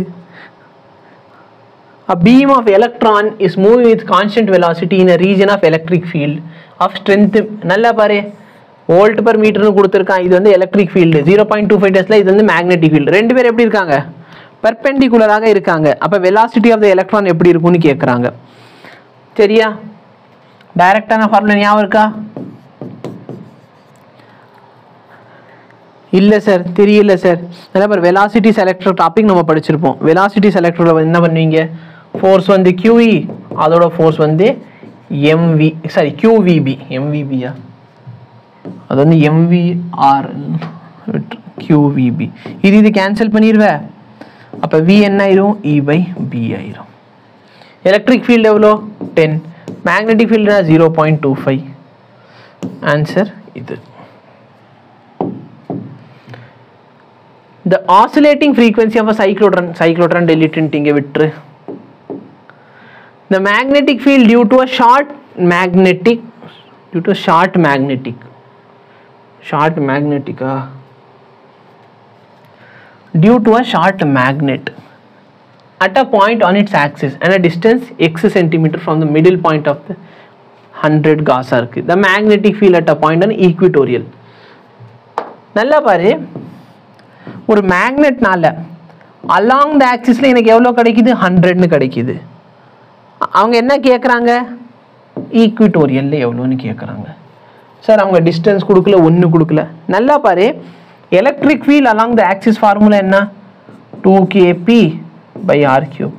A beam of electron is moving with constant velocity in a region of electric field of strength நல்லா பாரு வோல்ட் பர் மீட்டர்னு கொடுத்துருக்கான் இது வந்து electric field zero point two five tesla இது வந்து மேக்னெட்டிக் ஃபீல்டு ரெண்டு பேர் எப்படி இருக்காங்க பெர்பெண்டிகுலராக இருக்காங்க அப்போ வெலாசிட்டி ஆஃப் த எலக்ட்ரான் எப்படி இருக்கும்னு கேட்குறாங்க சரியா டைரக்டான ஃபார்முலா ஞாபகம் இருக்கா இல்லை சார் தெரியல சார் அதே மாதிரி வெலாசிட்டி செலக்டர் டாபிக் நம்ம படிச்சிருப்போம் வெலாசிட்டி செலக்டரில் என்ன பண்ணுவீங்க ஃபோர்ஸ் வந்து QE அதோட ஃபோர்ஸ் வந்து எம்வி சாரி QVB எம்விபியா அது வந்து எம்விஆர் QVB இது இது கேன்சல் பண்ணிடுவேன் அப்போ வி என்ன ஆயிரும் இ பை பி ஆயிரும் எலக்ட்ரிக் ஃபீல்டு எவ்வளோ டென் மேக்னெட்டிக் ஃபீல்டுனா zero point two five answer இது the oscillating frequency of a cyclotron cyclotron delete இங்க விட்டுரு the magnetic field due to a short magnetic due to a short magnetic short magnetic ah due to a short magnet at a point on its axis and a distance x centimeter from the middle point of the 100 Gauss இருக்கு the magnetic field at a point on equatorial நல்லா பாரு ஒரு மேக்னெட்னால along the ஆக்சிஸில் எனக்கு எவ்வளோ கிடைக்குது ஹண்ட்ரட்னு கிடைக்குது அ- அவங்க என்ன கேட்குறாங்க ஈக்விட்டோரியலில் எவ்வளோன்னு கேட்குறாங்க சார் அவங்க டிஸ்டன்ஸ் கொடுக்கல ஒன்று கொடுக்கல நல்லா பாரு electric field along the axis formula என்ன two KP by R cube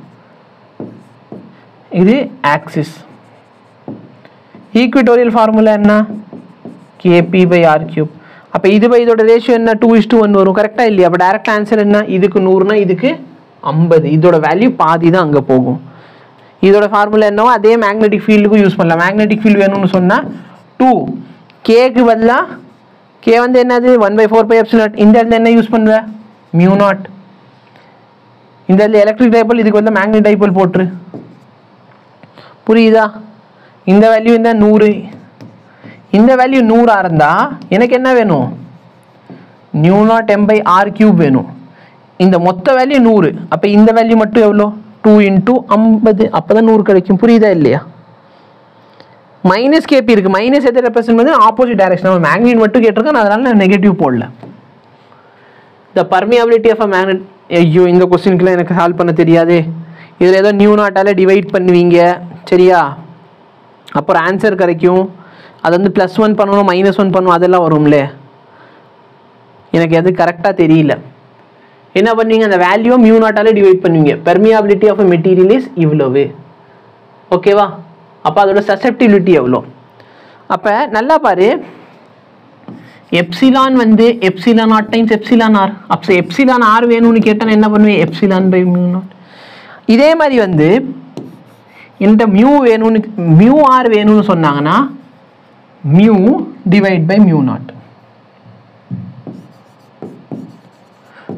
இது ஆக்சிஸ் ஈக்விட்டோரியல் ஃபார்முலா என்ன கேபி பை ஆர் கியூப் அப்போ இது பை இதோட ரேஷியோ என்ன டூ இஸ் டூ ஒன் வரும் கரெக்டாக இல்லையா அப்போ டேரக்ட் ஆன்சர் என்ன இதுக்கு நூறுனா இதுக்கு ஐம்பது இதோட வேல்யூ பாதி தான் அங்கே போகும் இதோட ஃபார்முலா என்னவோ அதே மேக்னெட்டிக் ஃபீல்டுக்கும் யூஸ் பண்ணலாம் மேக்னெட்டிக் ஃபீல்டு வேணும்னு சொன்னால் டூ கேக்கு பதிலாக கே வந்து என்னது one by four pi epsilon naught இந்த இடத்துல என்ன யூஸ் பண்ணுவ மியூ நாட் இந்த இடத்துல எலக்ட்ரிக் டைபோல் இதுக்கு வந்து மேக்னெட் டைபோல் போட்டுரு புரியுதா இந்த வேல்யூ இந்த நூறு இந்த வேல்யூ நூறாக இருந்தால் எனக்கு என்ன வேணும் mu naught M by R cube வேணும் இந்த மொத்த வேல்யூ நூறு அப்போ இந்த வேல்யூ மட்டும் எவ்வளோ டூ இன்டூ ஐம்பது அப்போ தான் நூறு கிடைக்கும் புரியுதா இல்லையா மைனஸ் கேபி இருக்கு மைனஸ் எதை ரெப்ரசென்ட் பண்ணி ஆப்போசிட் டைரக்ஷன் நம்ம மேக்னெட் மட்டும் கேட்டிருக்கேன் அதனால நான் நெகட்டிவ் போடல the permeability of a magnet ஐயோ இந்த கொஸ்டினுக்குலாம் எனக்கு சால்வ் பண்ண தெரியாதே இதில் ஏதோ நியூ நாட்டால டிவைட் பண்ணுவீங்க சரியா அப்புறம் ஆன்சர் கிடைக்கும் அது வந்து ப்ளஸ் ஒன் பண்ணணும் மைனஸ் ஒன் பண்ணணும் அதெல்லாம் வரும்ல எனக்கு எது கரெக்டாக தெரியல என்ன பண்ணுவீங்க அந்த வேல்யூ மியூ நாட்டாலே டிவைட் பண்ணுவீங்க பெர்மியாபிலிட்டி ஆஃப் மெட்டீரியல் இஸ் இவ்வளவு ஓகேவா அப்போ அதோட சசெப்டிபிலிட்டி எவ்வளோ அப்போ நல்லா பாரு எப்சிலான் வந்து epsilon naught times epsilon R அப்போ எப்சிலான் ஆர் வேணும்னு கேட்டால் நான் என்ன பண்ணுவேன் எப்சிலான் பை மியூ நாட் இதே மாதிரி வந்து இந்த மியூ வேணும்னு மியூ ஆர் வேணும்னு சொன்னாங்கன்னா mu divide by mu naught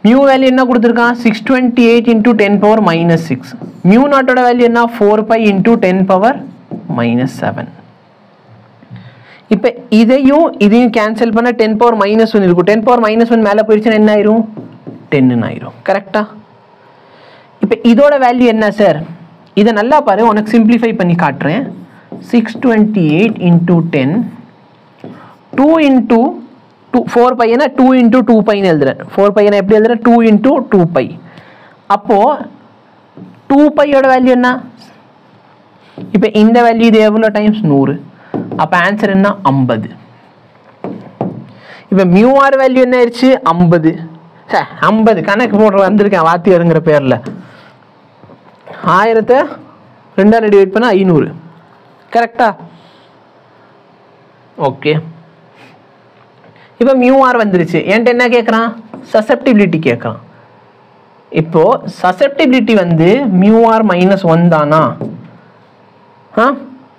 mu value என்ன கொடுத்துருக்கான் six twenty eight into ten power minus six mu நாட்டோட வேல்யூ என்ன four by into ten power minus seven இப்போ இதையும் இதையும் கேன்சல் பண்ண டென் பவர் மைனஸ் ஒன் இருக்கும் டென் பவர் மைனஸ் ஒன் மேலே போயிடுச்சுன்னா என்ன ஆயிரும் டென்னு ஆயிரும் கரெக்டா இப்போ இதோட வேல்யூ என்ன சார் இதை நல்லா பாரு உனக்கு சிம்பிளிஃபை பண்ணி காட்டுறேன் six twenty eight into ten two into two four பையனா டூ இன்டூ டூ பைன்னு எழுதுறேன் ஃபோர் பையனை எப்படி எழுதுறேன் டூ இன்டூ டூ பை அப்போது டூ பையோட வேல்யூ என்ன இப்போ இந்த வேல்யூ இது எவ்வளோ டைம்ஸ் நூறு அப்போ ஆன்சர் என்ன ஐம்பது இப்போ மியூஆர் வேல்யூ என்ன ஆயிடுச்சு ஐம்பது சே ஐம்பது கணக்கு போடுற வந்திருக்கேன் வாத்தியாருங்கிற பேரில் ஆயிரத்தை ரெண்டாயிரம் டிவைட் பண்ணால் ஐநூறு கரெக்டா ஓகே இப்போ மியூஆர் வந்துருச்சு என்கிட்ட என்ன கேட்குறான் சசெப்டிபிலிட்டி கேட்குறான் இப்போ சசெப்டிபிலிட்டி வந்து மியூஆர் மைனஸ் ஒன் தானா ஆ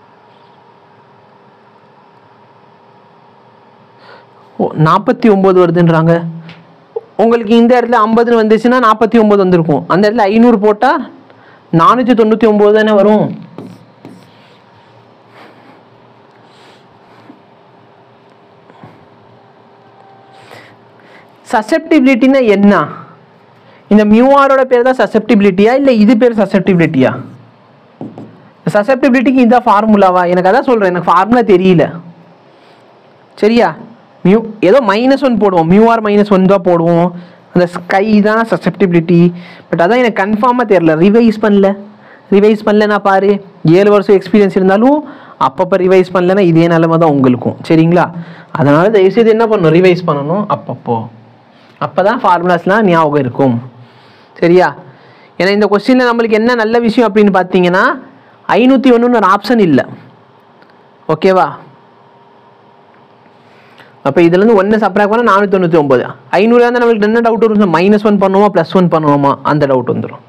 ஓ நாற்பத்தி ஒம்பது வருதுன்றாங்க உங்களுக்கு இந்த இடத்துல ஐம்பதுன்னு வந்துச்சுன்னா நாற்பத்தி ஒம்பது வந்திருக்கும் அந்த இடத்துல ஐநூறு போட்டால் நானூற்றி தொண்ணூற்றி ஒம்பது தானே வரும் சசெப்டிபிலிட்டினா என்ன இந்த மியூஆரோட பேர் தான் சசெப்டிபிலிட்டியா இல்லை இது பேர் சசெப்டிபிலிட்டியா சசெப்டிபிலிட்டிக்கு இதுதான் ஃபார்முலாவா எனக்கு அதான் சொல்கிறேன் எனக்கு ஃபார்முலா தெரியல சரியா மியூ ஏதோ மைனஸ் ஒன் போடுவோம் மியூஆர் மைனஸ் ஒன் தான் போடுவோம் அந்த ஸ்கை தான் சசெப்டிபிலிட்டி பட் அதான் எனக்கு கன்ஃபார்மாக தெரில ரிவைஸ் பண்ணல ரிவைஸ் பண்ணலனா பாரு ஏழு வருஷம் எக்ஸ்பீரியன்ஸ் இருந்தாலும் அப்பப்போ ரிவைஸ் பண்ணலனா இதே நிலமை தான் உங்களுக்கும் சரிங்களா அதனால் தயவுசெய்து என்ன பண்ணணும் ரிவைஸ் பண்ணணும் அப்பப்போ அப்போ தான் ஃபார்முலாஸ்லாம் ஞாபகம் இருக்கும் சரியா ஏன்னா இந்த கொஸ்டினில் நம்மளுக்கு என்ன நல்ல விஷயம் அப்படின்னு பார்த்தீங்கன்னா ஐநூற்றி ஒன்றுன்னு ஒரு ஆப்ஷன் இல்லை ஓகேவா அப்போ இதுலேருந்து ஒன்று சப்ராக்ட் பண்ணால் நானூற்றி தொண்ணூற்றி ஒம்பது ஐநூறு இருந்தால் நம்மளுக்கு என்ன டவுட் வரும் மைனஸ் ஒன் பண்ணுவோமா ப்ளஸ் ஒன் பண்ணுவோமா அந்த டவுட் வந்துடும்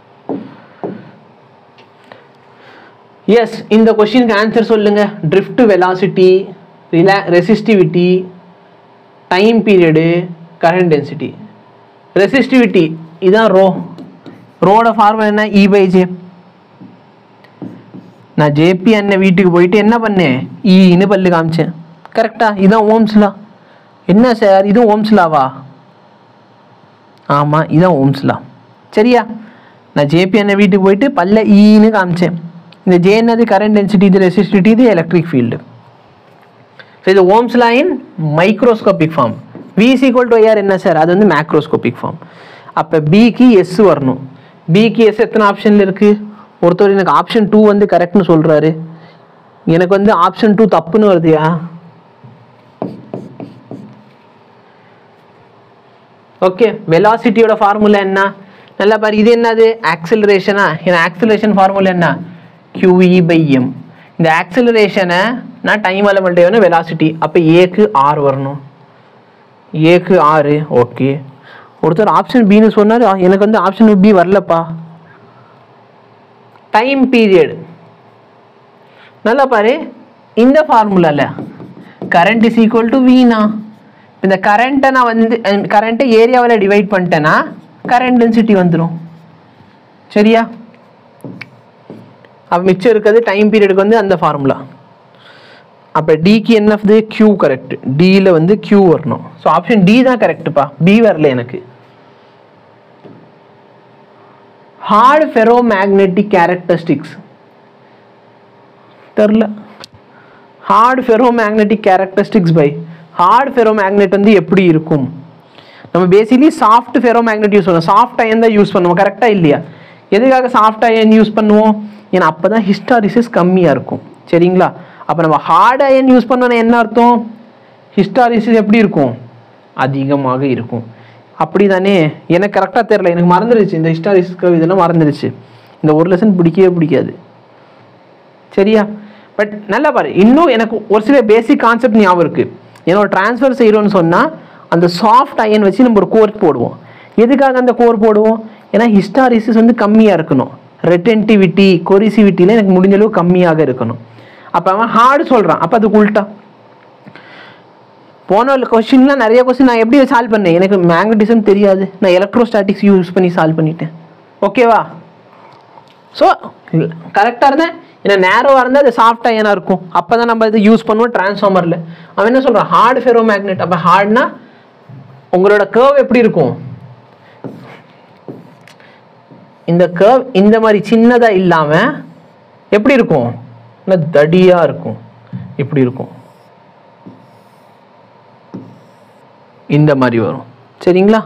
எஸ் இந்த கொஸ்டினுக்கு ஆன்சர் சொல்லுங்க ட்ரிஃப்ட் வெலாசிட்டி ரிலா resistivity time period current density resistivity இதான் ரோ ரோட ஃபார்முலா என்ன இ பை ஜே நான் ஜேபி அண்ணன் வீட்டுக்கு போயிட்டு என்ன பண்ணேன் ஈன்னு பல்லு காமிச்சேன் கரெக்டா இதான் ஓம்ஸ்லா என்ன சார் இதுவும் ஓம்ஸ்லாவா ஆமாம் இதான் ஓம்ஸ்லா சரியா நான் ஜேபி அண்ணன் வீட்டுக்கு போயிட்டு பல்ல ஈன்னு காமிச்சேன் இந்த ஜே என்னது கரண்ட் டென்சிட்டி இது ரெசிஸ்டிவிட்டி இது எலக்ட்ரிக் ஃபீல்டு ஸோ இது Ohm's law in microscopic form V is equal to IR என்ன சார் அது வந்து மேக்ரோஸ்கோபிக் ஃபார்ம் அப்போ பிக்கு எஸ் வரணும் பிக்கு எஸ் எத்தனை ஆப்ஷனில் இருக்குது ஒருத்தர் எனக்கு ஆப்ஷன் டூ வந்து கரெக்ட்னு சொல்கிறாரு எனக்கு வந்து ஆப்ஷன் டூ தப்புன்னு வருதுயா ஓகே வெலாசிட்டியோட ஃபார்முலா என்ன நல்லா பாரு இது என்னது ஆக்சிலரேஷனா ஏன்னா ஆக்சிலரேஷன் ஃபார்முலா என்ன QE பை எம் இந்த ஆக்சிலரேஷனை நான் டைம் எலமெண்ட் வேணும் வெலாசிட்டி அப்போ ஏக்கு ஆர் வரணும் ஏக்கு ஆறு ஓகே ஒருத்தர் ஆப்ஷன் பின்னு சொன்னார் எனக்கு வந்து ஆப்ஷன் பி வரலப்பா டைம் பீரியட் நல்லா பாரு இந்த ஃபார்முலாவில் கரண்ட் இஸ் ஈக்குவல் டு வீணா இந்த கரண்ட்டை நான் வந்து கரண்ட்டை ஏரியாவில் டிவைட் பண்ணிட்டேன்னா கரண்ட் டென்சிட்டி வந்துடும் சரியா அப்போ மிச்சம் இருக்கிறது டைம் பீரியடுக்கு வந்து அந்த ஃபார்முலா அப்போ டிக்கு என்னது கியூ கரெக்ட் டியில் வந்து கியூ வரணும் ஸோ ஆப்ஷன் டி தான் கரெக்டுப்பா பி வரல எனக்கு ஹார்ட் ஃபெரோ மேக்னெட்டிக் கேரக்டரிஸ்டிக்ஸ் தெரில hard ferromagnetic characteristics by hard ferromagnet வந்து எப்படி இருக்கும் நம்ம basically soft ferromagnet use பண்ணுவோம் சாஃப்ட் அயன் தான் யூஸ் பண்ணுவோம் கரெக்டாக இல்லையா எதுக்காக சாஃப்ட் அயன் யூஸ் பண்ணுவோம் ஏன்னா அப்போ தான் ஹிஸ்டாரிசிஸ் கம்மியாக இருக்கும் சரிங்களா அப்போ நம்ம ஹார்ட் அயன் யூஸ் பண்ணோன்னா என்ன அர்த்தம் ஹிஸ்டாரிசிஸ் எப்படி இருக்கும் அதிகமாக இருக்கும் அப்படி தானே எனக்கு கரெக்டாக தெரில எனக்கு மறந்துடுச்சு இந்த ஹிஸ்டாரிசிஸ் இதெல்லாம் மறந்துடுச்சு இந்த ஒரு லெசன் பிடிக்கவே பிடிக்காது சரியா பட் நல்லா பாரு இன்னும் எனக்கு ஒரு சில பேசிக் கான்செப்ட் ஞாபகம் இருக்கு ஏன்னா ஒரு ட்ரான்ஸ்ஃபர் செய்கிறோன்னு சொன்னால் அந்த சாஃப்ட் அயன் வச்சு நம்ம ஒரு கோர் போடுவோம் எதுக்காக அந்த கோர் போடுவோம் ஏன்னா ஹிஸ்டாரிசிஸ் வந்து கம்மியாக இருக்கணும் ரெட்டென்டிவிட்டி கொரிசிவிட்டியில் எனக்கு முடிஞ்ச அளவு கம்மியாக இருக்கணும் அப்போ அவன் ஹார்டு சொல்கிறான் அப்போ அதுக்கு உல்ட்டா போன கொஸ்டின்லாம் நிறைய கொஸ்டின் நான் எப்படி சால்வ் பண்ணேன் எனக்கு மேக்னட்டிசம் தெரியாது நான் எலக்ட்ரோஸ்டாட்டிக்ஸ் யூஸ் பண்ணி சால்வ் பண்ணிட்டேன் ஓகேவா ஸோ கரெக்டாக இருந்தேன் ஏன்னா நேரோவாக இருந்தால் அது சாஃப்டாக ஏன்னா இருக்கும் அப்போ தான் நம்ம இது யூஸ் பண்ணுவோம் டிரான்ஸ்ஃபார்மரில் அவன் என்ன சொல்கிறான் ஹார்டு ஃபெரோ மேக்னெட் அப்போ ஹார்ட்னா உங்களோட கர்வ் எப்படி இருக்கும் இந்த கர்வ் இந்த மாதிரி சின்னதாக இல்லாமல் எப்படி இருக்கும் இல்லை தடியாக இருக்கும் இப்படி இருக்கும் இந்த மாதிரி வரும் சரிங்களா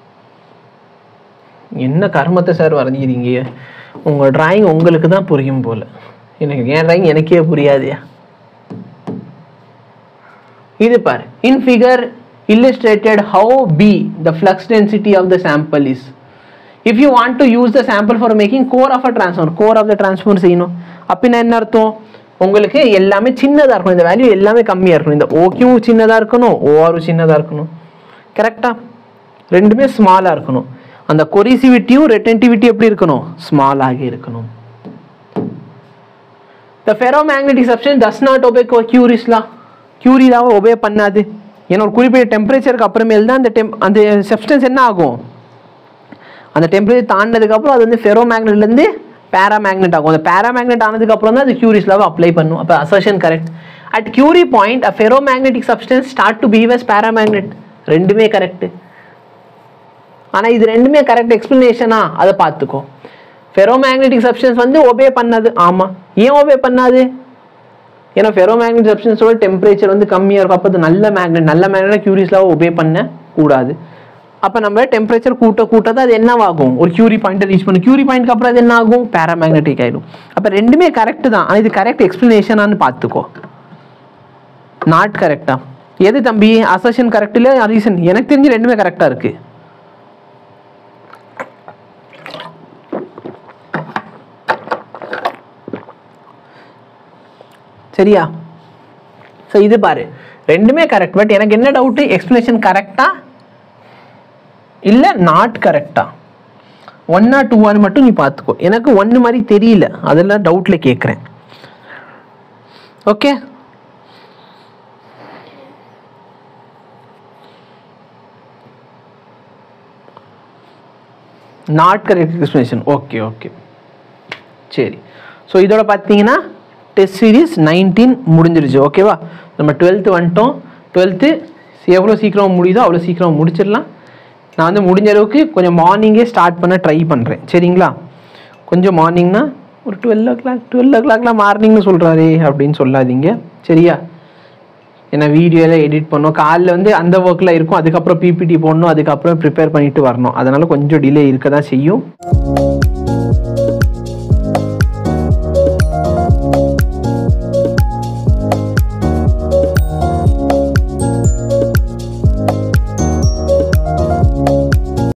என்ன கர்மத்தை சார் வரைஞ்சிக்கிறீங்க உங்கள் டிராயிங் உங்களுக்கு தான் புரியும் போல எனக்கு என் டிராயிங் எனக்கே புரியாதியா இது பாரு in figure illustrated how b the flux density of the sample is if you want to use the sample for making core of a transformer core of the transformer செய்யணும் அப்படின்னா என்ன அர்த்தம் உங்களுக்கு எல்லாமே சின்னதாக இருக்கணும் இந்த வேல்யூ எல்லாமே கம்மியாக இருக்கணும் இந்த ஓக்கியும் சின்னதாக இருக்கணும் ஓஆரும் சின்னதாக இருக்கணும் கரெக்டா ரெண்டுமே ஸ்மாலாக இருக்கணும் அந்த கொரிசிவிட்டியும் ரெட்டன்டிவிட்டி எப்படி இருக்கணும் ஸ்மாலாக இருக்கணும் the ferromagnetic substance does not obey Curie's law Curie லாவை ஒபே பண்ணாது ஏன்னா ஒரு குறிப்பிட்ட டெம்பரேச்சருக்கு அப்புறமேல் தான் அந்த டெம் அந்த சப்ஸ்டன்ஸ் என்ன ஆகும் அந்த டெம்பரேச்சர் தாண்டினதுக்கப்புறம் அது வந்து ஃபெரோ மேக்னெட்லேருந்து பேராமேக்னெட் ஆகும் அந்த பேராமேக்னெட் ஆனதுக்கப்புறம் தான் அது கியூரிஸ் லாவை அப்ளை பண்ணும் அப்போ assertion correct at Curie point a ferromagnetic substance start to behave as paramagnet ரெண்டுமே கரெக்ட் ஆனால் இது ரெண்டுமே கரெக்ட் எக்ஸ்பிளனேஷனா அதை பார்த்துக்கோ ஃபெரோமேக்னெட்டிக் சப்ஸ்டன்ஸ் வந்து ஒபே பண்ணாது ஆமாம் ஏன் ஒபே பண்ணாது ஏன்னா ஃபெரோமேக்னெட்டிக் சப்ஸ்டன்ஸோட டெம்பரேச்சர் வந்து கம்மியாக இருக்கும் அப்போ அது நல்ல மேக்னெட் நல்ல மேக்னெட் கியூரிஸ்லாவை ஒபே பண்ண கூடாது அப்போ நம்ம டெம்பரேச்சர் கூட்ட கூட்ட தான் அது என்னவாகும் ஒரு கியூரி பாயிண்ட்டை ரீச் பண்ணும் கியூரி பாயிண்ட்க்கு அப்புறம் அது என்ன ஆகும் பேராமேக்னெட்டிக் ஆகிடும் அப்போ ரெண்டுமே கரெக்ட் தான் ஆனால் இது கரெக்ட் எக்ஸ்பிளனேஷனான்னு பார்த்துக்கோ நாட் கரெக்டா எது தம்பி அசர்ஷன் கரெக்ட் இல்லை ரீசன் எனக்கு தெரிஞ்சு ரெண்டுமே கரெக்டாக இருக்குது சரியா ஸோ இது பாரு ரெண்டுமே கரெக்ட் பட் எனக்கு என்ன டவுட்டு எக்ஸ்பிளேஷன் கரெக்டா இல்லை நாட் கரெக்டா ஒன்னா டூவான்னு மட்டும் நீ பார்த்துக்கோ எனக்கு ஒன்று மாதிரி தெரியல அதெல்லாம் டவுட்டில் கேட்குறேன் okay not correct explanation okay okay சரி ஸோ இதோட பார்த்தீங்கன்னா டெஸ்ட் சீரிஸ் நைன்டீன் முடிஞ்சிருச்சு ஓகேவா நம்ம டுவெல்த்து வந்துட்டோம் டுவெல்த்து எவ்வளோ சீக்கிரம் முடியுதோ அவ்வளோ சீக்கிரம் முடிச்சிடலாம் நான் வந்து முடிஞ்ச அளவுக்கு கொஞ்சம் மார்னிங்கே ஸ்டார்ட் பண்ண ட்ரை பண்ணுறேன் சரிங்களா கொஞ்சம் மார்னிங்னா ஒரு டுவெல் ஓ கிளாக் டுவெல் ஓ கிளாக்லாம் மார்னிங்னு சொல்கிறாரே அப்படின்னு சொல்லாதீங்க சரியா ஏன்னா வீடியோலாம் எடிட் பண்ணோம் காலைல வந்து அந்த ஒர்க்கில் இருக்கும் அதுக்கப்புறம் பிபிடி போடணும் அதுக்கப்புறம் ப்ரிப்பேர் பண்ணிட்டு வரணும் அதனால கொஞ்சம் டிலே இருக்க தான் செய்யும்